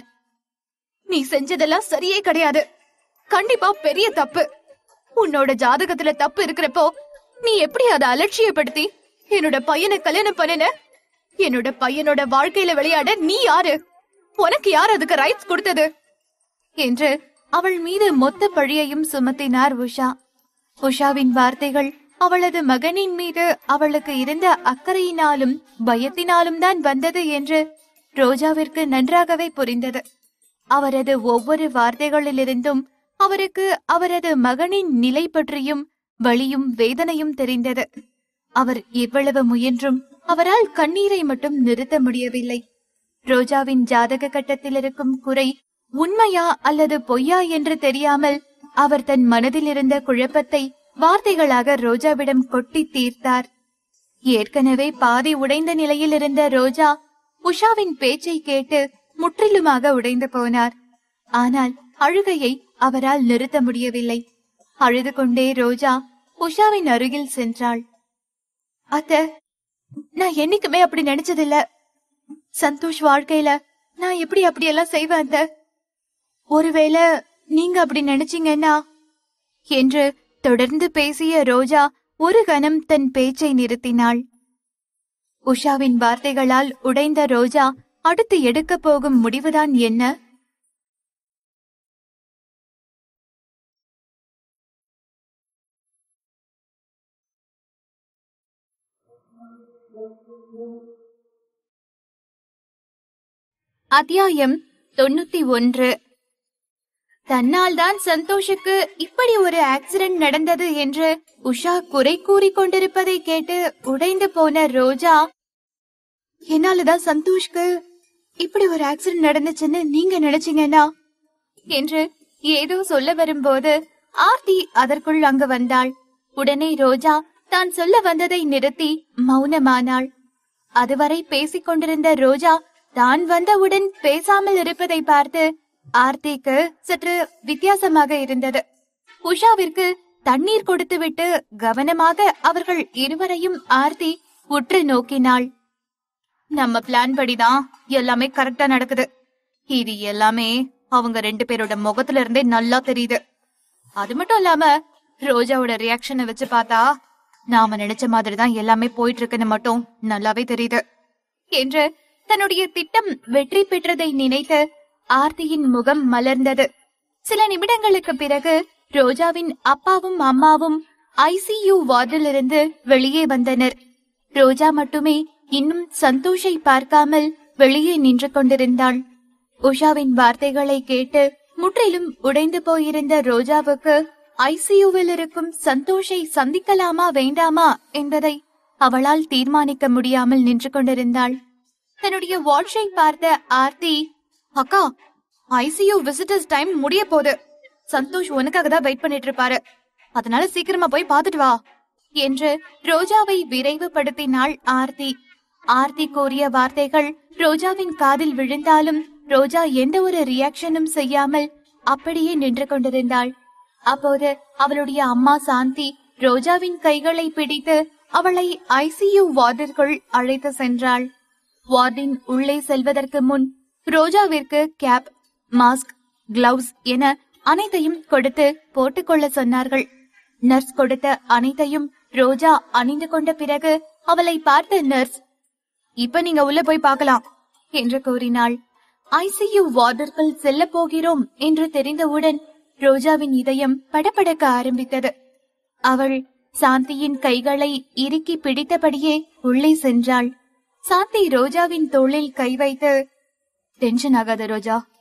நீ செஞ்சதெல்லாம் சரியே கிடையாது கண்டிப்பா பெரிய தப்பு உன்னோட ஜாதகத்துல தப்பு இருக்கிறப்போ நீ எப்படி அதை அலட்சியப்படுத்தி என்னோட பையனை கல்யாணம் பண்ணின என்னோட பையனோட வாழ்க்கையில விளையாட நீ யாரு உனக்கு யார் அதுக்கு ரைட்ஸ் கொடுத்தது என்று அவள் மீது மொத்த பழியையும் சுமத்தினார் உஷா உஷாவின் வார்த்தைகள் அவளது மகனின் மீது அவளுக்கு இருந்த அக்கறையினாலும் பயத்தினாலும் தான் வந்தது என்று ரோஜாவிற்கு நன்றாகவே புரிந்தது அவரது ஒவ்வொரு வார்த்தைகளிலிருந்தும் அவருக்கு அவரது மகனின் நிலை பற்றியும் வலியும் வேதனையும் தெரிந்தது அவர் எவ்வளவு முயன்றும் அவரால் கண்ணீரை மட்டும் நிறுத்த முடியவில்லை ரோஜாவின் ஜாதக கட்டத்தில் இருக்கும் குறை உண்மையா அல்லது பொய்யா என்று தெரியாமல் அவர் தன் மனதில் இருந்த குழப்பத்தை வார்த்தைகளாக ரோஜாவிடம் கொட்டி தீர்த்தார் ஏற்கனவே பாதி உடைந்த நிலையில் இருந்த ரோஜா உஷாவின் பேச்சை கேட்டு முற்றிலுமாக உடைந்து போனார் ஆனால் அழுகையை அவரால் நிறுத்த முடியவில்லை அழுது கொண்டே ரோஜா உஷாவின் அருகில் சென்றாள் அத்த நான் என்னைக்குமே அப்படி நினைச்சதில்ல சந்தோஷ் வாழ்க்கையில நான் எப்படி அப்படியெல்லாம் செய்வேன் அத்த ஒருவேளை நீங்க அப்படி நினைச்சீங்கன்னா என்று தொடர்ந்து பேசிய ரோஜா ஒரு கணம் தன் பேச்சை நிறுத்தினாள் உஷாவின் வார்த்தைகளால் உடைந்த ரோஜா அடுத்து எடுக்கப் போகும் முடிவுதான் என்ன அத்தியாயம் தொண்ணூத்தி ஒன்று தன்னால் தான் சந்தோஷுக்கு இப்படி ஒரு ஆக்சிடென்ட் நடந்தது என்று உஷா குறை கூறிக் கொண்டிருப்பதை கேட்டு உடைந்து போன ரோஜா என்னாலதான் சந்தோஷ்க்கு இப்படி ஒரு ஆக்சிடென்ட் நடந்துச்சுன்னு நீங்க நினைச்சீங்கன்னா என்று ஏதோ சொல்ல வரும்போது ஆர்த்தி அதற்குள் அங்கு வந்தாள் உடனே ரோஜா தான் சொல்ல வந்ததை நிறுத்தி மௌனமானாள் அதுவரை பேசிக் கொண்டிருந்த ரோஜா தான் வந்தவுடன் பேசாமல் இருப்பதை பார்த்து ஆர்த்திக்கு சற்று வித்தியாசமாக இருந்தது உஷாவிற்கு தண்ணீர் கொடுத்துவிட்டு கவனமாக அவர்கள் இருவரையும் ஆர்த்தி உற்று நோக்கினாள் நம்ம பிளான் படிதான் எல்லாமே கரெக்டா நடக்குது இது எல்லாமே அவங்க ரெண்டு பேரோட முகத்துல இருந்தே நல்லா தெரியுது அது மட்டும் இல்லாம ரோஜாவோட ரியாக்ஷனை வச்சு பார்த்தா நாம நினைச்ச மாதிரி தான் எல்லாமே போயிட்டு இருக்குன்னு மட்டும் நல்லாவே தெரியுது என்று தன்னுடைய திட்டம் வெற்றி பெற்றதை நினைத்து ஆர்த்தியின் முகம் மலர்ந்தது சில நிமிடங்களுக்கு பிறகு ரோஜாவின் அப்பாவும் அம்மாவும் ஐசியூ வார்டிலிருந்து வெளியே வந்தனர் ரோஜா மட்டுமே இன்னும் சந்தோஷை பார்க்காமல் வெளியே நின்று கொண்டிருந்தாள் உஷாவின் வார்த்தைகளை கேட்டு முற்றிலும் உடைந்து போயிருந்த ரோஜாவுக்கு ஐசியூவில் இருக்கும் சந்தோஷை சந்திக்கலாமா வேண்டாமா என்பதை அவளால் தீர்மானிக்க முடியாமல் நின்று கொண்டிருந்தாள் தன்னுடைய வாட்சை பார்த்த ஆர்த்தி அக்கா ஐசியூ விசிட்டர்ஸ் டைம் முடிய போகுது சந்தோஷ் உனக்காக தான் வெயிட் பண்ணிட்டு இருப்பாரு அதனால சீக்கிரமா போய் பாத்துட்டு வா என்று ரோஜாவை விரைவுபடுத்தினாள் ஆர்த்தி ஆர்த்தி கூறிய வார்த்தைகள் ரோஜாவின் காதில் விழுந்தாலும் ரோஜா எந்த ஒரு ரியாக்ஷனும் செய்யாமல் அப்படியே நின்று கொண்டிருந்தாள் அப்போது அவளுடைய அம்மா சாந்தி ரோஜாவின் கைகளை பிடித்து அவளை ஐசியூ வார்டிற்குள் அழைத்து சென்றாள் வார்டின் உள்ளே செல்வதற்கு முன் ரோஜாவிற்கு கேப் மாஸ்க் கிளவுஸ் என அனைத்தையும் கொடுத்து போட்டுக்கொள்ள சொன்னார்கள் நர்ஸ் கொடுத்த அனைத்தையும் ரோஜா அணிந்து கொண்ட பிறகு அவளை பார்த்த நர்ஸ் இப்ப நீங்க உள்ள போய் பார்க்கலாம் என்று கூறினாள் ஐசியூ வார்டிற்குள் செல்ல போகிறோம் என்று தெரிந்தவுடன் ரோஜாவின் இதயம் படபடக்க ஆரம்பித்தது அவள் சாந்தியின் கைகளை இறுக்கி பிடித்தபடியே உள்ளே சென்றாள் சாந்தி ரோஜாவின் தோளில் கை வைத்து டென்ஷன் ஆகாத ரோஜா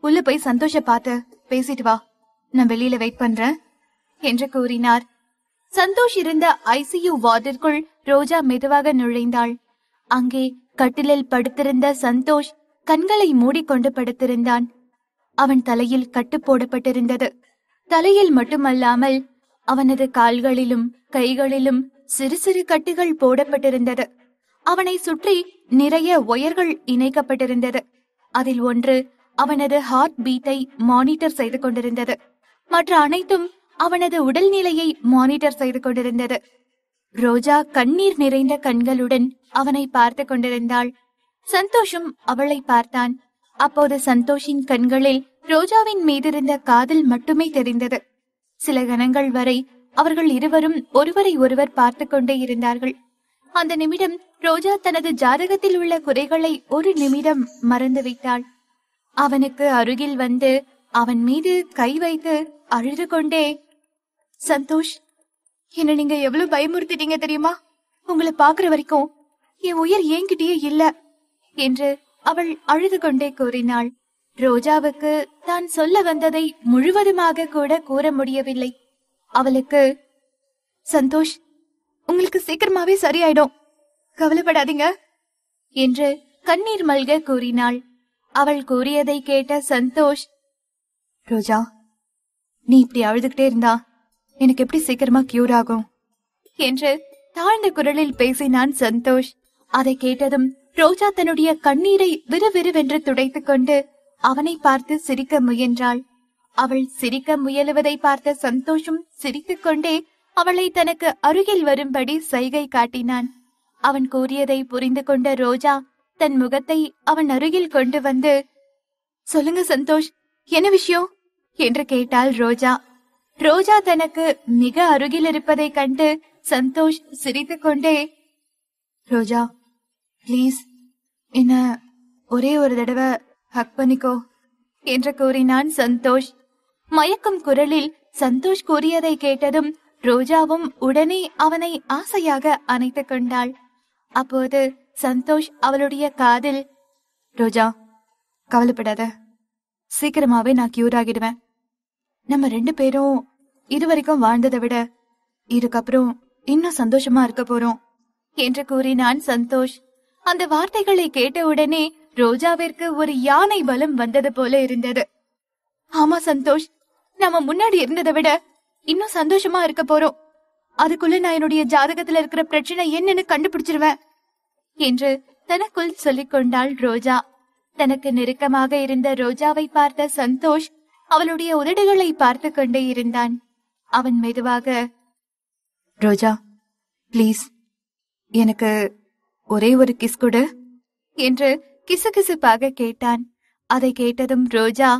உள்ள போய் சந்தோஷ பார்த்து பேசிட்டு வா நான் வெளியில வெயிட் பண்றேன் என்று கூறினார் சந்தோஷ் இருந்த ஐசியு வார்டிற்குள் ரோஜா மெதுவாக நுழைந்தாள் அங்கே கட்டிலில் படுத்திருந்த சந்தோஷ் கண்களை மூடிக்கொண்டு படுத்திருந்தான் அவன் தலையில் கட்டு போடப்பட்டிருந்தது தலையில் மட்டுமல்லாமல் அவனது கால்களிலும் கைகளிலும் சிறு சிறு கட்டுகள் போடப்பட்டிருந்தது அவனை சுற்றி நிறைய ஒயர்கள் இணைக்கப்பட்டிருந்தது அதில் ஒன்று அவனது ஹார்ட் பீட்டை மானிட்டர் செய்து கொண்டிருந்தது மற்ற அனைத்தும் அவனது உடல்நிலையை மானிட்டர் செய்து கொண்டிருந்தது ரோஜா கண்ணீர் நிறைந்த கண்களுடன் அவனை பார்த்து கொண்டிருந்தாள் சந்தோஷும் அவளை பார்த்தான் அப்போது சந்தோஷின் கண்களில் ரோஜாவின் மீதிருந்த காதல் மட்டுமே தெரிந்தது சில கணங்கள் வரை அவர்கள் இருவரும் ஒருவரை ஒருவர் பார்த்து கொண்டே இருந்தார்கள் அந்த நிமிடம் ரோஜா தனது ஜாதகத்தில் உள்ள குறைகளை ஒரு நிமிடம் மறந்துவிட்டாள் அவனுக்கு அருகில் வந்து அவன் மீது கை வைத்து அழுது கொண்டே சந்தோஷ் என்ன நீங்க எவ்வளவு பயமுறுத்திட்டீங்க தெரியுமா உங்களை பாக்குற வரைக்கும் என் உயிர் என்கிட்டயே இல்ல என்று அவள் அழுது கொண்டே கூறினாள் ரோஜாவுக்கு தான் சொல்ல வந்ததை முழுவதுமாக கூட கூற முடியவில்லை அவளுக்கு சந்தோஷ் உங்களுக்கு சீக்கிரமாவே சரியாயிடும் கவலைப்படாதீங்க என்று கண்ணீர் மல்க கூறினாள் அவள் கூறியதை கேட்ட சந்தோஷ் ரோஜா நீ இப்படி அழுதுகிட்டே இருந்தா எனக்கு எப்படி சீக்கிரமா கியூர் ஆகும் என்று தாழ்ந்த குரலில் பேசினான் சந்தோஷ் அதை கேட்டதும் ரோஜா தன்னுடைய கண்ணீரை விறுவிறுவென்று துடைத்துக் கொண்டு அவனை பார்த்து சிரிக்க முயன்றாள் அவள் சிரிக்க முயலுவதை பார்த்த சந்தோஷும் சிரித்துக் கொண்டே அவளை தனக்கு அருகில் வரும்படி சைகை காட்டினான் அவன் கூறியதை புரிந்து கொண்ட ரோஜா தன் முகத்தை அவன் அருகில் கொண்டு வந்து சொல்லுங்க சந்தோஷ் என்ன விஷயம் என்று கேட்டாள் ரோஜா ரோஜா தனக்கு மிக அருகில் இருப்பதை கண்டு சந்தோஷ் சிரித்துக் கொண்டே ரோஜா ப்ளீஸ் என்ன ஒரே ஒரு தடவை ஹக் பண்ணிக்கோ என்று கூறினான் சந்தோஷ் மயக்கும் குரலில் சந்தோஷ் கூறியதை கேட்டதும் ரோஜாவும் உடனே அவனை ஆசையாக அணைத்துக் கொண்டாள் அப்போது சந்தோஷ் அவளுடைய காதில் ரோஜா கவலைப்படாத சீக்கிரமாவே நான் கியூர் ஆகிடுவேன் நம்ம ரெண்டு பேரும் இதுவரைக்கும் வாழ்ந்ததை விட இதுக்கப்புறம் இன்னும் சந்தோஷமா இருக்க போறோம் என்று கூறினான் சந்தோஷ் அந்த வார்த்தைகளை கேட்டவுடனே ரோஜாவிற்கு ஒரு யானை பலம் வந்தது போல இருந்தது ஆமா சந்தோஷ் நாம முன்னாடி இருந்ததை விட இன்னும் சந்தோஷமா இருக்க போறோம் அதுக்குள்ள நான் என்னுடைய ஜாதகத்துல இருக்கிற பிரச்சனை என்னன்னு கண்டுபிடிச்சிருவேன் என்று தனக்குள் சொல்லிக் கொண்டாள் ரோஜா தனக்கு நெருக்கமாக இருந்த ரோஜாவை பார்த்த சந்தோஷ் அவளுடைய உதடுகளை பார்த்து கொண்டே இருந்தான் அவன் மெதுவாக ரோஜா ப்ளீஸ் எனக்கு ஒரே ஒரு கிஸ் கொடு என்று கிசுகிசுப்பாக கேட்டான் அதை கேட்டதும் ரோஜா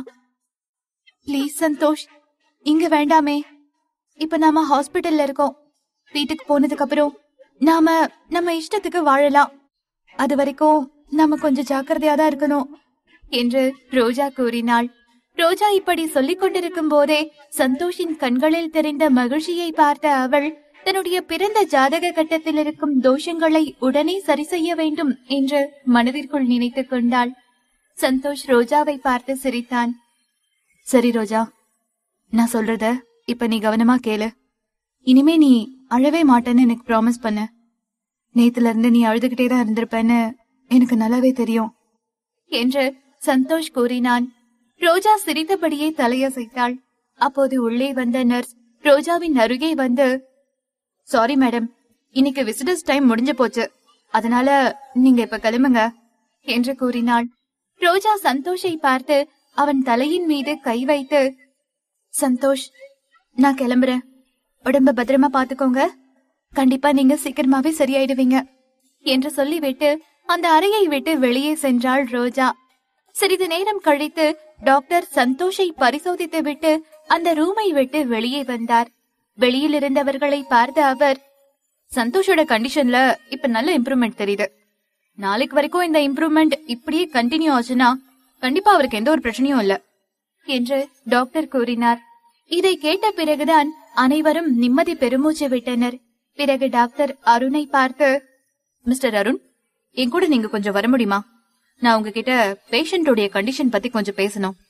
ப்ளீஸ் சந்தோஷ் இங்க வேண்டாமே இப்ப நாம ஹாஸ்பிடல்ல இருக்கோம் வீட்டுக்கு போனதுக்கு அப்புறம் நாம நம்ம இஷ்டத்துக்கு வாழலாம் அது வரைக்கும் நாம கொஞ்சம் ஜாக்கிரதையா தான் இருக்கணும் என்று ரோஜா கூறினாள் ரோஜா இப்படி சொல்லிக் கொண்டிருக்கும் போதே சந்தோஷின் கண்களில் தெரிந்த மகிழ்ச்சியை பார்த்த அவள் தன்னுடைய பிறந்த ஜாதக கட்டத்தில் இருக்கும் தோஷங்களை உடனே சரி செய்ய வேண்டும் என்று மனதிற்குள் நினைத்துக் கொண்டாள் சந்தோஷ் ரோஜாவை பார்த்து சிரித்தான் சரி ரோஜா நான் சொல்றத இப்ப நீ கவனமா கேளு இனிமே நீ அழவே மாட்டேன்னு எனக்கு ப்ராமிஸ் பண்ண நேத்துல இருந்து நீ அழுதுகிட்டே தான் இருந்திருப்பேன்னு எனக்கு நல்லாவே தெரியும் என்று சந்தோஷ் கூறினான் ரோஜா சிரித்தபடியே தலையசைத்தாள் அப்போது உள்ளே வந்த நர்ஸ் ரோஜாவின் அருகே வந்து சாரி மேடம் இன்னைக்கு விசிட்டர்ஸ் டைம் முடிஞ்சு போச்சு அதனால நீங்க இப்ப கிளம்புங்க என்று கூறினாள் ரோஜா சந்தோஷை பார்த்து அவன் தலையின் மீது கை வைத்து சந்தோஷ் நான் கிளம்புறேன் உடம்ப பத்திரமா பாத்துக்கோங்க கண்டிப்பா நீங்க சீக்கிரமாவே சரியாயிடுவீங்க என்று சொல்லிவிட்டு அந்த அறையை விட்டு வெளியே சென்றாள் ரோஜா சிறிது நேரம் கழித்து டாக்டர் சந்தோஷை பரிசோதித்து விட்டு அந்த ரூமை விட்டு வெளியே வந்தார் வெளியில் இருந்தவர்களை பார்த்த அவர் சந்தோஷோட கண்டிஷன்ல இப்ப நல்ல இம்ப்ரூவ்மெண்ட் தெரியுது நாளைக்கு வரைக்கும் இந்த இம்ப்ரூவ்மெண்ட் இப்படியே கண்டினியூ ஆச்சுன்னா கண்டிப்பா அவருக்கு எந்த ஒரு பிரச்சனையும் இல்ல என்று டாக்டர் கூறினார் இதை கேட்ட பிறகுதான் அனைவரும் நிம்மதி பெருமூச்சு விட்டனர் பிறகு டாக்டர் அருணை பார்த்து மிஸ்டர் அருண் என் கூட நீங்க கொஞ்சம் வர முடியுமா நான் உங்ககிட்ட பேஷண்டோடைய கண்டிஷன் பத்தி கொஞ்சம் பேசணும்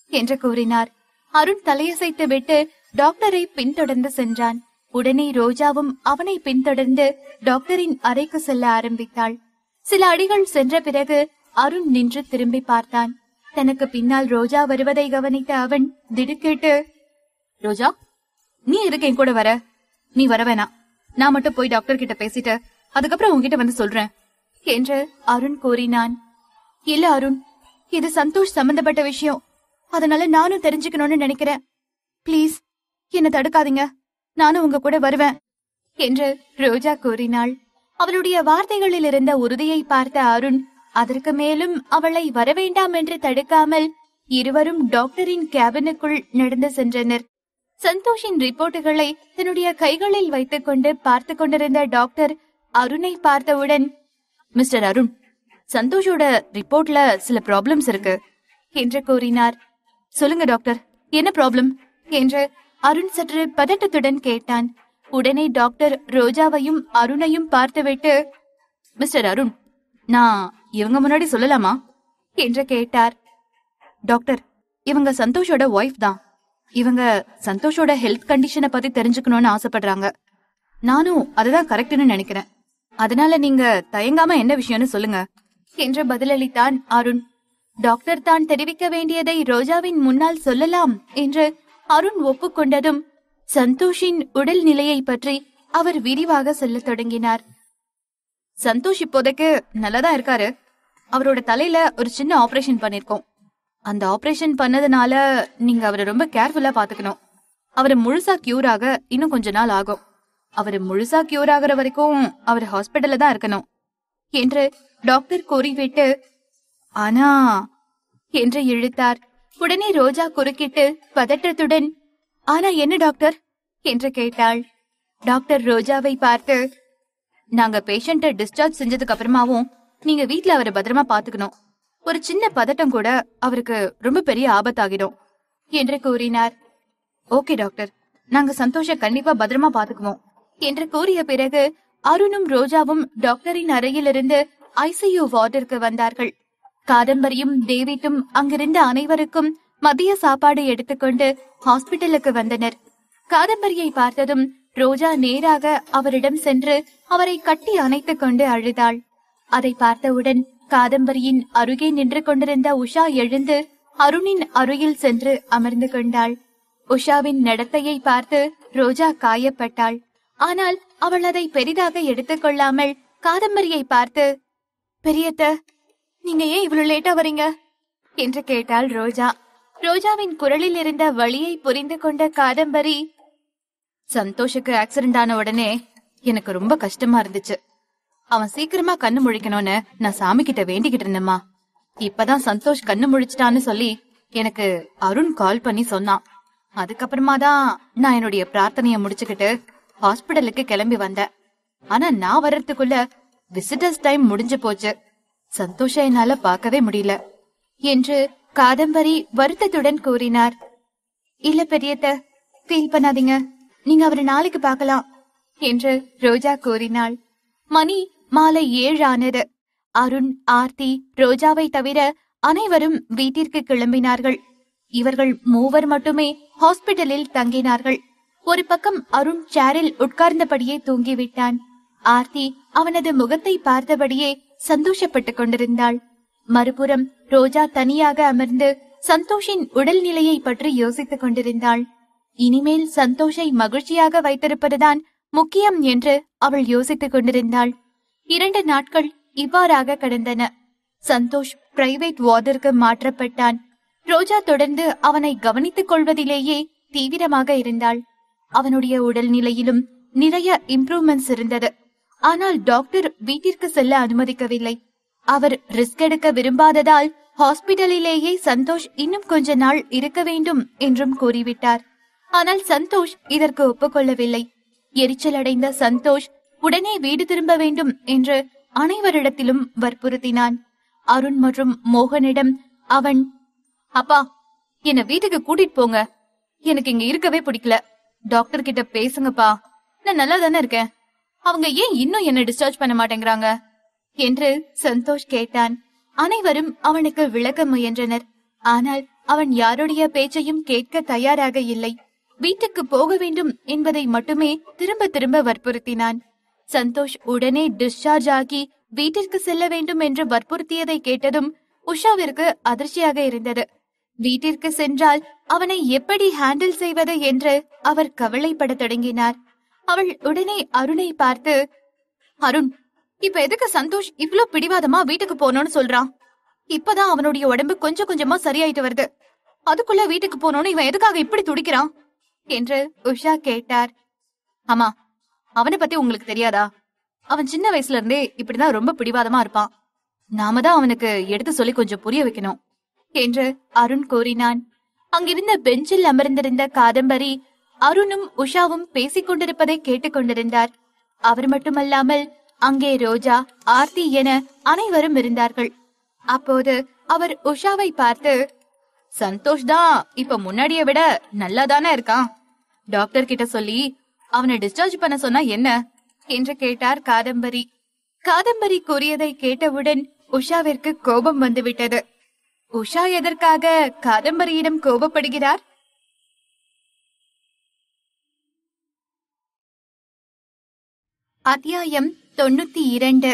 என்று கூறினார் அருண் தலையசைத்து விட்டு டாக்டரை பின்தொடர்ந்து சென்றான் உடனே ரோஜாவும் அவனை பின்தொடர்ந்து டாக்டரின் அறைக்கு செல்ல ஆரம்பித்தாள் சில அடிகள் சென்ற பிறகு அருண் நின்று திரும்பி பார்த்தான் தனக்கு பின்னால் ரோஜா வருவதை கவனித்த அவன் திடுக்கிட்டு ரோஜா நீ எதுக்கு என் கூட வர நீ வர வேணாம் நான் மட்டும் போய் டாக்டர் கிட்ட பேசிட்டு அதுக்கப்புறம் உன்கிட்ட வந்து சொல்றேன் என்று அருண் கூறினான் இல்ல அருண் இது சந்தோஷ் சம்பந்தப்பட்ட விஷயம் அதனால நானும் தெரிஞ்சுக்கணும்னு நினைக்கிறேன் ப்ளீஸ் என்ன தடுக்காதீங்க நானும் உங்க கூட வருவேன் என்று ரோஜா கூறினாள் அவளுடைய வார்த்தைகளில் இருந்த உறுதியை பார்த்த அருண் அதற்கு மேலும் அவளை வரவேண்டாம் என்று தடுக்காமல் இருவரும் டாக்டரின் கேபினுக்குள் நடந்து சென்றனர் சந்தோஷின் ரிப்போர்ட்டுகளை தன்னுடைய கைகளில் வைத்துக் கொண்டு பார்த்து கொண்டிருந்த டாக்டர் அருணை பார்த்தவுடன் மிஸ்டர் அருண் சந்தோஷோட ரிப்போர்ட்ல சில ப்ராப்ளம்ஸ் இருக்கு என்று கூறினார் சொல்லுங்க டாக்டர் என்ன ப்ராப்ளம் என்று அருண் சற்று பதட்டத்துடன் கேட்டான் உடனே டாக்டர் ரோஜாவையும் அருணையும் பார்த்துவிட்டு மிஸ்டர் அருண் நான் இவங்க முன்னாடி சொல்லலாமா என்று கேட்டார் டாக்டர் இவங்க சந்தோஷோட ஒய்ஃப் தான் இவங்க சந்தோஷோட ஹெல்த் கண்டிஷனை பத்தி தெரிஞ்சுக்கணும்னு ஆசைப்படுறாங்க நானும் அதுதான் கரெக்ட்னு நினைக்கிறேன் அதனால நீங்க தயங்காம என்ன விஷயம்னு சொல்லுங்க என்று பதிலளித்தான் அருண் டாக்டர் தான் தெரிவிக்க வேண்டியதை ரோஜாவின் முன்னால் சொல்லலாம் என்று அருண் ஒப்புக்கொண்டதும் சந்தோஷின் உடல் நிலையை பற்றி அவர் விரிவாக சொல்லத் தொடங்கினார் சந்தோஷ் இப்போதைக்கு நல்லதா இருக்காரு அவரோட தலையில ஒரு சின்ன ஆபரேஷன் பண்ணிருக்கோம் அந்த ஆபரேஷன் பண்ணதுனால நீங்க அவரை ரொம்ப கேர்ஃபுல்லா பாத்துக்கணும் அவரு முழுசா கியூர் ஆக இன்னும் கொஞ்ச நாள் ஆகும் அவரு முழுசா கியூர் ஆகுற வரைக்கும் அவர் ஹாஸ்பிடல்ல தான் இருக்கணும் என்று டாக்டர் கூறிவிட்டு ஆனா என்று இழுத்தார் உடனே ரோஜா குறுக்கிட்டு பதற்றத்துடன் ஆனா என்ன டாக்டர் என்று கேட்டாள் டாக்டர் ரோஜாவை பார்த்து நாங்க பேஷண்ட டிஸ்சார்ஜ் செஞ்சதுக்கு அப்புறமாவும் நீங்க வீட்ல அவரை பத்திரமா பாத்துக்கணும் ஒரு சின்ன பதட்டம் கூட அவருக்கு ரொம்ப பெரிய ஆபத்தாகிடும் என்று கூறினார் ஓகே டாக்டர் நாங்க சந்தோஷ கண்டிப்பா பத்திரமா பாத்துக்குவோம் என்று கூறிய பிறகு அருணும் ரோஜாவும் டாக்டரின் அறையிலிருந்து ஐசியு வார்டிற்கு வந்தார்கள் காதம்பரியும் டேவிட்டும் அங்கிருந்த அனைவருக்கும் மதிய சாப்பாடு எடுத்துக்கொண்டு ஹாஸ்பிட்டலுக்கு வந்தனர் காதம்பரியை பார்த்ததும் ரோஜா நேராக அவரிடம் சென்று அவரை கட்டி அணைத்துக் கொண்டு அழுதாள் அதை பார்த்தவுடன் காதம்பரியின் அருகே நின்று கொண்டிருந்த உஷா எழுந்து அருணின் அருகில் சென்று அமர்ந்து கொண்டாள் உஷாவின் நடத்தையை பார்த்து ரோஜா காயப்பட்டாள் ஆனால் அவள் அதை பெரிதாக எடுத்துக்கொள்ளாமல் காதம்பரியை பார்த்து பெரியத்த நீங்க ஏன் இவ்வளவு லேட்டா வரீங்க என்று கேட்டாள் ரோஜா ரோஜாவின் குரலில் இருந்த வழியை புரிந்து கொண்ட காதம்பரி சந்தோஷுக்கு ஆக்சிடென்ட் ஆன உடனே எனக்கு ரொம்ப கஷ்டமா இருந்துச்சு அவன் சீக்கிரமா கண்ணு முழிக்கணும்னு நான் சாமி கிட்ட வேண்டிக்கிட்டு இருந்தேம்மா இப்பதான் சந்தோஷ் கண்ணு முழிச்சிட்டான்னு சொல்லி எனக்கு அருண் கால் பண்ணி சொன்னான் அதுக்கப்புறமா தான் நான் என்னுடைய பிரார்த்தனைய முடிச்சுக்கிட்டு ஹாஸ்பிடலுக்கு கிளம்பி வந்தேன் ஆனா நான் வர்றதுக்குள்ள விசிட்டர்ஸ் டைம் முடிஞ்சு போச்சு சந்தோஷ என்னால பார்க்கவே முடியல என்று காதம்பரி வருத்தத்துடன் கூறினார் இல்ல பெரியத்த ஃபீல் பண்ணாதீங்க நீங்க அவரை நாளைக்கு பார்க்கலாம் என்று ரோஜா கூறினாள் மணி மாலை ஏழு ஆனது அருண் ஆர்த்தி ரோஜாவை தவிர அனைவரும் வீட்டிற்கு கிளம்பினார்கள் இவர்கள் மூவர் மட்டுமே ஹாஸ்பிடலில் தங்கினார்கள் ஒரு பக்கம் அருண் சேரில் உட்கார்ந்தபடியே தூங்கிவிட்டான் ஆர்த்தி அவனது முகத்தை பார்த்தபடியே சந்தோஷப்பட்டுக் கொண்டிருந்தாள் மறுபுறம் ரோஜா தனியாக அமர்ந்து சந்தோஷின் உடல்நிலையை பற்றி யோசித்துக் கொண்டிருந்தாள் இனிமேல் சந்தோஷை மகிழ்ச்சியாக வைத்திருப்பதுதான் முக்கியம் என்று அவள் யோசித்துக் கொண்டிருந்தாள் இரண்டு நாட்கள் இவ்வாறாக கடந்தன சந்தோஷ் பிரைவேட் வார்டிற்கு மாற்றப்பட்டான் ரோஜா தொடர்ந்து அவனை கவனித்துக் கொள்வதிலேயே தீவிரமாக இருந்தாள் அவனுடைய உடல்நிலையிலும் நிறைய இம்ப்ரூவ்மெண்ட்ஸ் இருந்தது ஆனால் டாக்டர் வீட்டிற்கு செல்ல அனுமதிக்கவில்லை அவர் ரிஸ்க் எடுக்க விரும்பாததால் ஹாஸ்பிடலிலேயே சந்தோஷ் இன்னும் கொஞ்ச நாள் இருக்க வேண்டும் என்றும் கூறிவிட்டார் ஆனால் சந்தோஷ் இதற்கு ஒப்புக்கொள்ளவில்லை எரிச்சலடைந்த சந்தோஷ் உடனே வீடு திரும்ப வேண்டும் என்று அனைவரிடத்திலும் வற்புறுத்தினான் அருண் மற்றும் மோகனிடம் அவன் அப்பா என்ன வீட்டுக்கு கூட்டிட்டு போங்க எனக்கு இங்க இருக்கவே பிடிக்கல டாக்டர் கிட்ட பேசுங்கப்பா நான் நல்லா தானே இருக்கேன் அவங்க ஏன் இன்னும் என்ன டிஸ்சார்ஜ் பண்ண மாட்டேங்கிறாங்க என்று சந்தோஷ் கேட்டான் அனைவரும் அவனுக்கு விளக்க முயன்றனர் ஆனால் அவன் யாருடைய பேச்சையும் கேட்க தயாராக இல்லை வீட்டுக்கு போக வேண்டும் என்பதை மட்டுமே திரும்ப திரும்ப வற்புறுத்தினான் சந்தோஷ் உடனே டிஸ்சார்ஜ் ஆகி வீட்டிற்கு செல்ல வேண்டும் என்று வற்புறுத்தியதை கேட்டதும் உஷாவிற்கு அதிர்ச்சியாக இருந்தது வீட்டிற்கு சென்றால் அவனை எப்படி ஹேண்டில் செய்வது என்று அவர் கவலைப்படத் தொடங்கினார் அவள் உடனே அருணை பார்த்து அருண் இப்ப எதுக்கு சந்தோஷ் இவ்ளோ பிடிவாதமா வீட்டுக்கு போகணும்னு சொல்றான் இப்பதான் அவனுடைய உடம்பு கொஞ்சம் கொஞ்சமா சரியாயிட்டு வருது அதுக்குள்ள வீட்டுக்கு போனோன்னு இவன் எதுக்காக இப்படி துடிக்கிறான் என்று உஷா கேட்டார் ஆமா அவனை பத்தி உங்களுக்கு தெரியாதா அவன் சின்ன வயசுல இருந்தே இப்படிதான் ரொம்ப பிடிவாதமா இருப்பான் நாம தான் அவனுக்கு எடுத்து சொல்லி கொஞ்சம் புரிய வைக்கணும் என்று அருண் கூறினான் அங்கிருந்த பெஞ்சில் அமர்ந்திருந்த காதம்பரி அருணும் உஷாவும் பேசிக் கொண்டிருப்பதை கேட்டுக்கொண்டிருந்தார் அவர் மட்டுமல்லாமல் அங்கே ரோஜா ஆர்த்தி என அனைவரும் இருந்தார்கள் அப்போது அவர் உஷாவை பார்த்து சந்தோஷ் தான் இப்ப முன்னாடிய விட நல்லா தானே இருக்கான் டாக்டர் கிட்ட சொல்லி அவனை டிஸ்சார்ஜ் பண்ண சொன்னா என்ன என்று கேட்டார் காதம்பரி காதம்பரி கூறியதை கேட்டவுடன் உஷாவிற்கு கோபம் வந்துவிட்டது உஷா எதற்காக காதம்பரியிடம் கோபப்படுகிறார் அத்தியாயம் தொண்ணூத்தி இரண்டு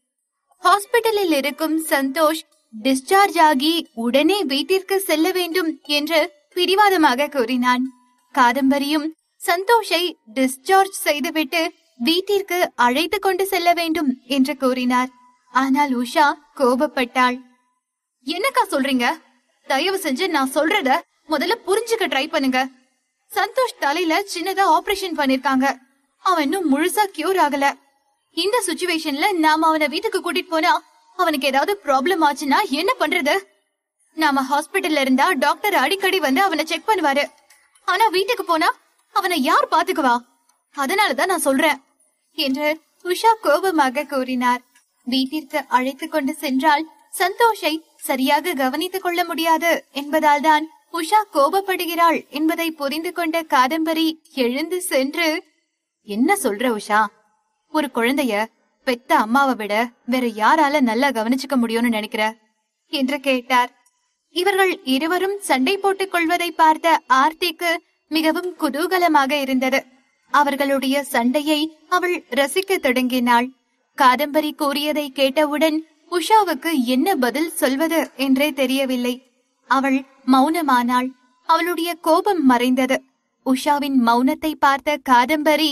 ஹாஸ்பிடலில் இருக்கும் சந்தோஷ் டிஸ்சார்ஜ் ஆகி உடனே வீட்டிற்கு செல்ல வேண்டும் என்று பிடிவாதமாக கூறினான் காதம்பரியும் சந்தோஷை டிஸ்சார்ஜ் செய்துவிட்டு வீட்டிற்கு அழைத்து கொண்டு செல்ல வேண்டும் என்று கூறினார் ஆனால் உஷா கோபப்பட்டாள் என்னக்கா சொல்றீங்க தயவு செஞ்சு நான் சொல்றத முதல்ல புரிஞ்சுக்க ட்ரை பண்ணுங்க சந்தோஷ் தலையில சின்னதா ஆபரேஷன் பண்ணிருக்காங்க அவன் இன்னும் முழுசா கியூர் ஆகல இந்த சுச்சுவேஷன்ல நாம அவனை வீட்டுக்கு கூட்டிட்டு போனா அவனுக்கு ஏதாவது ப்ராப்ளம் ஆச்சுன்னா என்ன பண்றது நாம ஹாஸ்பிடல்ல இருந்தா டாக்டர் அடிக்கடி வந்து அவனை செக் பண்ணுவாரு ஆனா வீட்டுக்கு போனா அவனை யார் பாத்துக்குவா அதனாலதான் நான் சொல்றேன் என்று உஷா கோபமாக கூறினார் வீட்டிற்கு அழைத்து கொண்டு சென்றால் சந்தோஷை சரியாக கவனித்துக் கொள்ள முடியாது என்பதால் தான் உஷா கோபப்படுகிறாள் என்பதை புரிந்து கொண்ட காதம்பரி எழுந்து சென்று என்ன சொல்ற உஷா ஒரு குழந்தைய பெத்த அம்மாவை விட வேற யாரால நல்லா கவனிச்சுக்க முடியும்னு நினைக்கிற என்று கேட்டார் இவர்கள் இருவரும் சண்டை போட்டுக் கொள்வதை பார்த்த ஆர்த்திக்கு மிகவும் குதூகலமாக இருந்தது அவர்களுடைய சண்டையை அவள் ரசிக்க தொடங்கினாள் காதம்பரி கூறியதை கேட்டவுடன் உஷாவுக்கு என்ன பதில் சொல்வது என்றே தெரியவில்லை அவள் மௌனமானாள் அவளுடைய கோபம் மறைந்தது உஷாவின் மௌனத்தை பார்த்த காதம்பரி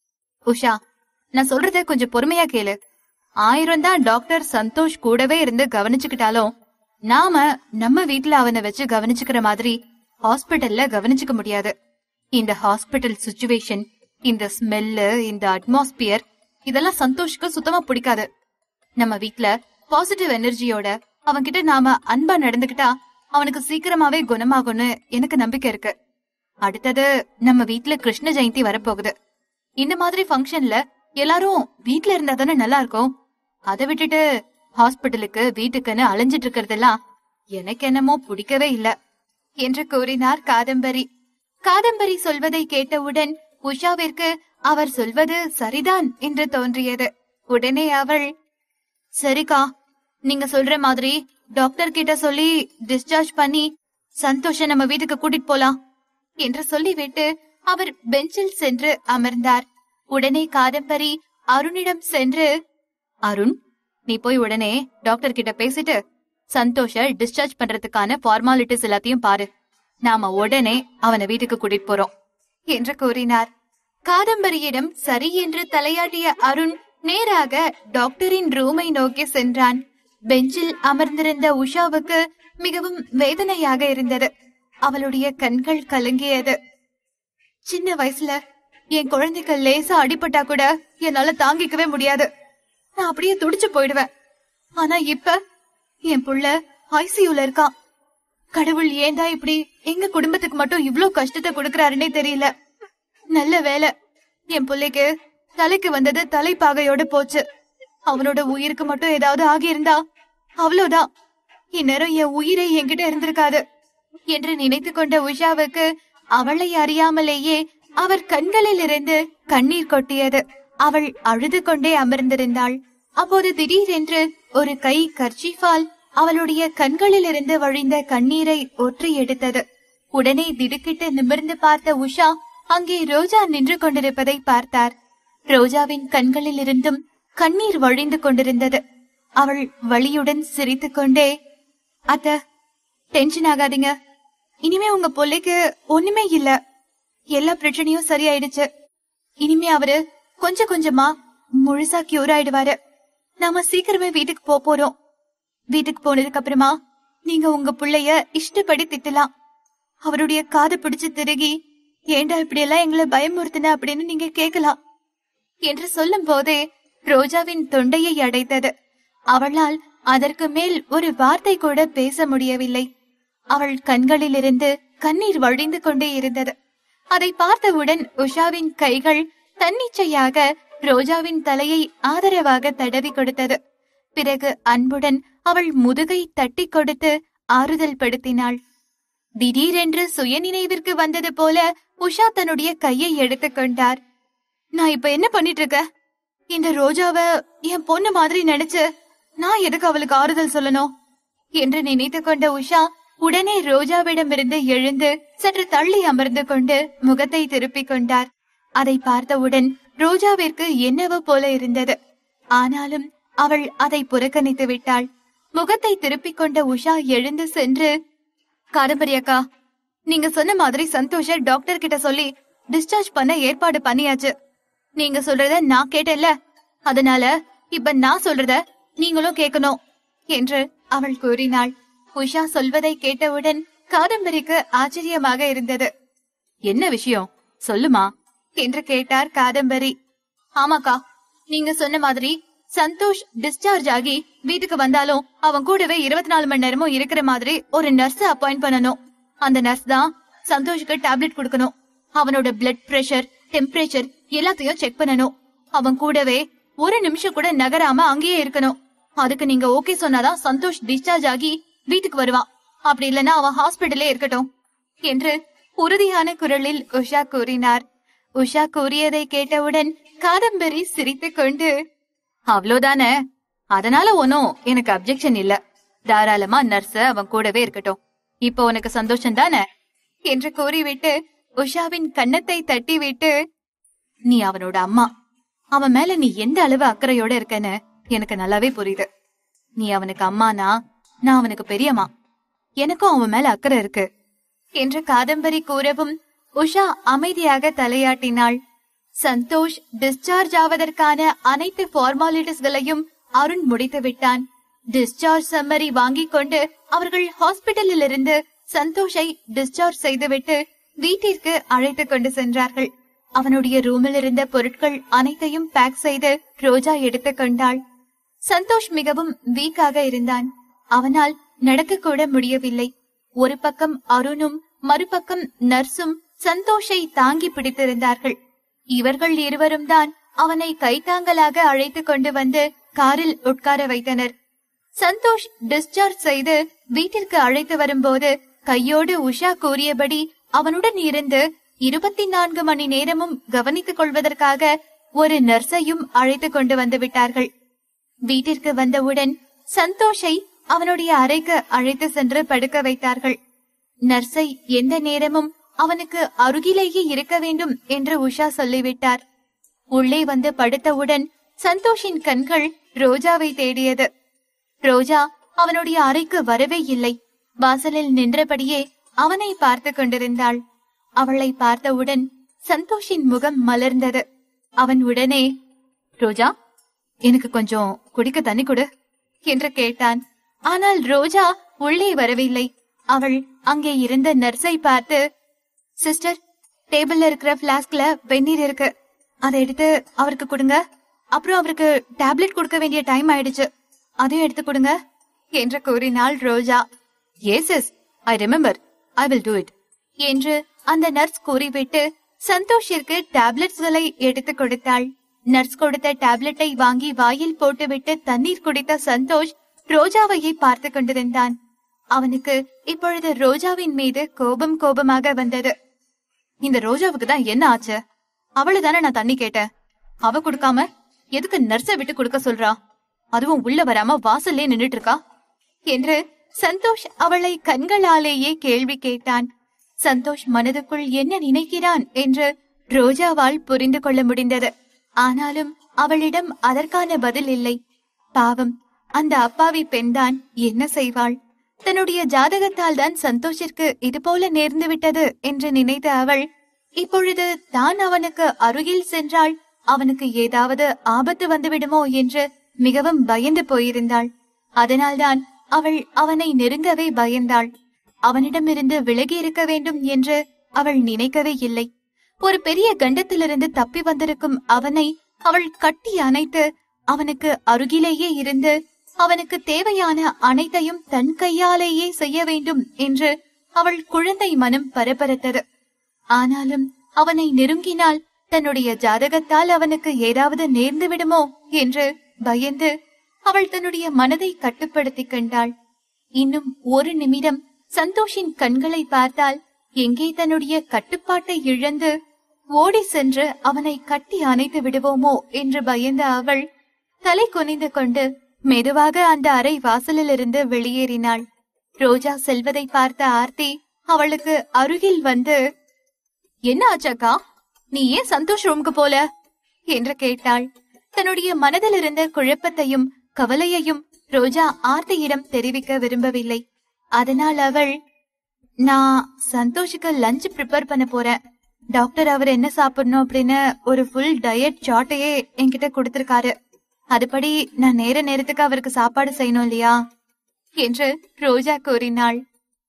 உஷா நான் சொல்றத கொஞ்சம் பொறுமையா கேளு ஆயிரம் தான் டாக்டர் சந்தோஷ் கூடவே இருந்து கவனிச்சுக்கிட்டாலும் நாம நம்ம வீட்ல அவனை வச்சு கவனிச்சுக்கிற மாதிரி ஹாஸ்பிடல்ல கவனிச்சுக்க முடியாது இந்த ஹாஸ்பிடல் சுச்சுவேஷன் இந்த ஸ்மெல்லு இந்த அட்மாஸ்பியர் இதெல்லாம் சந்தோஷ்க்கு சுத்தமா பிடிக்காது நம்ம வீட்ல பாசிட்டிவ் எனர்ஜியோட அவன்கிட்ட நாம அன்பா நடந்துக்கிட்டா அவனுக்கு சீக்கிரமாவே குணமாகும்னு எனக்கு நம்பிக்கை இருக்கு அடுத்தது நம்ம வீட்ல கிருஷ்ண ஜெயந்தி வரப்போகுது இந்த மாதிரி ஃபங்க்ஷன்ல எல்லாரும் வீட்ல இருந்தா தானே நல்லா இருக்கும் அதை விட்டுட்டு ஹாஸ்பிடலுக்கு வீட்டுக்குன்னு அலைஞ்சிட்டு இருக்கறதெல்லாம் எனக்கு என்னமோ பிடிக்கவே இல்ல என்று கூறினார் காதம்பரி காதம்பரி சொல்வதை கேட்டவுடன் உஷாவிற்கு அவர் சொல்வது சரிதான் என்று தோன்றியது உடனே அவள் சரிக்கா நீங்க சொல்ற மாதிரி டாக்டர் கிட்ட சொல்லி டிஸ்சார்ஜ் பண்ணி சந்தோஷ நம்ம வீட்டுக்கு கூட்டிட்டு போலாம் என்று சொல்லிவிட்டு அவர் பெஞ்சில் சென்று அமர்ந்தார் உடனே காதம்பரி அருணிடம் சென்று அருண் நீ போய் உடனே டாக்டர் கிட்ட பேசிட்டு சந்தோஷ டிஸ்சார்ஜ் பண்றதுக்கான ஃபார்மாலிட்டிஸ் எல்லாத்தையும் பாரு நாம உடனே அவனை வீட்டுக்கு கூட்டிட்டு போறோம் என்று கூறினார் காதம்பரியிடம் சரி என்று தலையாட்டிய அருண் நேராக டாக்டரின் ரூமை நோக்கி சென்றான் பெஞ்சில் அமர்ந்திருந்த உஷாவுக்கு மிகவும் வேதனையாக இருந்தது அவளுடைய கண்கள் கலங்கியது சின்ன வயசுல என் குழந்தைக்கு லேசா அடிபட்டா கூட என்னால தாங்கிக்கவே முடியாது நான் அப்படியே துடிச்சு போயிடுவேன் ஆனா இப்ப என் புள்ள ஐசியூல இருக்கான் கடவுள் ஏன்டா இப்படி எங்க குடும்பத்துக்கு மட்டும் இவ்ளோ கஷ்டத்தை கொடுக்கறாருன்னே தெரியல நல்ல வேலை என் பிள்ளைக்கு தலைக்கு வந்தது தலைப்பாகையோட போச்சு அவனோட உயிருக்கு மட்டும் ஏதாவது ஆகியிருந்தா அவ்வளவுதான் இந்நேரம் என் உயிரை என்கிட்ட இருந்திருக்காது என்று நினைத்து கொண்ட உஷாவுக்கு அவளை அறியாமலேயே அவர் கண்களில் இருந்து கண்ணீர் கொட்டியது அவள் அழுது கொண்டே அமர்ந்திருந்தாள் அப்போது திடீரென்று ஒரு கை கர்ச்சிஃபால் அவளுடைய கண்களிலிருந்து வழிந்த கண்ணீரை ஒற்றி எடுத்தது உடனே திடுக்கிட்டு நிமிர்ந்து பார்த்த உஷா அங்கே ரோஜா நின்று கொண்டிருப்பதை பார்த்தார் ரோஜாவின் கண்களிலிருந்தும் கண்ணீர் வழிந்து கொண்டிருந்தது அவள் வழியுடன் சிரித்துக் கொண்டே அத்த டென்ஷன் ஆகாதீங்க இனிமே உங்க பிள்ளைக்கு ஒண்ணுமே இல்ல எல்லா பிரச்சனையும் சரியாயிடுச்சு இனிமே அவரு கொஞ்சம் கொஞ்சமா முழுசா கியூர் ஆயிடுவாரு நாம சீக்கிரமே வீட்டுக்கு போப் போறோம் வீட்டுக்கு போனதுக்கு அப்புறமா நீங்க உங்க புள்ளைய இஷ்டப்படி திட்டலாம் அவருடைய காது பிடிச்சு திருகி ஏண்டா இப்படி எல்லாம் எங்களை பயமுறுத்தின அப்படின்னு நீங்க கேட்கலாம் என்று சொல்லும் போதே ரோஜாவின் தொண்டையை அடைத்தது அவளால் அதற்கு மேல் ஒரு வார்த்தை கூட பேச முடியவில்லை அவள் கண்களிலிருந்து கண்ணீர் வழிந்து கொண்டே இருந்தது அதை பார்த்தவுடன் உஷாவின் கைகள் தன்னிச்சையாக ரோஜாவின் தலையை ஆதரவாக தடவி கொடுத்தது பிறகு அன்புடன் அவள் முதுகை தட்டி கொடுத்து ஆறுதல் படுத்தினாள் திடீரென்று சுயநினைவிற்கு வந்தது போல உஷா தன்னுடைய கையை எடுத்துக் கொண்டார் நான் இப்ப என்ன பண்ணிட்டு இருக்க இந்த ரோஜாவ என் பொண்ணு மாதிரி நினைச்சு நான் எதுக்கு அவளுக்கு ஆறுதல் சொல்லணும் என்று நினைத்து கொண்ட உஷா உடனே ரோஜாவிடமிருந்து எழுந்து சற்று தள்ளி அமர்ந்து கொண்டு முகத்தை திருப்பிக் கொண்டார் அதை பார்த்தவுடன் ரோஜாவிற்கு என்னவோ போல இருந்தது ஆனாலும் அவள் அதை புறக்கணித்து விட்டாள் முகத்தை திருப்பிக் கொண்ட உஷா எழுந்து சென்று காதம்பரி அக்கா நீங்க சொன்ன மாதிரி சந்தோஷ டாக்டர் கிட்ட சொல்லி டிஸ்சார்ஜ் பண்ண ஏற்பாடு பண்ணியாச்சு நீங்க சொல்றத நான் கேட்டேன்ல அதனால இப்ப நான் சொல்றத நீங்களும் கேட்கணும் என்று அவள் கூறினாள் உஷா சொல்வதை கேட்டவுடன் காதம்பரிக்கு ஆச்சரியமாக இருந்தது என்ன விஷயம் சொல்லுமா என்று கேட்டார் காதம்பரி ஆமாக்கா நீங்க சொன்ன மாதிரி சந்தோஷ் டிஸ்சார்ஜ் ஆகி வீட்டுக்கு வந்தாலும் அவன் கூடவே இருபத்தி நாலு மணி நேரமும் இருக்கிற மாதிரி ஒரு நர்ஸ் அப்பாயிண்ட் பண்ணணும் அந்த நர்ஸ் தான் சந்தோஷுக்கு டேப்லெட் கொடுக்கணும் அவனோட பிளட் பிரஷர் டெம்பரேச்சர் எல்லாத்தையும் செக் பண்ணணும் அவன் கூடவே ஒரு நிமிஷம் கூட நகராம அங்கேயே இருக்கணும் அதுக்கு நீங்க ஓகே சொன்னாதான் சந்தோஷ் டிஸ்சார்ஜ் ஆகி வீட்டுக்கு வருவான் அப்படி இல்லனா அவன் ஹாஸ்பிடல்லே இருக்கட்டும் என்று உறுதியான குரலில் உஷா கூறினார் உஷா கூறியதை கேட்டவுடன் காதம்பரி சிரித்துக் கொண்டு அவ்வளவுதானே அதனால ஒன்னும் எனக்கு அப்செக்ஷன் இல்ல தாராளமா நர்ஸ் அவன் கூடவே இருக்கட்டும் இப்போ உனக்கு சந்தோஷம் தானே என்று கூறிவிட்டு உஷாவின் கன்னத்தை தட்டி விட்டு நீ அவனோட அம்மா அவன் மேல நீ எந்த அளவு அக்கறையோட இருக்கன்னு எனக்கு நல்லாவே புரியுது நீ அவனுக்கு அம்மானா நான் அவனுக்கு பெரியம்மா எனக்கும் அவன் மேல அக்கறை இருக்கு என்று காதம்பரி கூறவும் உஷா அமைதியாக தலையாட்டினாள் சந்தோஷ் டிஸ்சார்ஜ் ஆவதற்கான அனைத்து ஃபார்மாலிட்டிஸ்களையும் அருண் முடித்து விட்டான் டிஸ்சார்ஜ் சம்மரி வாங்கிக் கொண்டு அவர்கள் ஹாஸ்பிடலில் இருந்து சந்தோஷை டிஸ்சார்ஜ் செய்துவிட்டு வீட்டிற்கு அழைத்துக் கொண்டு சென்றார்கள் அவனுடைய ரூமில் இருந்த பொருட்கள் அனைத்தையும் பேக் செய்து ரோஜா எடுத்துக் கொண்டாள் சந்தோஷ் மிகவும் வீக்காக இருந்தான் அவனால் நடக்க கூட முடியவில்லை ஒரு பக்கம் அருணும் மறுபக்கம் நர்ஸும் சந்தோஷை தாங்கி பிடித்திருந்தார்கள் இவர்கள் இருவரும் தான் அவனை கைத்தாங்கலாக அழைத்துக் கொண்டு வந்து காரில் உட்கார வைத்தனர் சந்தோஷ் டிஸ்சார்ஜ் செய்து வீட்டிற்கு அழைத்து வரும்போது கையோடு உஷா கூறியபடி அவனுடன் இருந்து இருபத்தி நான்கு மணி நேரமும் கவனித்துக் கொள்வதற்காக ஒரு நர்ஸையும் அழைத்துக் கொண்டு வந்து விட்டார்கள் வீட்டிற்கு வந்தவுடன் சந்தோஷை அவனுடைய அறைக்கு அழைத்து சென்று படுக்க வைத்தார்கள் நர்ஸை எந்த நேரமும் அவனுக்கு அருகிலேயே இருக்க வேண்டும் என்று உஷா சொல்லிவிட்டார் உள்ளே வந்து படுத்தவுடன் சந்தோஷின் கண்கள் ரோஜாவை தேடியது ரோஜா அவனுடைய அறைக்கு வரவே இல்லை வாசலில் நின்றபடியே அவனை பார்த்து கொண்டிருந்தாள் அவளை பார்த்தவுடன் சந்தோஷின் முகம் மலர்ந்தது அவன் உடனே ரோஜா எனக்கு கொஞ்சம் குடிக்க தண்ணி கொடு என்று கேட்டான் ஆனால் ரோஜா உள்ளே வரவில்லை அவள் அங்கே இருந்த நர்ஸை பார்த்து சிஸ்டர் டேபிள்ல இருக்கிற பிளாஸ்க்ல வெந்நீர் இருக்கு அதை எடுத்து அவருக்கு கொடுங்க அப்புறம் அவருக்கு டேப்லெட் கொடுக்க வேண்டிய டைம் ஆயிடுச்சு அதையும் எடுத்து கொடுங்க என்று கூறினாள் Roja yes yes I remember I will do it என்று அந்த நர்ஸ் கூறிவிட்டு சந்தோஷிற்கு டேப்லெட்ஸ்களை எடுத்து கொடுத்தாள் நர்ஸ் கொடுத்த டேப்லெட்டை வாங்கி வாயில் போட்டுவிட்டு தண்ணீர் குடித்த சந்தோஷ் ரோஜாவையை பார்த்து கொண்டிருந்தான் அவனுக்கு இப்பொழுது ரோஜாவின் மீது கோபம் கோபமாக வந்தது இந்த ரோஜாவுக்கு தான் என்ன ஆச்சு அவளு தானே நான் தண்ணி கேட்டேன் அவ கொடுக்காம எதுக்கு நர்ஸை விட்டு கொடுக்க சொல்றா அதுவும் உள்ள வராம வாசல்லே நின்னுட்டு இருக்கா என்று சந்தோஷ் அவளை கண்களாலேயே கேள்வி கேட்டான் சந்தோஷ் மனதுக்குள் என்ன நினைக்கிறான் என்று ரோஜாவால் புரிந்து கொள்ள முடிந்தது ஆனாலும் அவளிடம் அதற்கான பதில் இல்லை பாவம் அந்த அப்பாவி பெண்தான் என்ன செய்வாள் தன்னுடைய ஜாதகத்தால் தான் சந்தோஷிற்கு இது போல நேர்ந்து விட்டது என்று நினைத்த அவள் இப்பொழுது தான் அவனுக்கு அருகில் சென்றால் அவனுக்கு ஏதாவது ஆபத்து வந்துவிடுமோ என்று மிகவும் பயந்து போயிருந்தாள் அதனால்தான் அவள் அவனை நெருங்கவே பயந்தாள் அவனிடமிருந்து விலகி இருக்க வேண்டும் என்று அவள் நினைக்கவே இல்லை ஒரு பெரிய கண்டத்திலிருந்து தப்பி வந்திருக்கும் அவனை அவள் கட்டி அணைத்து அவனுக்கு அருகிலேயே இருந்து அவனுக்கு தேவையான அனைத்தையும் தன் கையாலேயே செய்ய வேண்டும் என்று அவள் குழந்தை மனம் பரபரத்தது ஆனாலும் அவனை நெருங்கினால் தன்னுடைய ஜாதகத்தால் அவனுக்கு ஏதாவது நேர்ந்து விடுமோ என்று பயந்து அவள் தன்னுடைய மனதை கட்டுப்படுத்திக் கொண்டாள் இன்னும் ஒரு நிமிடம் சந்தோஷின் கண்களை பார்த்தால் எங்கே தன்னுடைய கட்டுப்பாட்டை இழந்து ஓடி சென்று அவனை கட்டி அணைத்து விடுவோமோ என்று பயந்த அவள் தலை குனிந்து கொண்டு மெதுவாக அந்த அறை வாசலிலிருந்து வெளியேறினாள் ரோஜா செல்வதை பார்த்த ஆர்த்தி அவளுக்கு அருகில் வந்து என்ன ஆச்சாக்கா நீ ஏன் சந்தோஷ் ரூமுக்கு போல என்று கேட்டாள் தன்னுடைய மனதில் இருந்த குழப்பத்தையும் கவலையையும் ரோஜா ஆர்த்தியிடம் தெரிவிக்க விரும்பவில்லை அதனால் அவள் நான் சந்தோஷுக்கு லஞ்ச் ப்ரிப்பேர் பண்ண போறேன் டாக்டர் அவர் என்ன சாப்பிடணும் அப்படின்னு ஒரு ஃபுல் டயட் சார்ட்டையே என்கிட்ட கொடுத்திருக்காரு அதுபடி நான் நேர நேரத்துக்கு அவருக்கு சாப்பாடு செய்யணும் இல்லையா என்று ரோஜா கூறினாள்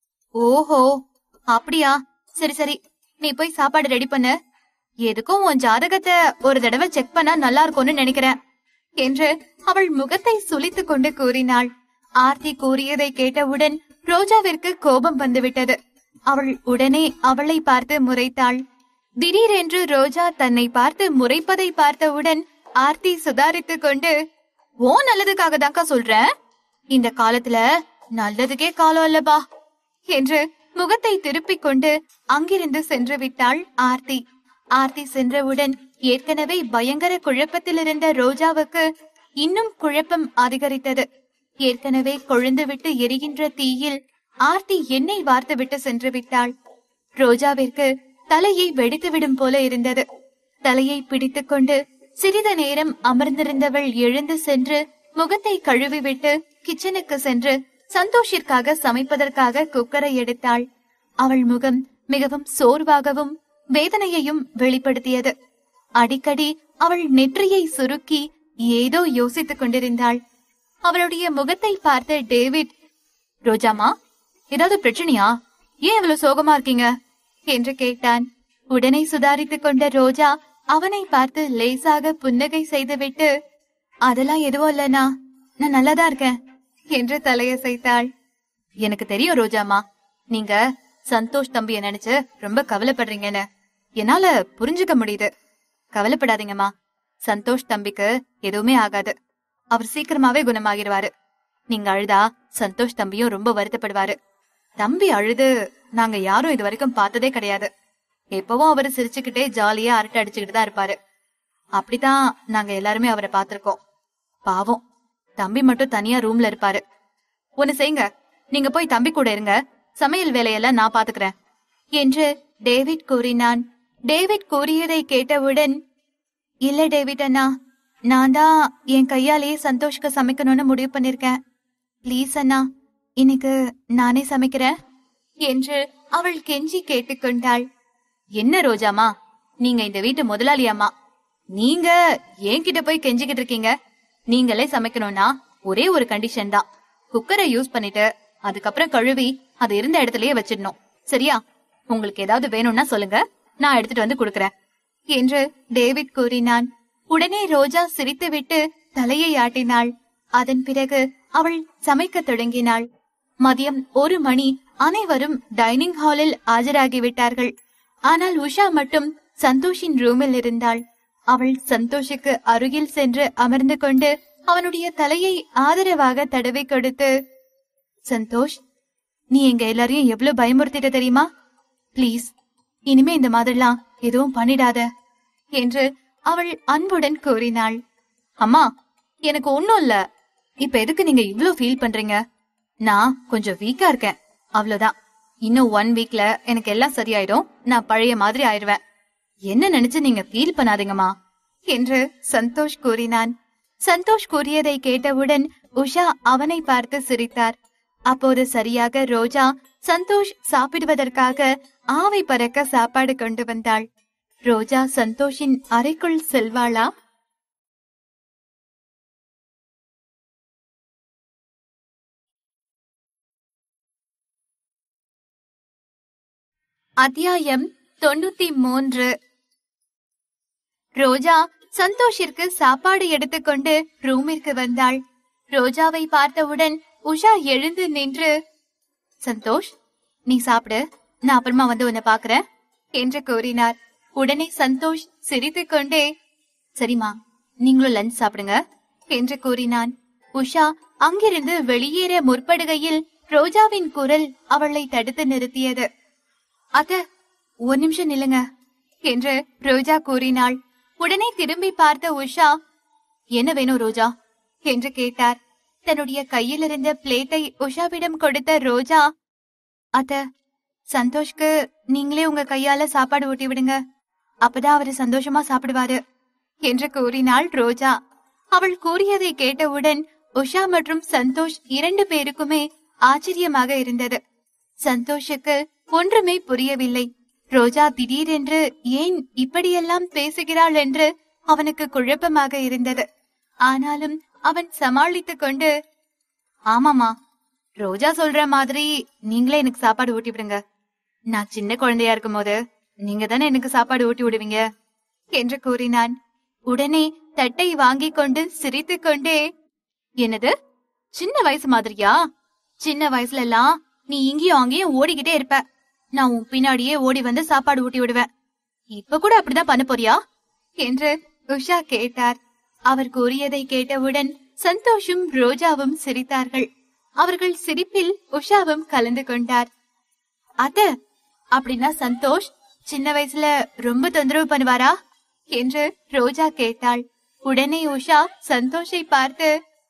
ஓஹோ அப்படியா சரி சரி நீ போய் சாப்பாடு ரெடி பண்ணு எதுக்கும் உன் ஜாதகத்தை ஒரு தடவை செக் பண்ணா நல்லா இருக்கும்னு நினைக்கிறேன் என்று அவள் முகத்தை சுளித்துக் கொண்டு கூறினாள் ஆர்த்தி கூறியதை கேட்டவுடன் ரோஜாவிற்கு கோபம் வந்துவிட்டது அவள் உடனே அவளை பார்த்து முறைத்தாள் திடீரென்று ரோஜா தன்னை பார்த்து முறைப்பதை பார்த்தவுடன் ஆர்த்தி சுதாரித்துக் கொண்டு ஓ நல்லதுக்காக தான்க்கா சொல்றேன் இந்த காலத்துல நல்லதுக்கே காலம் அல்லபா என்று முகத்தை திருப்பிக் கொண்டு அங்கிருந்து சென்று விட்டாள் ஆர்த்தி ஆர்த்தி சென்றவுடன் ஏற்கனவே பயங்கர குழப்பத்தில் இருந்த ரோஜாவுக்கு இன்னும் குழப்பம் அதிகரித்தது ஏற்கனவே கொழுந்து விட்டு எரிகின்ற தீயில் ஆர்த்தி எண்ணெய் வார்த்துவிட்டு சென்று விட்டாள் ரோஜாவிற்கு தலையை வெடித்துவிடும் போல இருந்தது தலையை பிடித்துக் கொண்டு சிறிது நேரம் அமர்ந்திருந்தவள் எழுந்து சென்று முகத்தை கழுவிவிட்டு கிச்சனுக்கு சென்று சந்தோஷிற்காக சமைப்பதற்காக குக்கரை எடுத்தாள் அவள் முகம் மிகவும் சோர்வாகவும் வேதனையையும் வெளிப்படுத்தியது அடிக்கடி அவள் நெற்றியை சுருக்கி ஏதோ யோசித்துக் கொண்டிருந்தாள் அவளுடைய முகத்தை பார்த்த டேவிட் ரோஜாமா ஏதாவது பிரச்சனையா ஏன் இவ்வளவு சோகமா இருக்கீங்க என்று கேட்டான் உடனே சுதாரித்துக் கொண்ட ரோஜா அவனை பார்த்து லேசாக புன்னகை செய்துவிட்டு அதெல்லாம் எதுவும் இல்லனா நான் நல்லாதான் இருக்கேன் என்று தலையசைத்தாள் எனக்கு தெரியும் ரோஜாமா நீங்க சந்தோஷ் தம்பிய நினைச்சு ரொம்ப கவலைப்படுறீங்கன்னு என்னால புரிஞ்சுக்க முடியுது கவலைப்படாதீங்கம்மா சந்தோஷ் தம்பிக்கு எதுவுமே ஆகாது அவர் சீக்கிரமாவே குணமாகிடுவாரு நீங்க அழுதா சந்தோஷ் தம்பியும் ரொம்ப வருத்தப்படுவாரு தம்பி அழுது நாங்க யாரும் இது வரைக்கும் பார்த்ததே கிடையாது எப்பவும் அவரு சிரிச்சுக்கிட்டே ஜாலியா அரட்டை அடிச்சுக்கிட்டு தான் இருப்பாரு அப்படிதான் நாங்க எல்லாருமே அவரை பார்த்திருக்கோம் பாவம் தம்பி மட்டும் தனியா ரூம்ல இருப்பாரு ஒண்ணு செய்யுங்க நீங்க போய் தம்பி கூட இருங்க சமையல் வேலையெல்லாம் நான் பாத்துக்கிறேன் என்று டேவிட் கூறினான் டேவிட் கூறியதை கேட்டவுடன் இல்ல டேவிட் அண்ணா நான் தான் என் கையாலேயே சந்தோஷ்க்கு சமைக்கணும்னு முடிவு பண்ணிருக்கேன் ப்ளீஸ் அண்ணா இன்னைக்கு நானே சமைக்கிறேன் என்று அவள் கெஞ்சி கேட்டுக்கொண்டாள் என்ன ரோஜாமா நீங்க இந்த வீட்டு முதலாளியாமா நீங்க என்கிட்ட போய் கெஞ்சிக்கிட்டு இருக்கீங்க நீங்களே சமைக்கணும்னா ஒரே ஒரு கண்டிஷன் தான் குக்கரை யூஸ் பண்ணிட்டு அதுக்கப்புறம் கழுவி அது இருந்த இடத்துலயே வச்சிடணும் சரியா உங்களுக்கு ஏதாவது வேணும்னா சொல்லுங்க நான் எடுத்துட்டு வந்து கொடுக்கறேன் என்று டேவிட் கூறினான் உடனே ரோஜா சிரித்துவிட்டு தலையை ஆட்டினாள் அதன் பிறகு அவள் சமைக்கத் தொடங்கினாள் மதியம் ஒரு மணி அனைவரும் டைனிங் ஹாலில் ஆஜராகிவிட்டார்கள் ஆனால் உஷா மட்டும் சந்தோஷின் ரூமில் இருந்தாள் அவள் சந்தோஷுக்கு அருகில் சென்று அமர்ந்து கொண்டு அவனுடைய தலையை ஆதரவாக தடவி கொடுத்து சந்தோஷ் நீ எங்க எல்லாரையும் எவ்வளவு பயமுறுத்திட்ட தெரியுமா ப்ளீஸ் இனிமே இந்த மாதிரிலாம் எதுவும் பண்ணிடாத என்று அவள் அன்புடன் கூறினாள் அம்மா எனக்கு ஒண்ணும் இல்ல இப்ப எதுக்கு நீங்க இவ்ளோ ஃபீல் பண்றீங்க நான் கொஞ்சம் வீக்கா இருக்கேன் அவ்வளவுதான் இன்னும் ஒன் வீக்ல எனக்கு எல்லாம் சரியாயிடும் நான் பழைய மாதிரி ஆயிடுவேன் என்ன நினைச்சு நீங்க ஃபீல் பண்ணாதீங்கம்மா என்று சந்தோஷ் கூறினான் சந்தோஷ் கூறியதை கேட்டவுடன் உஷா அவனை பார்த்து சிரித்தார் அப்போது சரியாக ரோஜா சந்தோஷ் சாப்பிடுவதற்காக ஆவை பறக்க சாப்பாடு கொண்டு வந்தாள் ரோஜா சந்தோஷின் அறைக்குள் செல்வாளா அத்தியாயம் தொண்ணூத்தி மூன்று ரோஜா சந்தோஷிற்கு சாப்பாடு எடுத்துக்கொண்டு ரூமிற்கு வந்தாள் ரோஜாவை பார்த்தவுடன் உஷா எழுந்து நின்று சந்தோஷ் நீ சாப்பிடு நான் அப்புறமா வந்து உன்னை பாக்குறேன் என்று கூறினார் உடனே சந்தோஷ் சிரித்துக் கொண்டே சரிம்மா நீங்களும் லஞ்ச் சாப்பிடுங்க என்று கூறினான் உஷா அங்கிருந்து வெளியேற முற்படுகையில் ரோஜாவின் குரல் அவளை தடுத்து நிறுத்தியது அத்த ஒரு நிமிஷம் நில்லுங்க என்று ரோஜா கூறினாள் உடனே திரும்பி பார்த்த உஷா என்ன வேணும் ரோஜா என்று கேட்டார் தன்னுடைய கையில் இருந்த பிளேட்டை உஷாவிடம் கொடுத்த ரோஜா அத்த சந்தோஷ்க்கு நீங்களே உங்க கையால சாப்பாடு ஊட்டி விடுங்க அப்பதான் அவரு சந்தோஷமா சாப்பிடுவாரு என்று கூறினாள் ரோஜா அவள் கூறியதை கேட்டவுடன் உஷா மற்றும் சந்தோஷ் இரண்டு பேருக்குமே ஆச்சரியமாக இருந்தது சந்தோஷுக்கு ஒன்றுமே புரியவில்லை ரோஜா திடீரென்று ஏன் இப்படியெல்லாம் பேசுகிறாள் என்று அவனுக்கு குழப்பமாக இருந்தது ஆனாலும் அவன் சமாளித்துக் கொண்டு ஆமாமா ரோஜா சொல்ற மாதிரி நீங்களே எனக்கு சாப்பாடு ஊட்டி விடுங்க நான் சின்ன குழந்தையா இருக்கும் போது நீங்க தானே எனக்கு சாப்பாடு ஊட்டி விடுவீங்க என்று கூறினான் உடனே தட்டை வாங்கிக் கொண்டு சிரித்துக் கொண்டே என்னது சின்ன வயசு மாதிரியா சின்ன வயசுல எல்லாம் நீ இங்கேயும் அங்கேயும் ஓடிக்கிட்டே இருப்ப நான் உன் பின்னாடியே ஓடி வந்து சாப்பாடு ஊட்டி விடுவேன் இப்ப கூட அப்படிதான் பண்ண போறியா என்று உஷா கேட்டார் அவர் கூறியதை கேட்டவுடன் சந்தோஷும் ரோஜாவும் சிரித்தார்கள் அவர்கள் சிரிப்பில் உஷாவும் கலந்து கொண்டார் அத்த அப்படின்னா சந்தோஷ் சின்ன வயசுல ரொம்ப தொந்தரவு பண்ணுவாரா என்று ரோஜா கேட்டாள் உடனே உஷா சந்தோஷை பார்த்து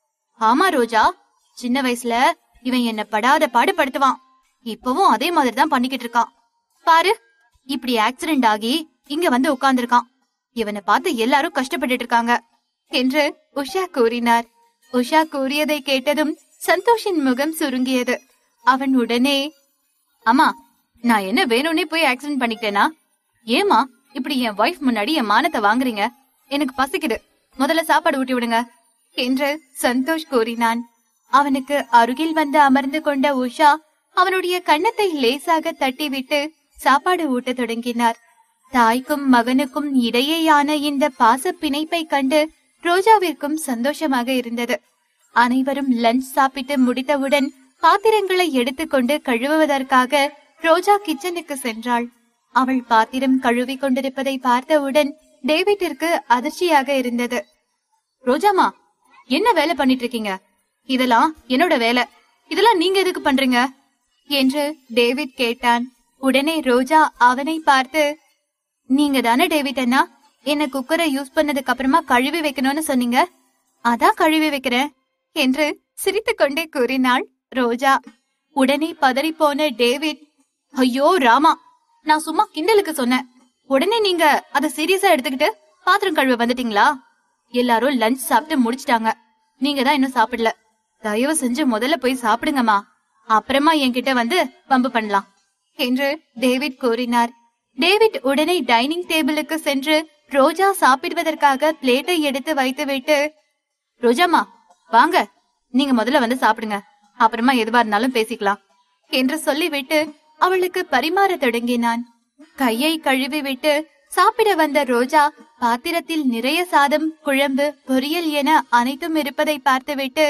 ஆமா ரோஜா சின்ன வயசுல இவன் என்ன படாத பாடு படுத்துவான் இப்பவும் அதே மாதிரி தான் பண்ணிக்கிட்டு இருக்கான் பாரு இப்படி ஆக்சிடென்ட் ஆகி இங்க வந்து உட்கார்ந்திருக்கான் இவனை பார்த்து எல்லாரும் கஷ்டப்பட்டுட்டு இருக்காங்க என்று உஷா கூறினார் உஷா கூறியதை கேட்டதும் சந்தோஷின் முகம் சுருங்கியது அவன் உடனே அம்மா நான் என்ன வேணும்னே போய் ஆக்சிடென்ட் பண்ணிக்கிட்டேனா ஏமா இப்படி என் வைஃப் முன்னாடி என் மானத்தை வாங்குறீங்க எனக்கு பசிக்குது முதல்ல சாப்பாடு ஊட்டி விடுங்க என்று சந்தோஷ் கூறினான் அவனுக்கு அருகில் வந்து அமர்ந்து கொண்ட உஷா அவனுடைய கன்னத்தை லேசாக தட்டிவிட்டு சாப்பாடு ஊட்டத் தொடங்கினார் தாய்க்கும் மகனுக்கும் இடையேயான இந்த பாச பிணைப்பை கண்டு ரோஜாவிற்கும் சந்தோஷமாக இருந்தது அனைவரும் லஞ்ச் சாப்பிட்டு முடித்தவுடன் பாத்திரங்களை எடுத்துக்கொண்டு கழுவுவதற்காக ரோஜா கிச்சனுக்கு சென்றாள் அவள் பாத்திரம் கழுவி கொண்டிருப்பதை பார்த்தவுடன் டேவிட்டிற்கு அதிர்ச்சியாக இருந்தது ரோஜாமா என்ன வேலை பண்ணிட்டு இருக்கீங்க இதெல்லாம் என்னோட வேலை இதெல்லாம் நீங்க எதுக்கு பண்றீங்க என்று டேவிட் கேட்டான் உடனே ரோஜா அவனை பார்த்து நீங்க தானே டேவிட் அண்ணா என்ன குக்கரை யூஸ் பண்ணதுக்கு அப்புறமா கழுவி வைக்கணும்னு சொன்னீங்க அதான் கழுவி வைக்கிறேன் என்று சிரித்துக் கொண்டே கூறினாள் ரோஜா உடனே பதறிப்போன டேவிட் ஐயோ ராமா நான் சும்மா கிண்டலுக்கு சொன்னேன் உடனே நீங்க அத சீரியஸா எடுத்துக்கிட்டு பாத்திரம் கழுவ வந்துட்டீங்களா எல்லாரும் லஞ்ச் சாப்பிட்டு முடிச்சிட்டாங்க நீங்க தான் இன்னும் சாப்பிடல தயவு செஞ்சு முதல்ல போய் சாப்பிடுங்கம்மா அப்புறமா என்கிட்ட வந்து வம்பு பண்ணலாம் என்று டேவிட் கூறினார் டேவிட் உடனே டைனிங் டேபிளுக்கு சென்று ரோஜா சாப்பிடுவதற்காக பிளேட்டை எடுத்து வைத்துவிட்டு ரோஜாமா வாங்க நீங்க முதல்ல வந்து சாப்பிடுங்க அப்புறமா எதுவா இருந்தாலும் பேசிக்கலாம் என்று சொல்லிவிட்டு அவளுக்கு பரிமாற தொடங்கினான் கையை கழுவி விட்டு சாப்பிட வந்த ரோஜா பாத்திரத்தில் நிறைய சாதம் குழம்பு பொரியல் என அனைத்தும் இருப்பதை பார்த்துவிட்டு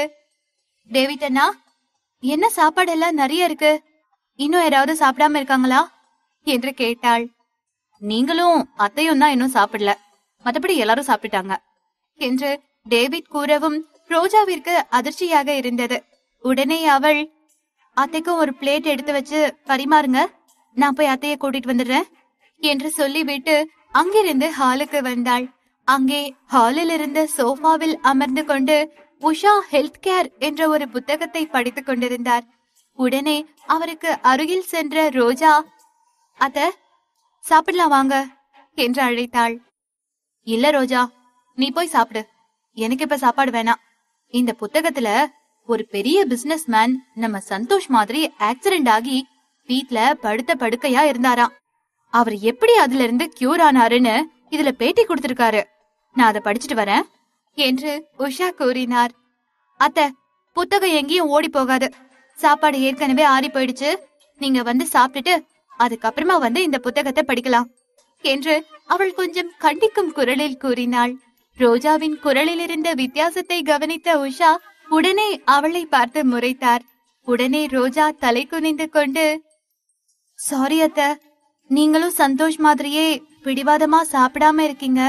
டேவிட் அண்ணா என்ன சாப்பாடெல்லாம் நிறைய இருக்கு இன்னும் யாராவது சாப்பிடாம இருக்காங்களா என்று கேட்டாள் நீங்களும் அத்தையும் தான் இன்னும் சாப்பிடல மத்தபடி எல்லாரும் சாப்பிட்டாங்க என்று டேவிட் கூறவும் ரோஜாவிற்கு அதிர்ச்சியாக இருந்தது உடனே அவள் அத்தைக்கும் ஒரு பிளேட் எடுத்து வச்சு பரிமாறுங்க நான் போய் அத்தைய கூட்டிட்டு வந்துடுறேன் என்று சொல்லிவிட்டு அங்கிருந்து ஹாலுக்கு வந்தாள் அங்கே ஹாலில் இருந்த சோஃபாவில் அமர்ந்து கொண்டு உஷா ஹெல்த் கேர் என்ற ஒரு புத்தகத்தை படித்துக் கொண்டிருந்தார் உடனே அவருக்கு அருகில் சென்ற ரோஜா அத்த சாப்பிடலாம் வாங்க என்று அழைத்தாள் இல்ல ரோஜா நீ போய் சாப்பிடு எனக்கு இப்ப சாப்பாடு வேணாம் இந்த புத்தகத்துல ஒரு பெரிய பிசினஸ் மேன் நம்ம சந்தோஷ் மாதிரி ஆக்சிடென்ட் ஆகி வீட்ல படுத்த படுக்கையா இருந்தாராம் அவர் எப்படி அதுல இருந்து கியூர் ஆனாருன்னு இதுல பேட்டி கொடுத்திருக்காரு நான் அதை படிச்சுட்டு வரேன் என்று உஷா கூறினார் அத்த புத்தகம் எங்கேயும் ஓடி போகாது சாப்பாடு ஏற்கனவே ஆறி போயிடுச்சு நீங்க வந்து சாப்பிட்டுட்டு அதுக்கப்புறமா வந்து இந்த புத்தகத்தை படிக்கலாம் என்று அவள் கொஞ்சம் கண்டிக்கும் குரலில் கூறினாள் ரோஜாவின் குரலில் இருந்த வித்தியாசத்தை கவனித்த உஷா உடனே அவளை பார்த்து முறைத்தார் உடனே ரோஜா தலை குனிந்து கொண்டு சாரி அத்த நீங்களும் சந்தோஷ் மாதிரியே பிடிவாதமா சாப்பிடாம இருக்கீங்க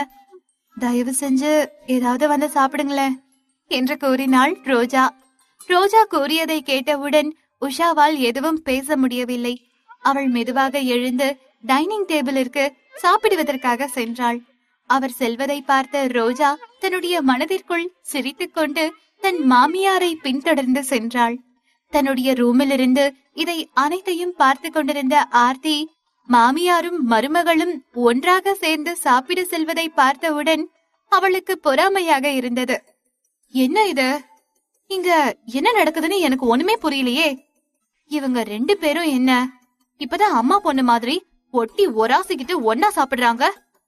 தயவு செஞ்சு ஏதாவது வந்து சாப்பிடுங்களேன் என்று கூறினாள் ரோஜா ரோஜா கூறியதை கேட்டவுடன் உஷாவால் எதுவும் பேச முடியவில்லை அவள் மெதுவாக எழுந்து டைனிங் டேபிளிற்கு சாப்பிடுவதற்காக சென்றாள் அவர் செல்வதை பார்த்த ரோஜா தன்னுடைய மனதிற்குள் சிரித்துக்கொண்டு தன் மாமியாரை பின்தொடர்ந்து சென்றாள் தன்னுடைய ரூமிலிருந்து இதை அனைத்தையும் பார்த்து கொண்டிருந்த ஆர்த்தி மாமியாரும் மருமகளும் ஒன்றாக சேர்ந்து சாப்பிட செல்வதை பார்த்தவுடன் அவளுக்கு பொறாமையாக இருந்தது என்ன இது இங்க என்ன நடக்குதுன்னு எனக்கு ஒண்ணுமே புரியலையே இவங்க ரெண்டு பேரும் என்ன இப்பதான் அம்மா பொண்ணு மாதிரி ஒட்டி ஒராசிக்கிட்டு ஒன்னா சாப்பிடுறாங்க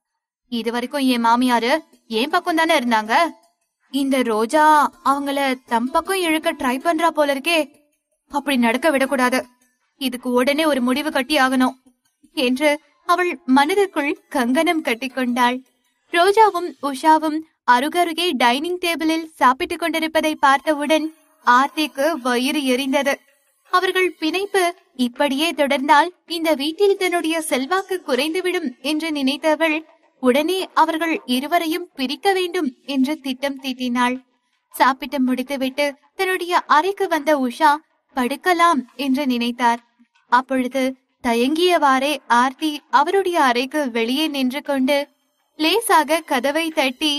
இது வரைக்கும் என் மாமியாரு என் பக்கம் தானே இருந்தாங்க இந்த ரோஜா அவங்கள தம் பக்கம் இழுக்க ட்ரை பண்றா போல இருக்கே அப்படி நடக்க விடக்கூடாது இதுக்கு உடனே ஒரு முடிவு கட்டி ஆகணும் என்று அவள் மனதிற்குள் கங்கணம் கட்டிக்கொண்டாள் ரோஜாவும் உஷாவும் அருகருகே டைனிங் டேபிளில் சாப்பிட்டுக் கொண்டிருப்பதை பார்த்தவுடன் ஆர்த்திக்கு வயிறு எரிந்தது அவர்கள் பிணைப்பு இப்படியே தொடர்ந்தால் இந்த வீட்டில் தன்னுடைய செல்வாக்கு குறைந்துவிடும் என்று நினைத்தவள் உடனே அவர்கள் இருவரையும் பிரிக்க வேண்டும் என்று திட்டம் தீட்டினாள் சாப்பிட்டு முடித்துவிட்டு தன்னுடைய அறைக்கு வந்த உஷா படுக்கலாம் என்று நினைத்தார் அப்பொழுது தயங்கியவாறே ஆர்த்தி அவருடைய அறைக்கு வெளியே நின்று கொண்டு லேசாக கதவை தட்டி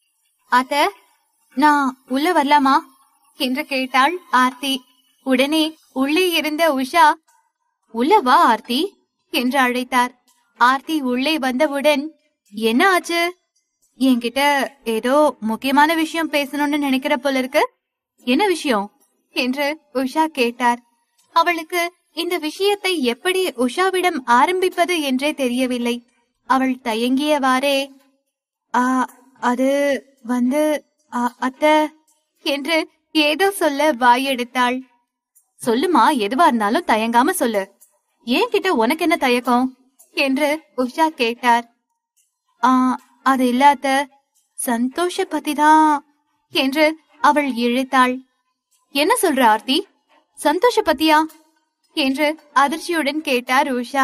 அத்த நான் உள்ள வரலாமா என்று கேட்டாள் ஆர்த்தி உடனே உள்ளே இருந்த உஷா உள்ள வா ஆர்த்தி என்று அழைத்தார் ஆர்த்தி உள்ளே வந்தவுடன் என்ன ஆச்சு என்கிட்ட ஏதோ முக்கியமான விஷயம் பேசணும்னு நினைக்கிற போல இருக்கு என்ன விஷயம் என்று உஷா கேட்டார் அவளுக்கு இந்த விஷயத்தை எப்படி உஷாவிடம் ஆரம்பிப்பது என்றே தெரியவில்லை அவள் தயங்கியவாறே ஆ அது வந்து அ- அத்த என்று ஏதோ சொல்ல வாயெடுத்தாள் சொல்லுமா எதுவா இருந்தாலும் தயங்காம சொல்லு ஏன் கிட்ட உனக்கு என்ன தயக்கம் என்று உஷா கேட்டார் ஆ அது இல்லாத சந்தோஷ பத்திதான் என்று அவள் இழுத்தாள் என்ன சொல்ற ஆர்த்தி சந்தோஷ பத்தியா என்று அதிர்ச்சியுடன் கேட்டார் உஷா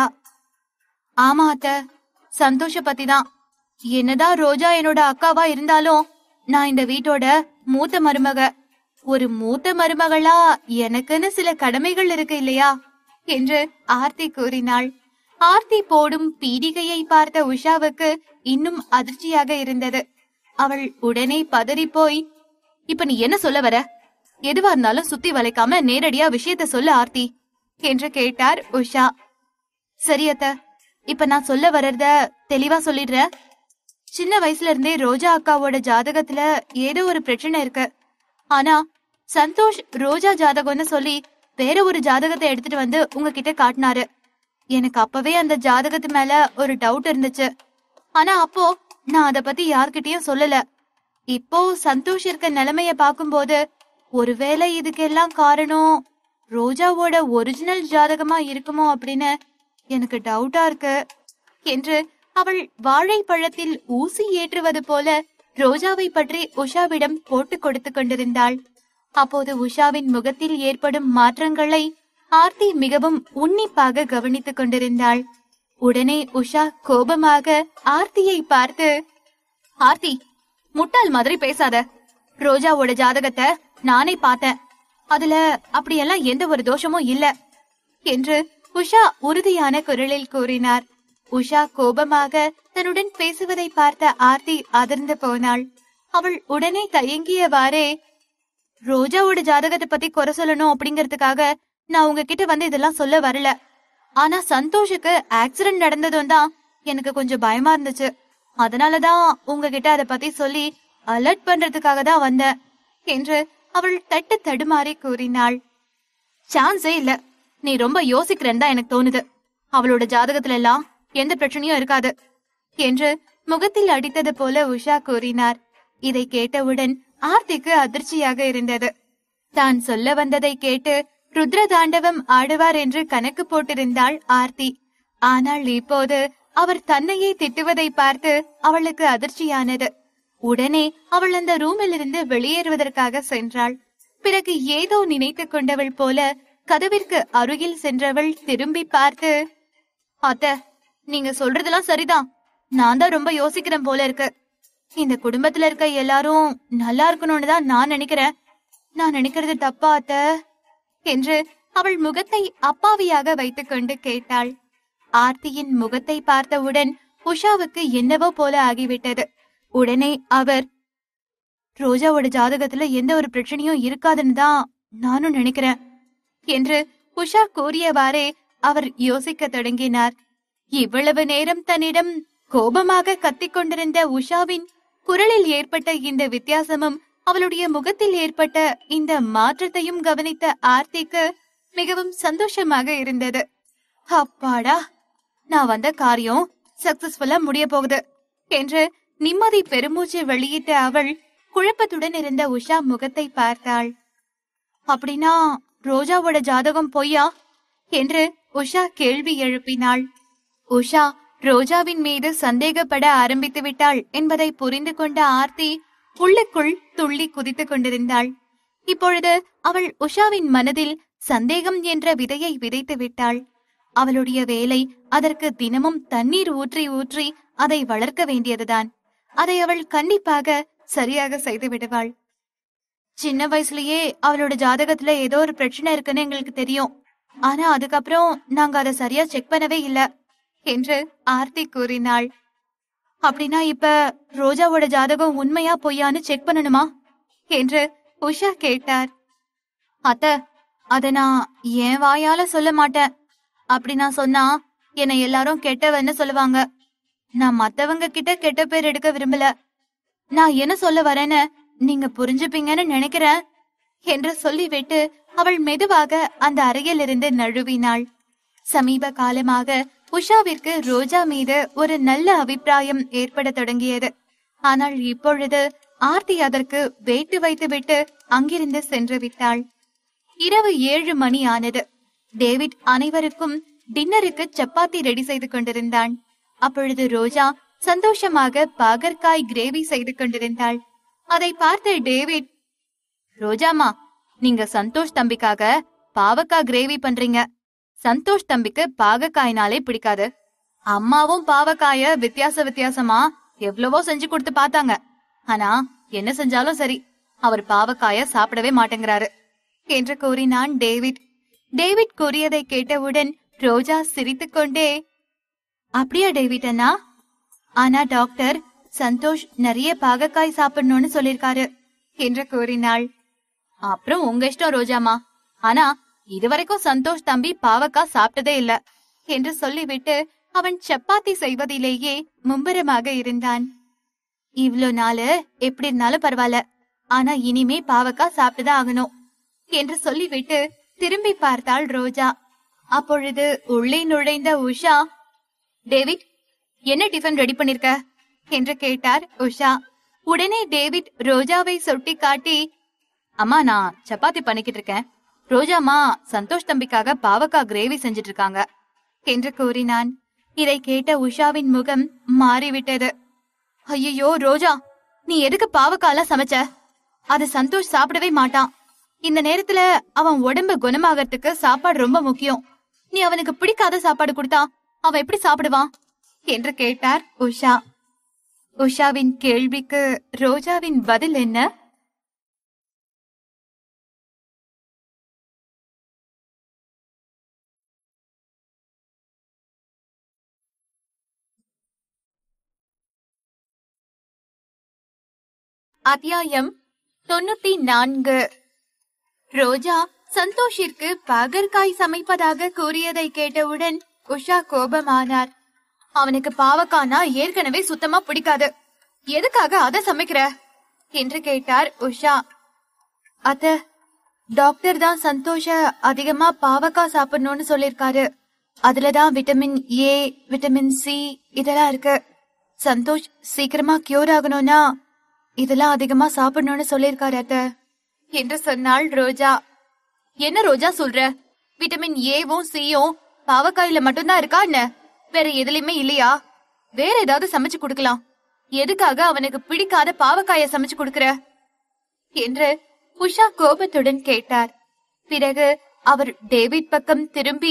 ஆமா அத்த சந்தோஷ பத்திதான் என்னதான் ரோஜா என்னோட அக்காவா இருந்தாலும் நான் இந்த வீட்டோட மூத்த மருமக ஒரு மூத்த மருமகளா எனக்குன்னு சில கடமைகள் இருக்கு இல்லையா என்று ஆர்த்தி கூறினாள் ஆர்த்தி போடும் பீடிகையை பார்த்த உஷாவுக்கு இன்னும் அதிர்ச்சியாக இருந்தது அவள் உடனே பதறிப் போய் இப்ப நீ என்ன சொல்ல வர எதுவா இருந்தாலும் சுத்தி வளைக்காம நேரடியா விஷயத்த சொல்ல ஆர்த்தி என்று கேட்டார் உஷா சரி அத்த இப்ப நான் சொல்ல வர்றத தெளிவா சொல்லிடுறேன் சின்ன வயசுல இருந்தே ரோஜா அக்காவோட ஜாதகத்துல ஏதோ ஒரு பிரச்சனை இருக்கு ஆனா சந்தோஷ் ரோஜா ஜாதகம்னு சொல்லி வேற ஒரு ஜாதகத்தை எடுத்துட்டு வந்து உங்ககிட்ட காட்டினாரு எனக்கு அப்பவே அந்த ஜாதகத்து மேல ஒரு டவுட் இருந்துச்சு ஆனா அப்போ நான் அத பத்தி யார்கிட்டயும் சொல்லல இப்போ சந்தோஷ் இருக்க நிலைமைய பாக்கும்போது ஒருவேளை இதுக்கெல்லாம் காரணம் ரோஜாவோட ஒரிஜினல் ஜாதகமா இருக்குமோ அப்படின்னு எனக்கு டவுட்டா இருக்கு என்று அவள் வாழைப்பழத்தில் ஊசி ஏற்றுவது போல ரோஜாவை பற்றி உஷாவிடம் போட்டு கொடுத்து கொண்டிருந்தாள் அப்போது உஷாவின் முகத்தில் ஏற்படும் மாற்றங்களை ஆர்த்தி மிகவும் உன்னிப்பாக கவனித்துக் கொண்டிருந்தாள் உடனே உஷா கோபமாக ஆர்த்தியை பார்த்து ஆர்த்தி முட்டாள் மாதிரி பேசாத ரோஜாவோட ஜாதகத்தை நானே பார்த்தேன் அதுல அப்படியெல்லாம் எந்த ஒரு தோஷமும் இல்ல என்று உஷா உறுதியான குரலில் கூறினார் உஷா கோபமாக தன்னுடன் பேசுவதை பார்த்த ஆர்த்தி அதிர்ந்து போனாள் அவள் உடனே தயங்கியவாறே ரோஜாவோட ஜாதகத்தை பத்தி குறை சொல்லணும் அப்படிங்கறதுக்காக நான் உங்ககிட்ட வந்து இதெல்லாம் சொல்ல வரல ஆனா சந்தோஷுக்கு ஆக்சிடென்ட் நடந்ததும் தான் எனக்கு கொஞ்சம் பயமா இருந்துச்சு அதனாலதான் உங்ககிட்ட அத பத்தி சொல்லி அலர்ட் பண்றதுக்காக தான் வந்தேன் என்று அவள் தட்டு தடுமாறி கூறினாள் சான்ஸே இல்ல நீ ரொம்ப யோசிக்கிறேன்னு தான் எனக்கு தோணுது அவளோட ஜாதகத்துல எல்லாம் எந்த பிரச்சனையும் இருக்காது என்று முகத்தில் அடித்தது போல உஷா கூறினார் இதை கேட்டவுடன் ஆர்த்திக்கு அதிர்ச்சியாக இருந்தது தான் சொல்ல வந்ததை கேட்டு ருத்ர தாண்டவம் ஆடுவார் என்று கணக்கு போட்டிருந்தாள் ஆர்த்தி ஆனால் இப்போது அவர் தன்னையே திட்டுவதை பார்த்து அவளுக்கு அதிர்ச்சியானது உடனே அவள் அந்த ரூமில் இருந்து வெளியேறுவதற்காக சென்றாள் பிறகு ஏதோ நினைத்துக் கொண்டவள் போல கதவிற்கு அருகில் சென்றவள் திரும்பி பார்த்து அத்த நீங்க சொல்றதெல்லாம் சரிதான் நான் தான் ரொம்ப யோசிக்கிறேன் போல இருக்கு இந்த குடும்பத்துல இருக்க எல்லாரும் நல்லா இருக்கணும்னு தான் நான் நினைக்கிறேன் நான் நினைக்கிறது தப்பா அத்த என்று அவள் முகத்தை அப்பாவியாக வைத்துக்கொண்டு கேட்டாள் ஆர்த்தியின் முகத்தை பார்த்தவுடன் உஷாவுக்கு என்னவோ போல ஆகிவிட்டது உடனே அவர் ரோஜாவோட ஜாதகத்துல எந்த ஒரு பிரச்சனையும் இருக்காதுன்னு தான் நானும் நினைக்கிறேன் என்று உஷா கூறியவாறே அவர் யோசிக்க தொடங்கினார் இவ்வளவு நேரம் தன்னிடம் கோபமாக கத்திக் கொண்டிருந்த உஷாவின் குரலில் ஏற்பட்ட இந்த வித்தியாசமும் அவளுடைய முகத்தில் ஏற்பட்ட இந்த மாற்றத்தையும் கவனித்த ஆர்த்திக்கு மிகவும் சந்தோஷமாக இருந்தது அப்பாடா நான் வந்த காரியம் சக்சஸ்ஃபுல்லா முடிய போகுது என்று நிம்மதி பெருமூச்சு வெளியிட்ட அவள் குழப்பத்துடன் இருந்த உஷா முகத்தை பார்த்தாள் அப்படின்னா ரோஜாவோட ஜாதகம் பொய்யா என்று உஷா கேள்வி எழுப்பினாள் உஷா ரோஜாவின் மீது சந்தேகப்பட ஆரம்பித்து விட்டாள் என்பதை புரிந்து கொண்ட ஆர்த்தி உள்ளுக்குள் துள்ளி குதித்துக் கொண்டிருந்தாள் இப்பொழுது அவள் உஷாவின் மனதில் சந்தேகம் என்ற விதையை விதைத்து விட்டாள் அவளுடைய வேலை அதற்கு தினமும் தண்ணீர் ஊற்றி ஊற்றி அதை வளர்க்க வேண்டியதுதான் அதை அவள் கண்டிப்பாக சரியாக செய்து விடுவாள் சின்ன வயசுலயே அவளோட ஜாதகத்துல ஏதோ ஒரு பிரச்சனை இருக்குன்னு எங்களுக்கு தெரியும் ஆனா அதுக்கப்புறம் நாங்க அதை சரியா செக் பண்ணவே இல்ல என்று ஆர்த்தி கூறினாள் அப்படின்னா இப்ப ரோஜாவோட ஜாதகம் உண்மையா பொய்யான்னு செக் பண்ணணுமா என்று உஷா கேட்டார் அத்த அத நான் என் வாயால சொல்ல மாட்டேன் அப்படி நான் சொன்னா என்னை எல்லாரும் கெட்டவன்னு சொல்லுவாங்க நான் மத்தவங்க கிட்ட கெட்ட பேர் எடுக்க விரும்பல நான் என்ன சொல்ல வரேன்னு நீங்க புரிஞ்சுப்பீங்கன்னு நினைக்கிறேன் என்று சொல்லிவிட்டு அவள் மெதுவாக அந்த அறையிலிருந்து நழுவினாள் சமீப காலமாக உஷாவிற்கு ரோஜா மீது ஒரு நல்ல அபிப்பிராயம் ஏற்பட தொடங்கியது ஆனால் இப்பொழுது ஆர்த்தி அதற்கு வேட்டு வைத்துவிட்டு அங்கிருந்து சென்று விட்டாள் இரவு ஏழு மணி ஆனது டேவிட் அனைவருக்கும் டின்னருக்கு சப்பாத்தி ரெடி செய்து கொண்டிருந்தான் அப்பொழுது ரோஜா சந்தோஷமாக பாகற்காய் கிரேவி செய்து கொண்டிருந்தாள் அதை பார்த்த டேவிட் ரோஜாமா நீங்க சந்தோஷ் தம்பிக்காக பாவக்காய் கிரேவி பண்றீங்க சந்தோஷ் தம்பிக்கு பாகக்காய்னாலே பிடிக்காது அம்மாவும் பாவக்காய வித்தியாச வித்தியாசமா எவ்வளவோ செஞ்சு கொடுத்து பார்த்தாங்க ஆனா என்ன செஞ்சாலும் சரி அவர் பாவக்காய சாப்பிடவே மாட்டேங்கிறாரு என்று கூறினான் டேவிட் டேவிட் கூறியதை கேட்டவுடன் ரோஜா சிரித்துக்கொண்டே அப்படியா டேவிட் அண்ணா ஆனா டாக்டர் சந்தோஷ் நிறைய பாகக்காய் சாப்பிடணும்னு சொல்லிருக்காரு என்று கூறினாள் அப்புறம் உங்க இஷ்டம் ரோஜாமா ஆனா இதுவரைக்கும் சந்தோஷ் தம்பி பாவக்காய் சாப்பிட்டதே இல்ல என்று சொல்லிவிட்டு அவன் சப்பாத்தி செய்வதிலேயே மும்பரமாக இருந்தான் இவ்ளோ நாளு எப்படி இருந்தாலும் பரவாயில்ல ஆனா இனிமே பாவக்காய் சாப்பிட்டுதான் ஆகணும் என்று சொல்லிவிட்டு திரும்பி பார்த்தாள் ரோஜா அப்பொழுது உள்ளே நுழைந்த உஷா டேவிட் என்ன டிஃபன் ரெடி பண்ணிருக்க என்று கேட்டார் உஷா உடனே டேவிட் ரோஜாவை சுட்டி காட்டி அம்மா நான் சப்பாத்தி பண்ணிக்கிட்டு இருக்கேன் ரோஜாமா சந்தோஷ் தம்பிக்காக பாவக்கா கிரேவி செஞ்சிட்டு இருக்காங்க என்று கூறினான் இதை கேட்ட உஷாவின் முகம் மாறிவிட்டது ஐயோ ரோஜா நீ எதுக்கு பாவக்காலாம் சமைச்ச அது சந்தோஷ் சாப்பிடவே மாட்டான் இந்த நேரத்துல அவன் உடம்பு குணமாகறதுக்கு சாப்பாடு ரொம்ப முக்கியம் நீ அவனுக்கு பிடிக்காத சாப்பாடு கொடுத்தா அவன் எப்படி சாப்பிடுவான் என்று கேட்டார் உஷா உஷாவின் கேள்விக்கு ரோஜாவின் பதில் என்ன அத்தியாயம் தொண்ணூத்தி நான்கு ரோஜா சந்தோஷிற்கு பாகற்காய் சமைப்பதாக கூறியதை கேட்டவுடன் உஷா கோபமானார் அவனுக்கு பாவக்கானா ஏற்கனவே சுத்தமா பிடிக்காது எதுக்காக அத சமைக்கிற என்று கேட்டார் உஷா அத்த டாக்டர் தான் சந்தோஷ அதிகமா பாவக்காய் சாப்பிடணும்னு சொல்லிருக்காரு அதுலதான் விட்டமின் ஏ விட்டமின் சி இதெல்லாம் இருக்கு சந்தோஷ் சீக்கிரமா கியூர் ஆகணும்னா இதெல்லாம் அதிகமா சாப்பிடணும்னு சொல்லிருக்காரு அத்த என்று சொன்னாள் ரோஜா என்ன ரோஜா சொல்ற விட்டமின் ஏவும் சியும் பாவக்காயில மட்டும்தான் இருக்கா என்ன வேற எதுலயுமே இல்லையா வேற ஏதாவது சமைச்சு கொடுக்கலாம் எதுக்காக அவனுக்கு பிடிக்காத பாவக்காய சமைச்சு கொடுக்கற என்று உஷா கோபத்துடன் கேட்டார் பிறகு அவர் டேவிட் பக்கம் திரும்பி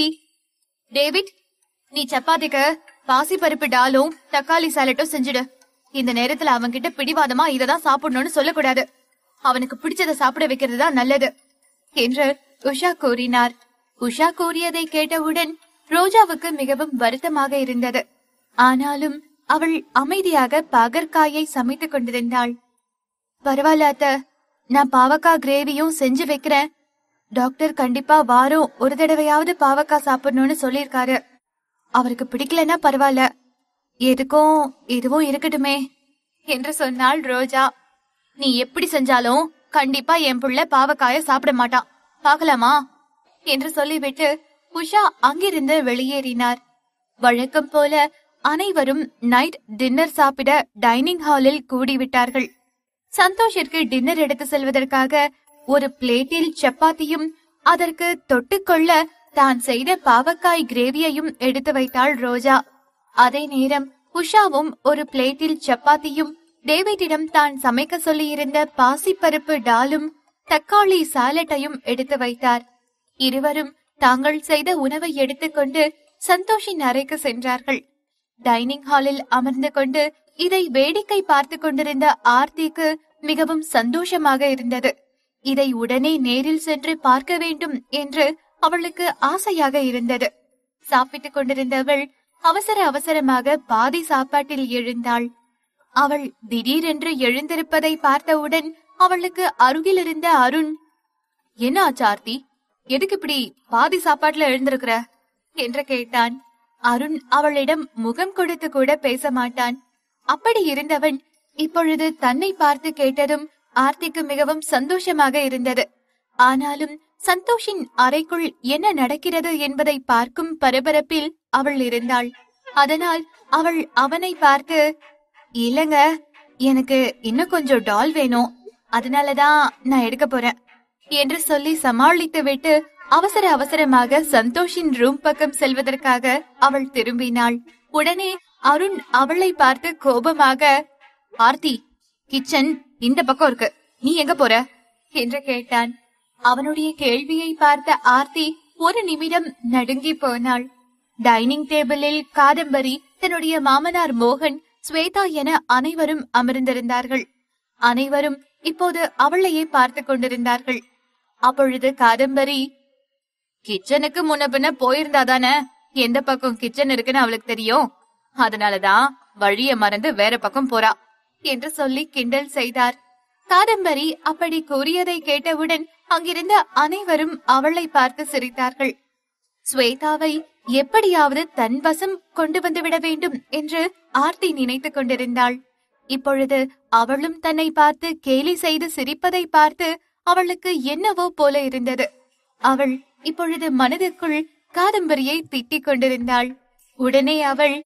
டேவிட் நீ சப்பாத்திக்கு பாசி பருப்பு டாலும் தக்காளி சாலட்டும் செஞ்சுடு இந்த நேரத்துல அவன்கிட்ட பிடிவாதமா இததான் சாப்பிடணும்னு சொல்லக்கூடாது அவனுக்கு பிடிச்சத சாப்பிட வைக்கிறது தான் நல்லது என்று உஷா கூறினார் உஷா கூறியதை கேட்டவுடன் ரோஜாவுக்கு மிகவும் வருத்தமாக இருந்தது ஆனாலும் அவள் அமைதியாக பாகற்காயை சமைத்துக் கொண்டிருந்தாள் பரவாயில்ல அத்த நான் பாவக்காய் கிரேவியும் செஞ்சு வைக்கிறேன் டாக்டர் கண்டிப்பா வாரம் ஒரு தடவையாவது பாவக்காய் சாப்பிடணும்னு சொல்லிருக்காரு அவருக்கு பிடிக்கலன்னா பரவாயில்ல எதுக்கும் இதுவும் இருக்கட்டுமே என்று சொன்னாள் ரோஜா நீ எப்படி செஞ்சாலும் கண்டிப்பா என் புள்ள பாவக்காய சாப்பிட மாட்டான் பார்க்கலாமா என்று சொல்லிவிட்டு உஷா அங்கிருந்து வெளியேறினார் வழக்கம் போல அனைவரும் நைட் டின்னர் சாப்பிட டைனிங் ஹாலில் கூடிவிட்டார்கள் சந்தோஷிற்கு டின்னர் எடுத்து செல்வதற்காக ஒரு பிளேட்டில் சப்பாத்தியும் அதற்கு தொட்டுக்கொள்ள தான் செய்த பாவக்காய் கிரேவியையும் எடுத்து வைத்தாள் ரோஜா அதே நேரம் உஷாவும் ஒரு பிளேட்டில் சப்பாத்தியும் டேவிட்டிடம் தான் சமைக்க சொல்லியிருந்த பாசிப்பருப்பு டாலும் தக்காளி சாலட்டையும் எடுத்து வைத்தார் இருவரும் தாங்கள் செய்த உணவை எடுத்துக்கொண்டு சந்தோஷின் அறைக்கு சென்றார்கள் டைனிங் ஹாலில் அமர்ந்து கொண்டு இதை வேடிக்கை பார்த்து கொண்டிருந்த ஆர்த்திக்கு மிகவும் சந்தோஷமாக இருந்தது இதை உடனே நேரில் சென்று பார்க்க வேண்டும் என்று அவளுக்கு ஆசையாக இருந்தது சாப்பிட்டுக் கொண்டிருந்தவள் அவசர அவசரமாக பாதி சாப்பாட்டில் எழுந்தாள் அவள் திடீரென்று எழுந்திருப்பதை பார்த்தவுடன் அவளுக்கு அருகில் இருந்த அருண் என்ன ஆச்சு ஆர்த்தி எதுக்கு இப்படி பாதி சாப்பாட்டுல எழுந்திருக்கிற என்று கேட்டான் அருண் அவளிடம் முகம் கொடுத்து கூட பேச மாட்டான் அப்படி இருந்தவன் இப்பொழுது தன்னை பார்த்து கேட்டதும் ஆர்த்திக்கு மிகவும் சந்தோஷமாக இருந்தது ஆனாலும் சந்தோஷின் அறைக்குள் என்ன நடக்கிறது என்பதை பார்க்கும் பரபரப்பில் அவள் இருந்தாள் அதனால் அவள் அவனை பார்த்து இல்லங்க எனக்கு இன்னும் கொஞ்சம் டால் வேணும் அதனாலதான் நான் எடுக்க போறேன் என்று சொல்லி சமாளித்து விட்டு அவசர அவசரமாக சந்தோஷின் ரூம் பக்கம் செல்வதற்காக அவள் திரும்பினாள் உடனே அருண் அவளை பார்த்து கோபமாக ஆர்த்தி கிச்சன் இந்த பக்கம் இருக்கு நீ எங்க போற என்று கேட்டான் அவனுடைய கேள்வியை பார்த்த ஆர்த்தி ஒரு நிமிடம் நடுங்கி போனாள் டைனிங் டேபிளில் காதம்பரி தன்னுடைய மாமனார் மோகன் ஸ்வேதா என அனைவரும் அமர்ந்திருந்தார்கள் அனைவரும் இப்போது அவளையே பார்த்து கொண்டிருந்தார்கள் அப்பொழுது காதம்பரி கிச்சனுக்கு முன்ன பின்ன போயிருந்தாதானே எந்த பக்கம் கிச்சன் இருக்குன்னு அவளுக்கு தெரியும் அதனாலதான் வழிய மறந்து வேற பக்கம் போறா என்று சொல்லி கிண்டல் செய்தார் காதம்பரி அப்படி கூறியதை கேட்டவுடன் அங்கிருந்த அனைவரும் அவளை பார்த்து சிரித்தார்கள் ஸ்வேதாவை எப்படியாவது தன் வசம் கொண்டு வந்து விட வேண்டும் என்று ஆர்த்தி நினைத்துக் கொண்டிருந்தாள் இப்பொழுது அவளும் தன்னை பார்த்து கேலி செய்து சிரிப்பதை பார்த்து அவளுக்கு என்னவோ போல இருந்தது அவள் இப்பொழுது மனதிற்குள் காதம்பரியை திட்டிக் கொண்டிருந்தாள் உடனே அவள்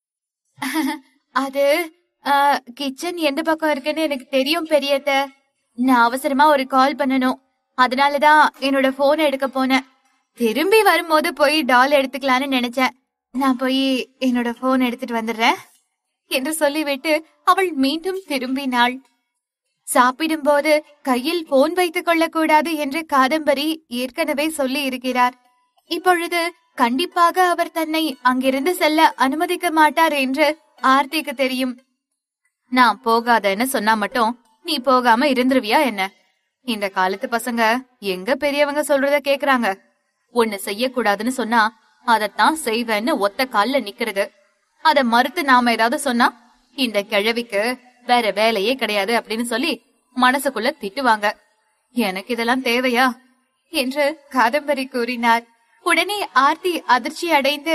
அது கிச்சன் எந்த பக்கம் இருக்குன்னு எனக்கு தெரியும் பெரியத்த நான் அவசரமா ஒரு கால் பண்ணணும் அதனாலதான் என்னோட போன் எடுக்க போனேன் திரும்பி வரும்போது போய் டால் எடுத்துக்கலான்னு நினைச்சேன் நான் போய் என்னோட போன் எடுத்துட்டு வந்துடுறேன் என்று சொல்லிவிட்டு அவள் மீண்டும் திரும்பினாள் சாப்பிடும்போது கையில் போன் வைத்துக் கொள்ளக்கூடாது என்று காதம்பரி ஏற்கனவே சொல்லி இருக்கிறார் இப்பொழுது கண்டிப்பாக அவர் தன்னை அங்கிருந்து செல்ல அனுமதிக்க மாட்டார் என்று ஆர்த்திக்கு தெரியும் நான் போகாதன்னு சொன்னா மட்டும் நீ போகாம இருந்துருவியா என்ன இந்த காலத்து பசங்க எங்க பெரியவங்க சொல்றத கேக்குறாங்க ஒண்ணு செய்யக்கூடாதுன்னு சொன்னா அதத்தான் செய்வேன்னு ஒத்த கால்ல நிக்கிறது அத மறுத்து நாம ஏதாவது சொன்னா இந்த கிழவிக்கு வேற வேலையே கிடையாது அப்படின்னு சொல்லி மனசுக்குள்ள திட்டுவாங்க எனக்கு இதெல்லாம் தேவையா என்று காதம்பரி கூறினார் உடனே ஆர்த்தி அதிர்ச்சி அடைந்து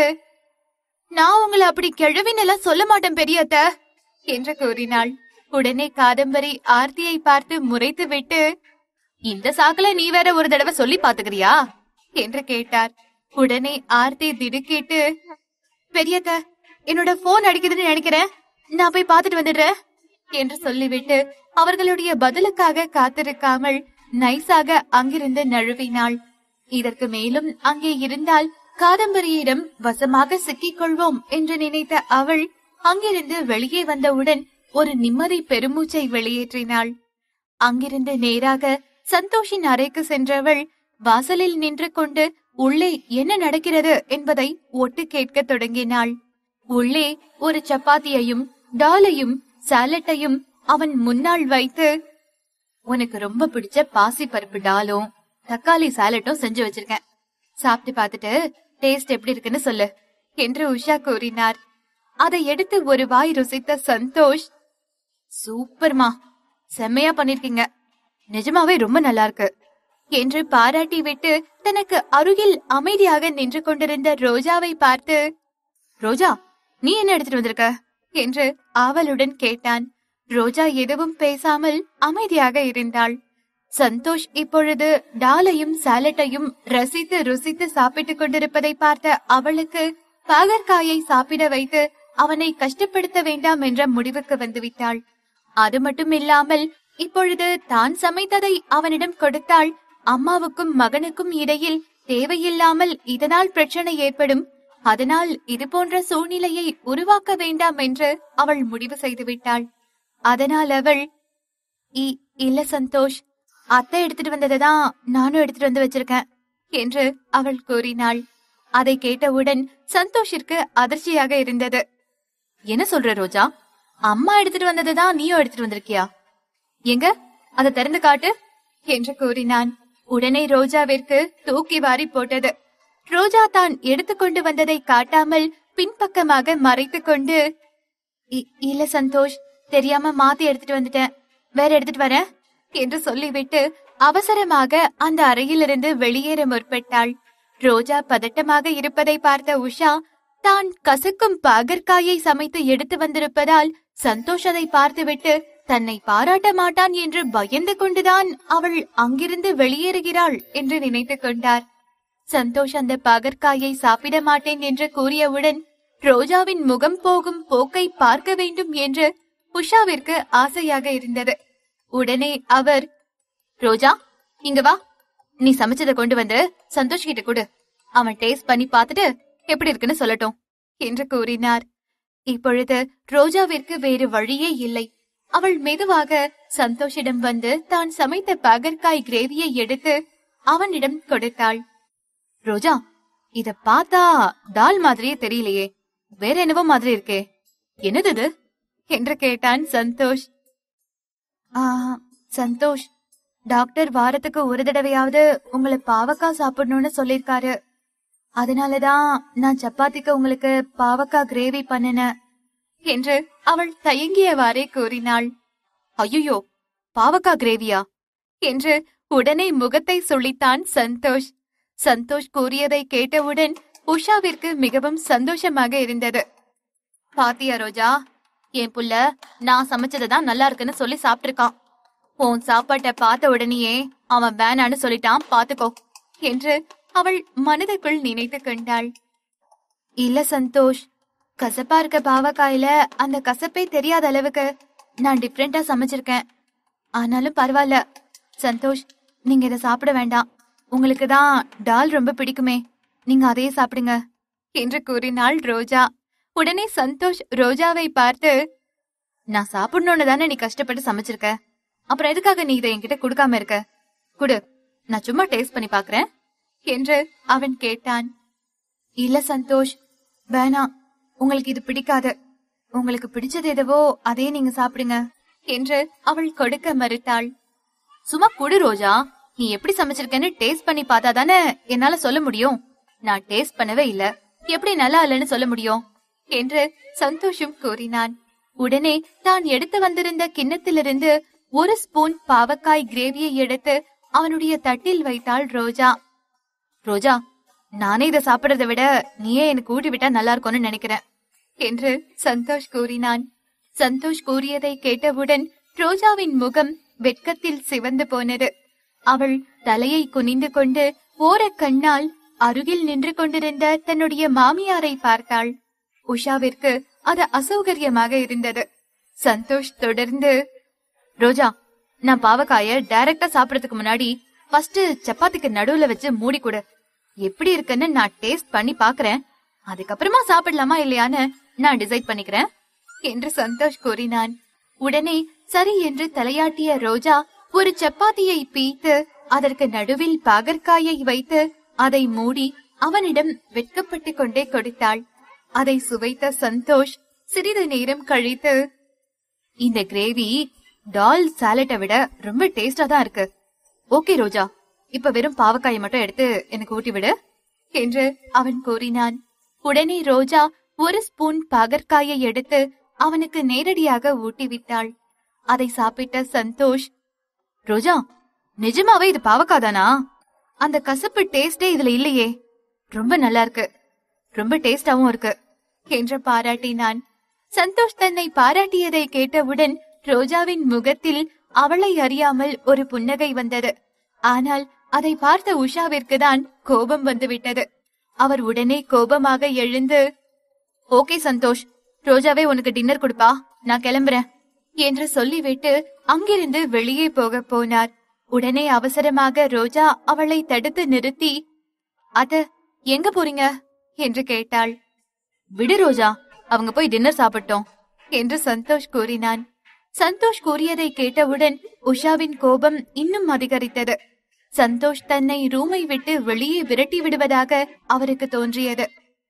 நான் உங்களை அப்படி கிழவினெல்லாம் சொல்ல மாட்டேன் பெரியத்த என்று கூறினாள் உடனே காதம்பரி ஆர்த்தியை பார்த்து முறைத்து விட்டு இந்த சாக்குல நீ வேற ஒரு தடவை சொல்லி பாத்துக்கிறியா என்று கேட்டார் உடனே ஆர்த்தி திடுக்கிட்டு பெரியத்த என்னோட போன் அடிக்குதுன்னு நினைக்கிறேன் நான் போய் பாத்துட்டு வந்துடுறேன் என்று சொல்லிவிட்டு அவர்களுடைய பதிலுக்காக காத்திருக்காமல் நைஸாக அங்கிருந்து நழுவினாள் இதற்கு மேலும் அங்கே இருந்தால் காதம்பரியிடம் வசமாக சிக்கிக் கொள்வோம் என்று நினைத்த அவள் அங்கிருந்து வெளியே வந்தவுடன் ஒரு நிம்மதி பெருமூச்சை வெளியேற்றினாள் அங்கிருந்து நேராக சந்தோஷின் அறைக்கு சென்றவள் வாசலில் நின்று கொண்டு உள்ளே என்ன நடக்கிறது என்பதை ஒட்டு கேட்கத் தொடங்கினாள் உள்ளே ஒரு சப்பாத்தியையும் டாலையும் சாலட்டையும் அவன் முன்னால் வைத்து உனக்கு ரொம்ப பிடிச்ச பாசி பருப்பு டாலும் தக்காளி சாலட்டும் செஞ்சு வச்சிருக்கேன் சாப்பிட்டு பார்த்துட்டு டேஸ்ட் எப்படி இருக்குன்னு சொல்லு என்று உஷா கூறினார் அதை எடுத்து ஒரு வாய் ருசித்த சந்தோஷ் சூப்பர்மா செம்மையா பண்ணிருக்கீங்க நிஜமாவே ரொம்ப நல்லா இருக்கு என்று பாராட்டி விட்டு தனக்கு அருகில் அமைதியாக நின்று கொண்டிருந்த ரோஜாவை பார்த்து ரோஜா நீ என்ன எடுத்துட்டு வந்திருக்க என்று ஆவலுடன் கேட்டான் ரோஜா எதுவும் பேசாமல் அமைதியாக இருந்தாள் சந்தோஷ் இப்பொழுது டாலையும் சாலட்டையும் ரசித்து ருசித்து சாப்பிட்டுக் கொண்டிருப்பதை பார்த்த அவளுக்கு பாகற்காயை சாப்பிட வைத்து அவனை கஷ்டப்படுத்த வேண்டாம் என்ற முடிவுக்கு வந்துவிட்டாள் அது மட்டும் இல்லாமல் இப்பொழுது தான் சமைத்ததை அவனிடம் கொடுத்தால் அம்மாவுக்கும் மகனுக்கும் இடையில் தேவையில்லாமல் இதனால் பிரச்சனை ஏற்படும் அதனால் இது போன்ற சூழ்நிலையை உருவாக்க வேண்டாம் என்று அவள் முடிவு செய்துவிட்டாள் அதனால் அவள் "இ- இல்ல சந்தோஷ் அத்தை எடுத்துட்டு வந்ததைதான் நானும் எடுத்துட்டு வந்து வச்சிருக்கேன் என்று அவள் கூறினாள் அதை கேட்டவுடன் சந்தோஷிற்கு அதிர்ச்சியாக இருந்தது என்ன சொல்ற ரோஜா அம்மா எடுத்துட்டு வந்ததைதான் நீயும் எடுத்துட்டு வந்திருக்கியா எங்க அதை திறந்து காட்டு என்று கூறினான் உடனே ரோஜாவிற்கு தூக்கி வாரி போட்டது ரோஜா தான் எடுத்துக்கொண்டு வந்ததை காட்டாமல் பின்பக்கமாக மறைத்துக் கொண்டு "இ- இல்ல சந்தோஷ் தெரியாம மாத்தி எடுத்துட்டு வந்துட்டேன் வேற எடுத்துட்டு வரேன் என்று சொல்லிவிட்டு அவசரமாக அந்த அறையிலிருந்து வெளியேற முற்பட்டாள் ரோஜா பதட்டமாக இருப்பதை பார்த்த உஷா தான் கசக்கும் பாகற்காயை சமைத்து எடுத்து வந்திருப்பதால் சந்தோஷ் அதை பார்த்துவிட்டு தன்னை பாராட்ட மாட்டான் என்று பயந்து கொண்டுதான் அவள் அங்கிருந்து வெளியேறுகிறாள் என்று நினைத்துக் கொண்டார் சந்தோஷ் அந்த பாகற்காயை சாப்பிட மாட்டேன் என்று கூறியவுடன் ரோஜாவின் முகம் போகும் போக்கை பார்க்க வேண்டும் என்று உஷாவிற்கு ஆசையாக இருந்தது உடனே அவர் ரோஜா இங்க வா நீ சமைச்சதை கொண்டு வந்து சந்தோஷ் கிட்ட கொடு அவன் டேஸ்ட் பண்ணி பார்த்துட்டு எப்படி இருக்குன்னு சொல்லட்டும் என்று கூறினார் இப்பொழுது ரோஜாவிற்கு வேறு வழியே இல்லை அவள் மெதுவாக சந்தோஷிடம் வந்து தான் சமைத்த பாகற்காய் கிரேவியை எடுத்து அவனிடம் கொடுத்தாள் ரோஜா இத பார்த்தா தால் மாதிரியே தெரியலையே வேற என்னவோ மாதிரி இருக்கே என்னது இது என்று கேட்டான் சந்தோஷ் ஆ சந்தோஷ் டாக்டர் வாரத்துக்கு ஒரு தடவையாவது உங்களை பாவக்காய் சாப்பிடணும்னு சொல்லிருக்காரு அதனாலதான் நான் சப்பாத்திக்கு உங்களுக்கு பாவக்காய் கிரேவி பண்ணினேன் என்று அவள் தயங்கியவாறே கூறினாள் ஐயோ பாவக்காய் கிரேவியா என்று உடனே முகத்தை சுளித்தான் சந்தோஷ் சந்தோஷ் கூறியதை கேட்டவுடன் உஷாவிற்கு மிகவும் சந்தோஷமாக இருந்தது பாத்தியா ரோஜா என் புள்ள நான் சமைச்சதுதான் நல்லா இருக்குன்னு சொல்லி சாப்பிட்டிருக்கான் உன் சாப்பாட்டை பார்த்த உடனேயே அவன் வேணான்னு சொல்லிட்டான் பாத்துக்கோ என்று அவள் மனதுக்குள் நினைத்து கொண்டாள் இல்ல சந்தோஷ் கசப்பா இருக்க பாவக்காயில அந்த கசப்பே தெரியாத அளவுக்கு நான் டிஃப்ரெண்டா சமைச்சிருக்கேன் ஆனாலும் பரவாயில்ல சந்தோஷ் நீங்க இதை சாப்பிட வேண்டாம் உங்களுக்கு தான் டால் ரொம்ப பிடிக்குமே நீங்க அதையே சாப்பிடுங்க என்று கூறினாள் ரோஜா உடனே சந்தோஷ் ரோஜாவை பார்த்து நான் சாப்பிடணும்னு தானே நீ கஷ்டப்பட்டு சமைச்சிருக்க அப்புறம் எதுக்காக நீ இதை என்கிட்ட கொடுக்காம இருக்க குடு நான் சும்மா டேஸ்ட் பண்ணி பாக்குறேன் என்று அவன் கேட்டான் இல்ல சந்தோஷ் வேணாம் உங்களுக்கு இது பிடிக்காது உங்களுக்கு பிடிச்சது எதுவோ அதே நீங்க சாப்பிடுங்க என்று அவள் கொடுக்க மறுத்தாள் சும்மா குடு ரோஜா நீ எப்படி சமைச்சிருக்கேன்னு டேஸ்ட் பண்ணி பார்த்தா தானே என்னால சொல்ல முடியும் நான் டேஸ்ட் பண்ணவே இல்ல எப்படி நல்லா இல்லைன்னு சொல்ல முடியும் என்று சந்தோஷம் கூறினான் உடனே தான் எடுத்து வந்திருந்த கிண்ணத்திலிருந்து ஒரு ஸ்பூன் பாவக்காய் கிரேவியை எடுத்து அவனுடைய தட்டில் வைத்தாள் ரோஜா ரோஜா நானே இதை சாப்பிடறதை விட நீயே எனக்கு ஊட்டி விட்டா நல்லா இருக்கும்னு நினைக்கிறேன் என்று சந்தோஷ் கூறினான் சந்தோஷ் கூறியதை கேட்டவுடன் ரோஜாவின் முகம் வெட்கத்தில் சிவந்து போனது அவள் தலையை குனிந்து கொண்டு ஓரக் கண்ணால் அருகில் நின்று கொண்டிருந்த தன்னுடைய மாமியாரை பார்த்தாள் உஷாவிற்கு அது அசௌகரியமாக இருந்தது சந்தோஷ் தொடர்ந்து ரோஜா நான் பாவக்காய டைரக்டா சாப்பிடறதுக்கு முன்னாடி ஃபர்ஸ்ட் சப்பாத்திக்கு நடுவுல வச்சு மூடி கொடு எப்படி இருக்குன்னு நான் டேஸ்ட் பண்ணி பாக்குறேன் அதுக்கப்புறமா சாப்பிடலாமா இல்லையான்னு நான் டிசைட் பண்ணிக்கிறேன் என்று சந்தோஷ் கூறினான் உடனே சரி என்று தலையாட்டிய ரோஜா ஒரு சப்பாத்தியை பீத்து அதற்கு நடுவில் பாகற்காயை வைத்து அதை மூடி அவனிடம் வெட்கப்பட்டு கொண்டே கொடுத்தாள் அதை சுவைத்த சந்தோஷ் சிறிது நேரம் கழித்து இந்த கிரேவி டால் சாலட்டை விட ரொம்ப டேஸ்டா தான் இருக்கு ஓகே ரோஜா இப்ப வெறும் பாவக்காயை மட்டும் எடுத்து எனக்கு ஊட்டி விடு என்று அவன் கூறினான் உடனே ரோஜா ஒரு ஸ்பூன் பாகற்காயை எடுத்து அவனுக்கு நேரடியாக ஊட்டி விட்டாள் அதை சாப்பிட்ட சந்தோஷ் ரோஜா நிஜமாவே இது பாவக்காதானா அந்த கசப்பு டேஸ்டே இதுல இல்லையே ரொம்ப நல்லா இருக்கு ரொம்ப டேஸ்டாவும் இருக்கு என்று பாராட்டினான் சந்தோஷ் தன்னை பாராட்டியதை கேட்டவுடன் ரோஜாவின் முகத்தில் அவளை அறியாமல் ஒரு புன்னகை வந்தது ஆனால் அதை பார்த்த உஷாவிற்கு தான் கோபம் வந்துவிட்டது அவர் உடனே கோபமாக எழுந்து ஓகே சந்தோஷ் ரோஜாவே உனக்கு டின்னர் கொடுப்பா நான் கிளம்புறேன் என்று சொல்லிவிட்டு அங்கிருந்து வெளியே போக போனார் உடனே அவசரமாக ரோஜா அவளை தடுத்து நிறுத்தி அத எங்க போறீங்க என்று கேட்டாள் விடு ரோஜா அவங்க போய் டின்னர் சாப்பிட்டோம் என்று சந்தோஷ் கூறினான் சந்தோஷ் கூறியதை கேட்டவுடன் உஷாவின் கோபம் இன்னும் அதிகரித்தது சந்தோஷ் தன்னை ரூமை விட்டு வெளியே விரட்டி விடுவதாக அவருக்கு தோன்றியது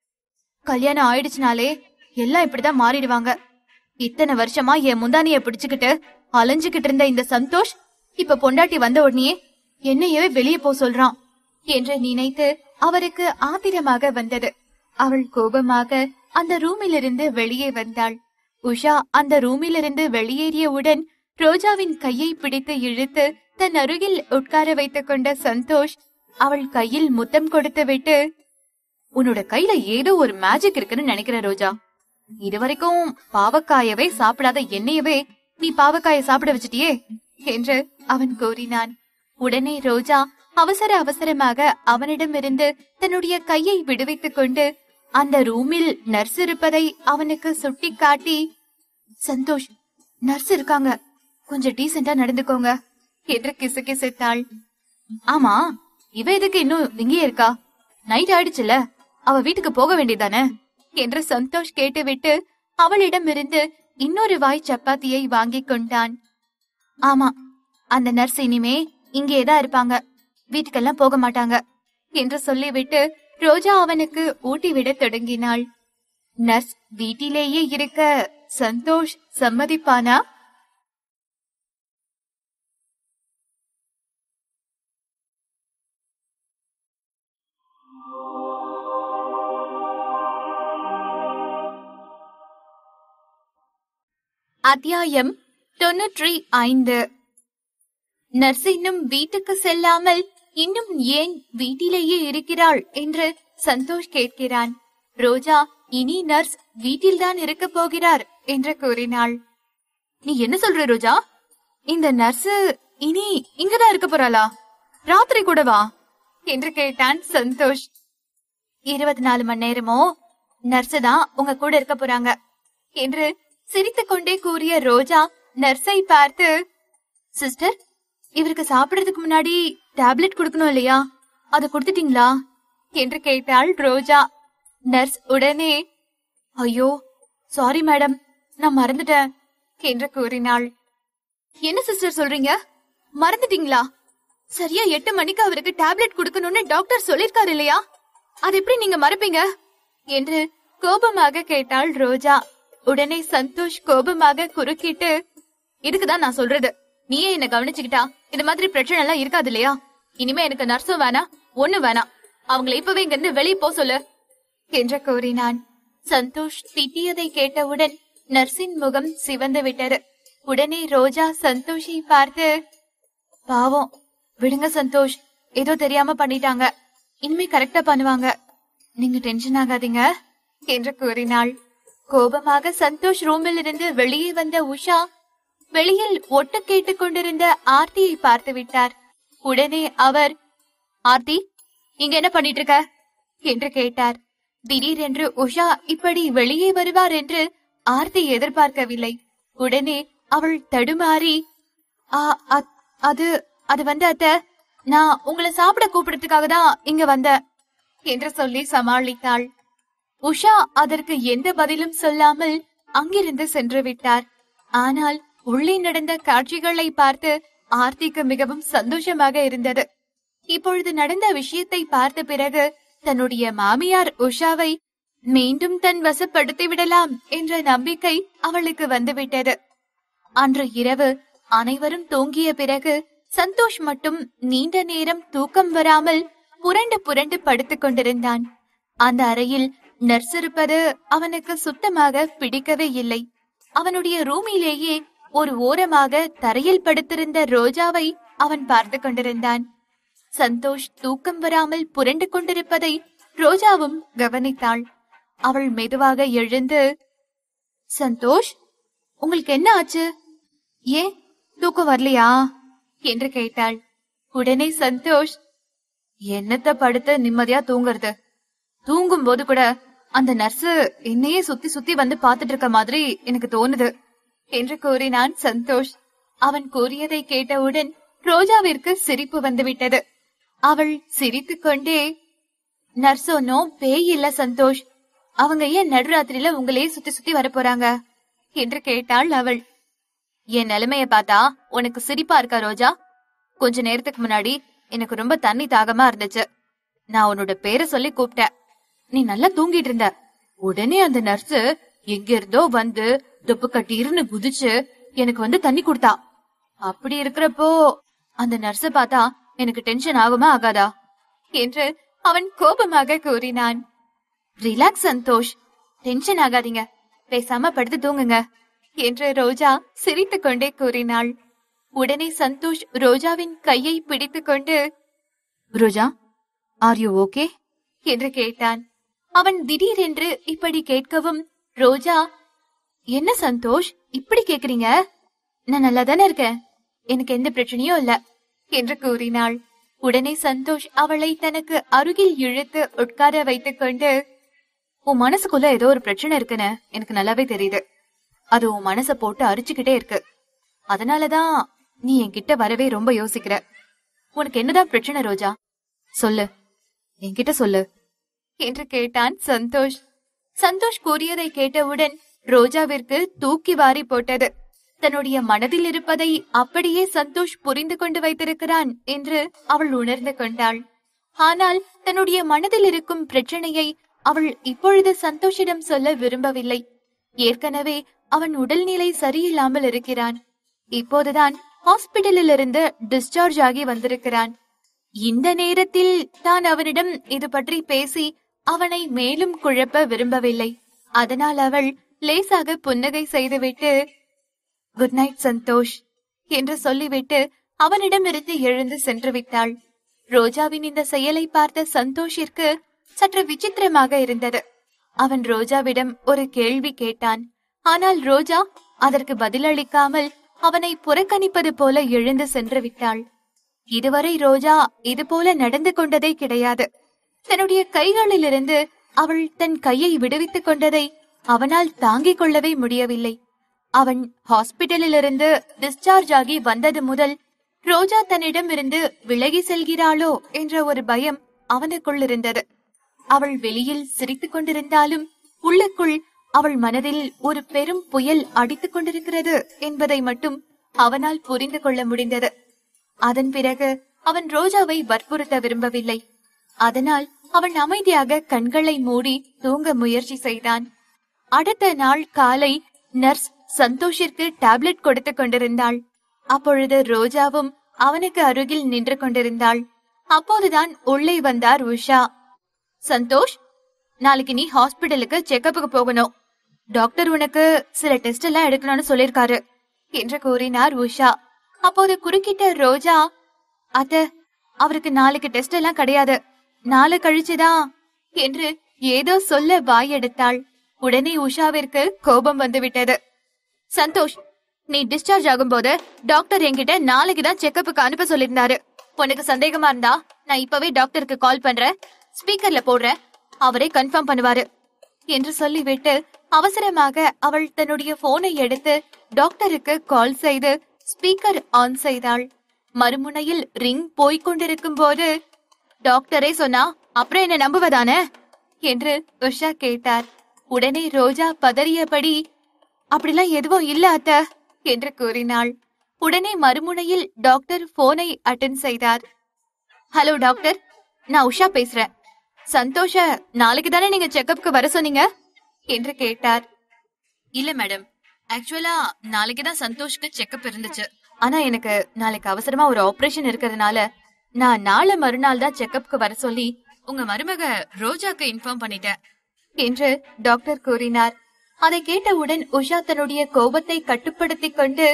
கல்யாணம் ஆயிடுச்சுனாலே எல்லாம் இப்படிதான் மாறிடுவாங்க இத்தனை வருஷமா என் முந்தானிய பிடிச்சுக்கிட்டு அலைஞ்சுகிட்டு இருந்த இந்த சந்தோஷ் இப்ப பொண்டாட்டி வந்த உடனே என்னையவே வெளியே போ சொல்றான் என்று நினைத்து அவருக்கு ஆத்திரமாக வந்தது அவள் கோபமாக அந்த ரூமிலிருந்து வெளியே வந்தாள் உஷா அந்த ரூமிலிருந்து வெளியேறியவுடன் ரோஜாவின் கையை பிடித்து இழுத்து தன் அருகில் உட்கார வைத்துக் கொண்ட சந்தோஷ் அவள் கையில் முத்தம் கொடுத்து விட்டு உன்னோட கையில ஏதோ ஒரு மேஜிக் இருக்குன்னு நினைக்கிற ரோஜா இதுவரைக்கும் பாவக்காயவே சாப்பிடாத என்னையவே நீ பாவக்காய சாப்பிட வச்சிட்டியே என்று அவன் கூறினான் உடனே ரோஜா அவசர அவசரமாக அவனிடமிருந்து தன்னுடைய கையை விடுவித்துக் கொண்டு அந்த ரூமில் நர்ஸ் இருப்பதை அவனுக்கு சுட்டி காட்டி சந்தோஷ் நர்ஸ் இருக்காங்க கொஞ்சம் டீசெண்டா நடந்துக்கோங்க என்று கிசுகிசுத்தாள் ஆமா இவ எதுக்கு இன்னும் இங்கே இருக்கா நைட் ஆயிடுச்சுல அவ வீட்டுக்கு போக வேண்டியதானே என்று சந்தோஷ் கேட்டுவிட்டு அவளிடமிருந்து இன்னொரு வாய் சப்பாத்தியை வாங்கிக் கொண்டான் ஆமா அந்த நர்ஸ் இனிமே இங்கேதான் இருப்பாங்க வீட்டுக்கெல்லாம் போக மாட்டாங்க என்று சொல்லிவிட்டு ரோஜா அவனுக்கு ஊட்டி விட தொடங்கினாள் நர்ஸ் வீட்டிலேயே இருக்க சந்தோஷ் சம்மதிப்பானா அத்தியாயம் தொன்னூற்றி ஐந்து நர்ஸ் இன்னும் வீட்டுக்கு செல்லாமல் இன்னும் ஏன் வீட்டிலேயே இருக்கிறாள் என்று சந்தோஷ் கேட்கிறான் ரோஜா இனி நர்ஸ் வீட்டில்தான் இருக்க போகிறார் என்று கூறினாள் நீ என்ன சொல்ற ரோஜா இந்த நர்ஸ் இனி இங்கதான் இருக்க போறாளா ராத்திரி கூடவா என்று கேட்டான் சந்தோஷ் இருபத்தி நாலு மணி நேரமோ நர்ஸ் தான் உங்க கூட இருக்க போறாங்க என்று சிரித்துக் கொண்டே கூறிய ரோஜா நர்ஸை பார்த்து சிஸ்டர் இவருக்கு சாப்பிடுறதுக்கு முன்னாடி டேப்லெட் கொடுக்கணும் இல்லையா அத கொடுத்துட்டீங்களா என்று கேட்டாள் ரோஜா நர்ஸ் உடனே ஐயோ சாரி மேடம் நான் மறந்துட்டேன் என்று கூறினாள் என்ன சிஸ்டர் சொல்றீங்க மறந்துட்டீங்களா சரியா எட்டு மணிக்கு அவருக்கு டேப்லெட் கொடுக்கணும்னு டாக்டர் சொல்லிருக்காரு இல்லையா அது எப்படி நீங்க மறப்பீங்க என்று கோபமாக கேட்டாள் ரோஜா உடனே சந்தோஷ் கோபமாக குறுக்கிட்டு இதுக்குதான் நான் சொல்றது நீயே என்ன கவனிச்சுக்கிட்டா இந்த மாதிரி பிரச்சனை எல்லாம் இருக்காது இல்லையா இனிமே எனக்கு நர்ஸும் வேணாம் ஒண்ணு வேணாம் அவங்கள இப்பவே இங்க இருந்து வெளியே போ சொல்லு என்று கூறினான் சந்தோஷ் திட்டியதை கேட்டவுடன் நர்ஸின் முகம் சிவந்து விட்டது உடனே ரோஜா சந்தோஷை பார்த்து பாவம் விடுங்க சந்தோஷ் ஏதோ தெரியாம பண்ணிட்டாங்க இனிமே கரெக்டா பண்ணுவாங்க நீங்க டென்ஷன் ஆகாதீங்க என்று கூறினாள் கோபமாக சந்தோஷ் ரூமில் இருந்து வெளியே வந்த உஷா வெளியில் ஒட்டு கேட்டுக் கொண்டிருந்த ஆர்த்தியை பார்த்து விட்டார் உடனே அவர் ஆர்த்தி இங்க என்ன பண்ணிட்டு இருக்க என்று கேட்டார் திடீரென்று உஷா இப்படி வெளியே வருவார் என்று ஆர்த்தி எதிர்பார்க்கவில்லை உடனே அவள் தடுமாறி "ஆ, அ- அது அது வந்து அத்த நான் உங்களை சாப்பிட கூப்பிடுறதுக்காக தான் இங்க வந்தேன் என்று சொல்லி சமாளித்தாள் உஷா அதற்கு எந்த பதிலும் சொல்லாமல் அங்கிருந்து சென்று விட்டார் ஆனால் உள்ளே நடந்த காட்சிகளை பார்த்து ஆர்த்திக்கு மிகவும் சந்தோஷமாக இருந்தது இப்பொழுது நடந்த விஷயத்தை பார்த்த பிறகு தன்னுடைய மாமியார் உஷாவை மீண்டும் தன் வசப்படுத்தி விடலாம் என்ற நம்பிக்கை அவளுக்கு வந்துவிட்டது அன்று இரவு அனைவரும் தூங்கிய பிறகு சந்தோஷ் மட்டும் நீண்ட நேரம் தூக்கம் வராமல் புரண்டு புரண்டு படுத்துக் கொண்டிருந்தான் அந்த அறையில் நர்ஸ் இருப்பது அவனுக்கு சுத்தமாக பிடிக்கவே இல்லை அவனுடைய ரூமிலேயே ஒரு ஓரமாக தரையில் படுத்திருந்த ரோஜாவை அவன் பார்த்து கொண்டிருந்தான் சந்தோஷ் தூக்கம் வராமல் புரண்டு கொண்டிருப்பதை ரோஜாவும் கவனித்தாள் அவள் மெதுவாக எழுந்து சந்தோஷ் உங்களுக்கு என்ன ஆச்சு ஏன் தூக்கம் வரலையா என்று கேட்டாள் உடனே சந்தோஷ் என்னத்த படுத்து நிம்மதியா தூங்குறது தூங்கும் போது கூட அந்த நர்ஸ் என்னையே சுத்தி சுத்தி வந்து பாத்துட்டு இருக்க மாதிரி எனக்கு தோணுது என்று கூறினான் சந்தோஷ் அவன் கூறியதை கேட்டவுடன் ரோஜாவிற்கு சிரிப்பு வந்துவிட்டது அவள் சிரித்துக் கொண்டே நர்ஸ் ஒன்னும் பேய் இல்ல சந்தோஷ் அவங்க ஏன் நடுராத்திரியில உங்களையே சுத்தி சுத்தி வர போறாங்க என்று கேட்டாள் அவள் என் நிலைமைய பார்த்தா உனக்கு சிரிப்பா இருக்கா ரோஜா கொஞ்ச நேரத்துக்கு முன்னாடி எனக்கு ரொம்ப தண்ணி தாகமா இருந்துச்சு நான் உன்னோட பேரை சொல்லி கூப்பிட்டேன் நீ நல்லா தூங்கிட்டு இருந்த உடனே அந்த நர்ஸ் எங்க இருந்தோ வந்து தொப்பு கட்டிருன்னு குதிச்சு எனக்கு வந்து தண்ணி கொடுத்தா அப்படி இருக்கிறப்போ அந்த நர்ஸ பார்த்தா எனக்கு டென்ஷன் ஆகுமா ஆகாதா என்று அவன் கோபமாக கூறினான் ரிலாக்ஸ் சந்தோஷ் டென்ஷன் ஆகாதீங்க பேசாம படுத்து தூங்குங்க என்று ரோஜா சிரித்துக் கொண்டே கூறினாள் உடனே சந்தோஷ் ரோஜாவின் கையை பிடித்துக் கொண்டு ரோஜா ஆர் யூ ஓகே என்று கேட்டான் அவன் திடீரென்று இப்படி கேட்கவும் ரோஜா என்ன சந்தோஷ் இப்படி கேக்குறீங்க நான் நல்லா தானே இருக்கேன் எனக்கு எந்த பிரச்சனையும் இல்ல என்று கூறினாள் உடனே சந்தோஷ் அவளை தனக்கு அருகில் இழுத்து உட்கார வைத்துக் கொண்டு உன் மனசுக்குள்ள ஏதோ ஒரு பிரச்சனை இருக்குன்னு எனக்கு நல்லாவே தெரியுது அது உன் மனச போட்டு அரிச்சுக்கிட்டே இருக்கு அதனாலதான் நீ என்கிட்ட வரவே ரொம்ப யோசிக்கிற உனக்கு என்னதான் பிரச்சனை ரோஜா சொல்லு என்கிட்ட சொல்லு என்று கேட்டான் சந்தோஷ் சந்தோஷ் கூறியதை கேட்டவுடன் ரோஜாவிற்கு தூக்கி வாரி போட்டது தன்னுடைய மனதில் இருப்பதை அப்படியே சந்தோஷ் புரிந்து கொண்டு வைத்திருக்கிறான் என்று அவள் உணர்ந்து கொண்டாள் ஆனால் தன்னுடைய மனதில் இருக்கும் பிரச்சனையை அவள் இப்பொழுது சந்தோஷிடம் சொல்ல விரும்பவில்லை ஏற்கனவே அவன் உடல்நிலை சரியில்லாமல் இருக்கிறான் இப்போதுதான் ஹாஸ்பிடலில் இருந்து டிஸ்சார்ஜ் ஆகி வந்திருக்கிறான் இந்த நேரத்தில் தான் அவனிடம் இது பற்றி பேசி அவனை மேலும் குழப்ப விரும்பவில்லை அதனால் அவள் லேசாக புன்னகை செய்துவிட்டு குட் நைட் சந்தோஷ் என்று சொல்லிவிட்டு அவனிடமிருந்து எழுந்து சென்று விட்டாள் ரோஜாவின் இந்த செயலை பார்த்த சந்தோஷிற்கு சற்று விசித்திரமாக இருந்தது அவன் ரோஜாவிடம் ஒரு கேள்வி கேட்டான் ஆனால் ரோஜா அதற்கு பதிலளிக்காமல் அவனை புறக்கணிப்பது போல எழுந்து சென்று விட்டாள் இதுவரை ரோஜா இது போல நடந்து கொண்டதே கிடையாது தன்னுடைய கைகளிலிருந்து அவள் தன் கையை விடுவித்துக் கொண்டதை அவனால் தாங்கிக் கொள்ளவே முடியவில்லை அவன் ஹாஸ்பிடலில் இருந்து டிஸ்சார்ஜ் ஆகி வந்தது முதல் ரோஜா தன்னிடமிருந்து விலகி செல்கிறாளோ என்ற ஒரு பயம் அவனுக்குள் இருந்தது அவள் வெளியில் சிரித்துக் கொண்டிருந்தாலும் உள்ளுக்குள் அவள் மனதில் ஒரு பெரும் புயல் அடித்துக் கொண்டிருக்கிறது என்பதை மட்டும் அவனால் புரிந்து கொள்ள முடிந்தது அதன் பிறகு அவன் ரோஜாவை வற்புறுத்த விரும்பவில்லை அதனால் அவன் அமைதியாக கண்களை மூடி தூங்க முயற்சி செய்தான் அடுத்த நாள் காலை நர்ஸ் சந்தோஷிற்கு டேப்லெட் கொடுத்துக் கொண்டிருந்தாள் அப்பொழுது ரோஜாவும் அவனுக்கு அருகில் நின்று கொண்டிருந்தாள் அப்போதுதான் உள்ளே வந்தார் உஷா சந்தோஷ் நாளைக்கு நீ ஹாஸ்பிடலுக்கு செக்கப்புக்கு போகணும் டாக்டர் உனக்கு சில டெஸ்ட் எல்லாம் எடுக்கணும்னு சொல்லிருக்காரு என்று கூறினார் உஷா அப்போது குறுக்கிட்ட ரோஜா அத்த அவருக்கு நாளைக்கு டெஸ்ட் எல்லாம் கிடையாது நாளை கழிச்சுதான் என்று ஏதோ சொல்ல வாயெடுத்தாள் உடனே உஷாவிற்கு கோபம் வந்துவிட்டது சந்தோஷ் நீ டிஸ்சார்ஜ் ஆகும்போது டாக்டர் என்கிட்ட நாளைக்கு தான் செக்கப்புக்கு அனுப்ப சொல்லியிருந்தாரு உனக்கு சந்தேகமா இருந்தா நான் இப்பவே டாக்டருக்கு கால் பண்றேன் ஸ்பீக்கர்ல போடுறேன் அவரே கன்ஃபார்ம் பண்ணுவாரு என்று சொல்லிவிட்டு அவசரமாக அவள் தன்னுடைய போனை எடுத்து டாக்டருக்கு கால் செய்து ஸ்பீக்கர் ஆன் செய்தாள் மறுமுனையில் ரிங் போய்க் கொண்டிருக்கும் போது டாக்டரே சொன்னா அப்புறம் என்ன நம்புவதானே என்று உஷா கேட்டார் உடனே ரோஜா பதறியபடி அப்படிலாம் எதுவும் இல்ல அத்த என்று கூறினாள் உடனே மறுமுனையில் டாக்டர் போனை அட்டன் செய்தார் ஹலோ டாக்டர் நான் உஷா பேசுறேன் சந்தோஷ நாளைக்கு தானே நீங்க செக்கப்க்கு வர சொன்னீங்க என்று கேட்டார் இல்ல மேடம் ஆக்சுவலா நாளைக்கு தான் சந்தோஷ்க்கு செக்கப் இருந்துச்சு ஆனா எனக்கு நாளைக்கு அவசரமா ஒரு ஆபரேஷன் இருக்கிறதுனால நான் நாளை மறுநாள் தான் செக்கப்க்கு வர சொல்லி உங்க மருமக ரோஜாக்கு இன்ஃபார்ம் பண்ணிட்டேன் என்று டாக்டர் கூறினார் அதை கேட்டவுடன் உஷா தன்னுடைய கோபத்தை கட்டுப்படுத்திக் கொண்டு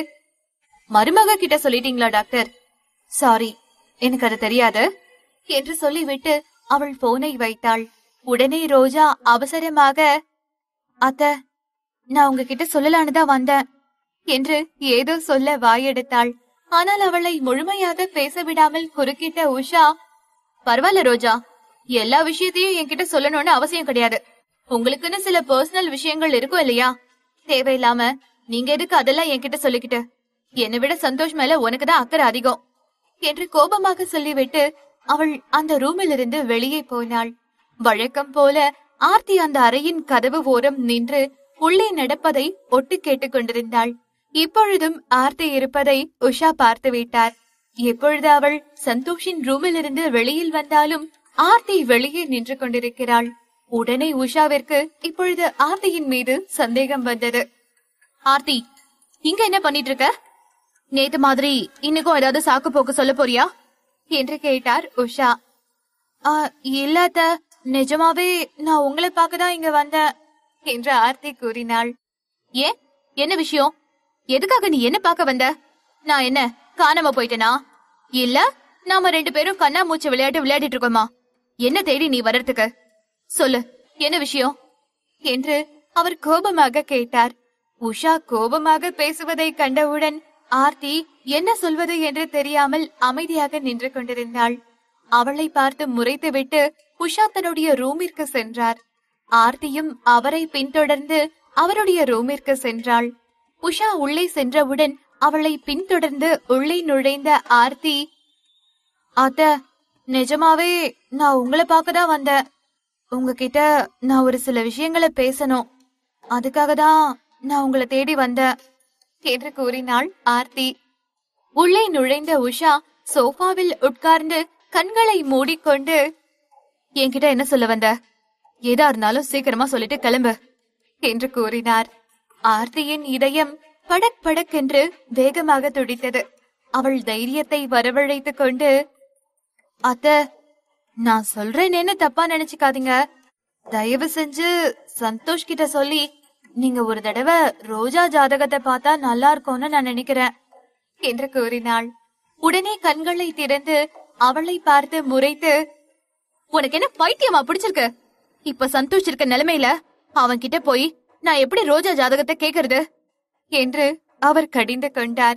மருமக கிட்ட சொல்லிட்டீங்களா டாக்டர் சாரி எனக்கு அது தெரியாது என்று சொல்லிவிட்டு அவள் போனை வைத்தாள் உடனே ரோஜா அவசரமாக அத்த நான் உங்ககிட்ட சொல்லலான்னு தான் வந்தேன் என்று ஏதோ சொல்ல வாயெடுத்தாள் ஆனால் அவளை முழுமையாக பேச விடாமல் குறுக்கிட்ட உஷா பரவாயில்ல ரோஜா எல்லா விஷயத்தையும் என்கிட்ட சொல்லணும்னு அவசியம் கிடையாது உங்களுக்குன்னு சில பர்சனல் விஷயங்கள் இருக்கும் இல்லையா தேவையில்லாம நீங்க எதுக்கு அதெல்லாம் என்கிட்ட சொல்லிக்கிட்டு என்னை விட சந்தோஷ் மேல உனக்கு தான் அக்கறை அதிகம் என்று கோபமாக சொல்லிவிட்டு அவள் அந்த ரூமில் இருந்து வெளியே போனாள் வழக்கம் போல ஆர்த்தி அந்த அறையின் கதவு ஓரம் நின்று உள்ளே நடப்பதை ஒட்டு கேட்டுக் கொண்டிருந்தாள் இப்பொழுதும் ஆர்த்தி இருப்பதை உஷா பார்த்து விட்டார் எப்பொழுது அவள் சந்தோஷின் ரூமில் இருந்து வெளியில் வந்தாலும் ஆர்த்தி வெளியே நின்று கொண்டிருக்கிறாள் உடனே உஷாவிற்கு இப்பொழுது ஆர்த்தியின் மீது சந்தேகம் வந்தது ஆர்த்தி இங்க என்ன பண்ணிட்டு இருக்க நேத்து மாதிரி இன்னைக்கும் ஏதாவது சாக்கு போக்கு சொல்ல போறியா என்று கேட்டார் உஷா "ஆ, இல்ல அத்தை. நிஜமாவே நான் உங்களை பார்க்க தான் இங்க வந்தேன் என்று ஆர்த்தி கூறினாள் ஏன் என்ன விஷயம் எதுக்காக நீ என்ன பார்க்க வந்த நான் என்ன காணாம போயிட்டேனா இல்ல நாம ரெண்டு பேரும் கண்ணா மூச்சு விளையாட்டு விளையாடிட்டு இருக்கோமா என்ன தேடி நீ வர்றதுக்கு சொல்லு என்ன விஷயம் என்று அவர் கோபமாக கேட்டார் உஷா கோபமாக பேசுவதை கண்டவுடன் ஆர்த்தி என்ன சொல்வது என்று தெரியாமல் அமைதியாக நின்று கொண்டிருந்தாள் அவளை பார்த்து முறைத்துவிட்டு உஷா தன்னுடைய ரூமிற்கு சென்றார் ஆர்த்தியும் அவரை பின்தொடர்ந்து அவருடைய ரூமிற்கு சென்றாள் உஷா உள்ளே சென்றவுடன் அவளை பின்தொடர்ந்து உள்ளே நுழைந்த ஆர்த்தி அத்த நிஜமாவே நான் உங்களை பார்க்க தான் வந்தேன் உங்ககிட்ட நான் ஒரு சில விஷயங்களை பேசணும் அதுக்காக தான் நான் உங்களை தேடி வந்தேன் என்று கூறினாள் ஆர்த்தி உள்ளே நுழைந்த உஷா சோஃபாவில் உட்கார்ந்து கண்களை மூடிக்கொண்டு என்கிட்ட என்ன சொல்ல வந்த ஏதா இருந்தாலும் சீக்கிரமா சொல்லிட்டு கிளம்பு என்று கூறினார் ஆர்த்தியின் இதயம் படக் படக் என்று வேகமாக துடித்தது அவள் தைரியத்தை வரவழைத்துக் கொண்டு அத்த நான் சொல்றேனேன்னு தப்பா நினைச்சுக்காதீங்க தயவு செஞ்சு சந்தோஷ் கிட்ட சொல்லி நீங்க ஒரு தடவை ரோஜா ஜாதகத்தை பார்த்தா நல்லா இருக்கும்னு நான் நினைக்கிறேன் என்று கூறினாள் உடனே கண்களை திறந்து அவளை பார்த்து முறைத்து உனக்கு என்ன பைத்தியமா பிடிச்சிருக்கு இப்ப சந்தோஷ் இருக்க நிலைமையில அவன் கிட்ட போய் நான் எப்படி ரோஜா ஜாதகத்தை கேக்குறது என்று அவர் கடிந்து கொண்டார்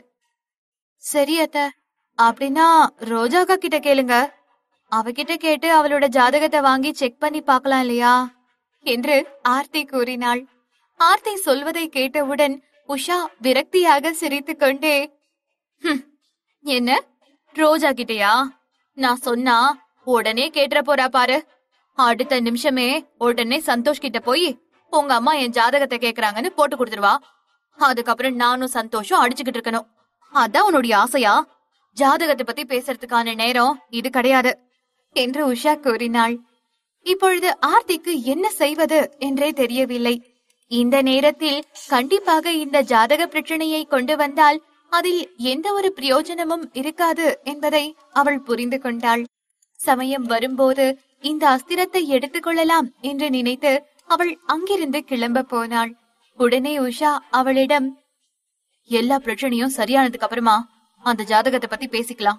சரி அத்த அப்படின்னா ரோஜாக்கா கிட்ட கேளுங்க அவகிட்ட கேட்டு அவளோட ஜாதகத்தை வாங்கி செக் பண்ணி பார்க்கலாம் இல்லையா என்று ஆர்த்தி கூறினாள் ஆர்த்தி சொல்வதை கேட்டவுடன் உஷா விரக்தியாக சிரித்துக் கொண்டே "ஹும், என்ன ரோஜா கிட்டயா நான் சொன்னா உடனே கேட்டுற போறா பாரு அடுத்த நிமிஷமே உடனே சந்தோஷ் கிட்ட போய் உங்க அம்மா என் ஜாதகத்தை கேக்குறாங்கன்னு போட்டு கொடுத்துருவா அதுக்கப்புறம் நானும் சந்தோஷம் அடிச்சுக்கிட்டு இருக்கணும் அதான் உன்னுடைய ஆசையா ஜாதகத்தை பத்தி பேசுறதுக்கான நேரம் இது கிடையாது என்று உஷா கூறினாள் இப்பொழுது ஆர்த்திக்கு என்ன செய்வது என்றே தெரியவில்லை இந்த நேரத்தில் கண்டிப்பாக இந்த ஜாதக பிரச்சனையை கொண்டு வந்தால் அதில் எந்த ஒரு பிரயோஜனமும் இருக்காது என்பதை அவள் புரிந்து கொண்டாள் சமயம் வரும்போது இந்த அஸ்திரத்தை எடுத்துக்கொள்ளலாம் என்று நினைத்து அவள் அங்கிருந்து கிளம்ப போனாள் உடனே உஷா அவளிடம் எல்லா பிரச்சனையும் சரியானதுக்கு அப்புறமா அந்த ஜாதகத்தை பத்தி பேசிக்கலாம்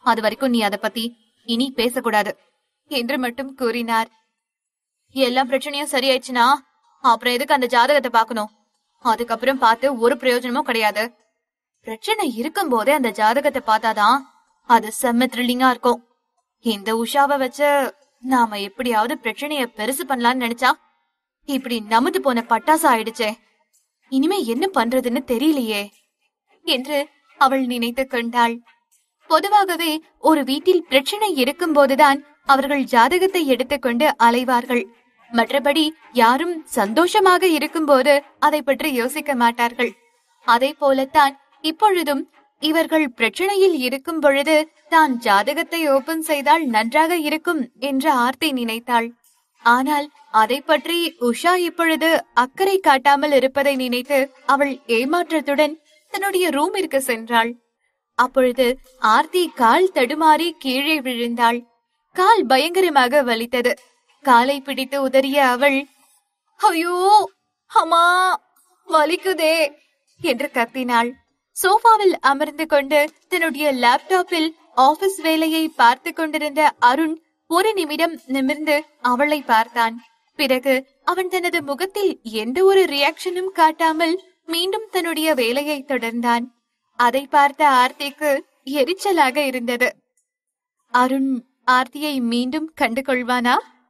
அது வரைக்கும் நீ அத பத்தி இனி பேசக்கூடாது என்று மட்டும் கூறினார் எல்லா பிரச்சனையும் சரியாயிடுச்சுன்னா அப்புறம் எதுக்கு அந்த ஜாதகத்தை பார்க்கணும் அதுக்கப்புறம் பார்த்து ஒரு பிரயோஜனமும் கிடையாது பிரச்சனை இருக்கும் போதே அந்த ஜாதகத்தை பார்த்தாதான் அது செம்ம த்ரில்லிங்கா இருக்கும் இந்த உஷாவை வச்சு நாம எப்படியாவது பிரச்சனைய பெருசு பண்ணலாம்னு நினைச்சா இப்படி நமுத்து போன பட்டாசு ஆயிடுச்சே இனிமே என்ன பண்றதுன்னு தெரியலையே என்று அவள் நினைத்து கொண்டாள் பொதுவாகவே ஒரு வீட்டில் பிரச்சனை இருக்கும் போதுதான் அவர்கள் ஜாதகத்தை எடுத்துக்கொண்டு அலைவார்கள் மற்றபடி யாரும் சந்தோஷமாக இருக்கும்போது அதை பற்றி யோசிக்க மாட்டார்கள் அதை போலத்தான் இப்பொழுதும் இவர்கள் பிரச்சனையில் இருக்கும் பொழுது தான் ஜாதகத்தை ஓபன் செய்தால் நன்றாக இருக்கும் என்று ஆர்த்தி நினைத்தாள் ஆனால் அதை பற்றி உஷா இப்பொழுது அக்கறை காட்டாமல் இருப்பதை நினைத்து அவள் ஏமாற்றத்துடன் தன்னுடைய ரூமிற்கு சென்றாள் அப்பொழுது ஆர்த்தி கால் தடுமாறி கீழே விழுந்தாள் கால் பயங்கரமாக வலித்தது காலை பிடித்து உதறிய அவள் ஐயோ அம்மா வலிக்குதே என்று கத்தினாள் சோஃபாவில் அமர்ந்து கொண்டு தன்னுடைய லேப்டாப்பில் ஆபீஸ் வேலையை பார்த்து கொண்டிருந்த அருண் ஒரு நிமிடம் நிமிர்ந்து அவளை பார்த்தான் பிறகு அவன் தனது முகத்தில் எந்த ஒரு ரியாக்ஷனும் காட்டாமல் மீண்டும் தன்னுடைய வேலையை தொடர்ந்தான் அதை பார்த்த ஆர்த்திக்கு எரிச்சலாக இருந்தது அருண் ஆர்த்தியை மீண்டும் கண்டு கொள்வானா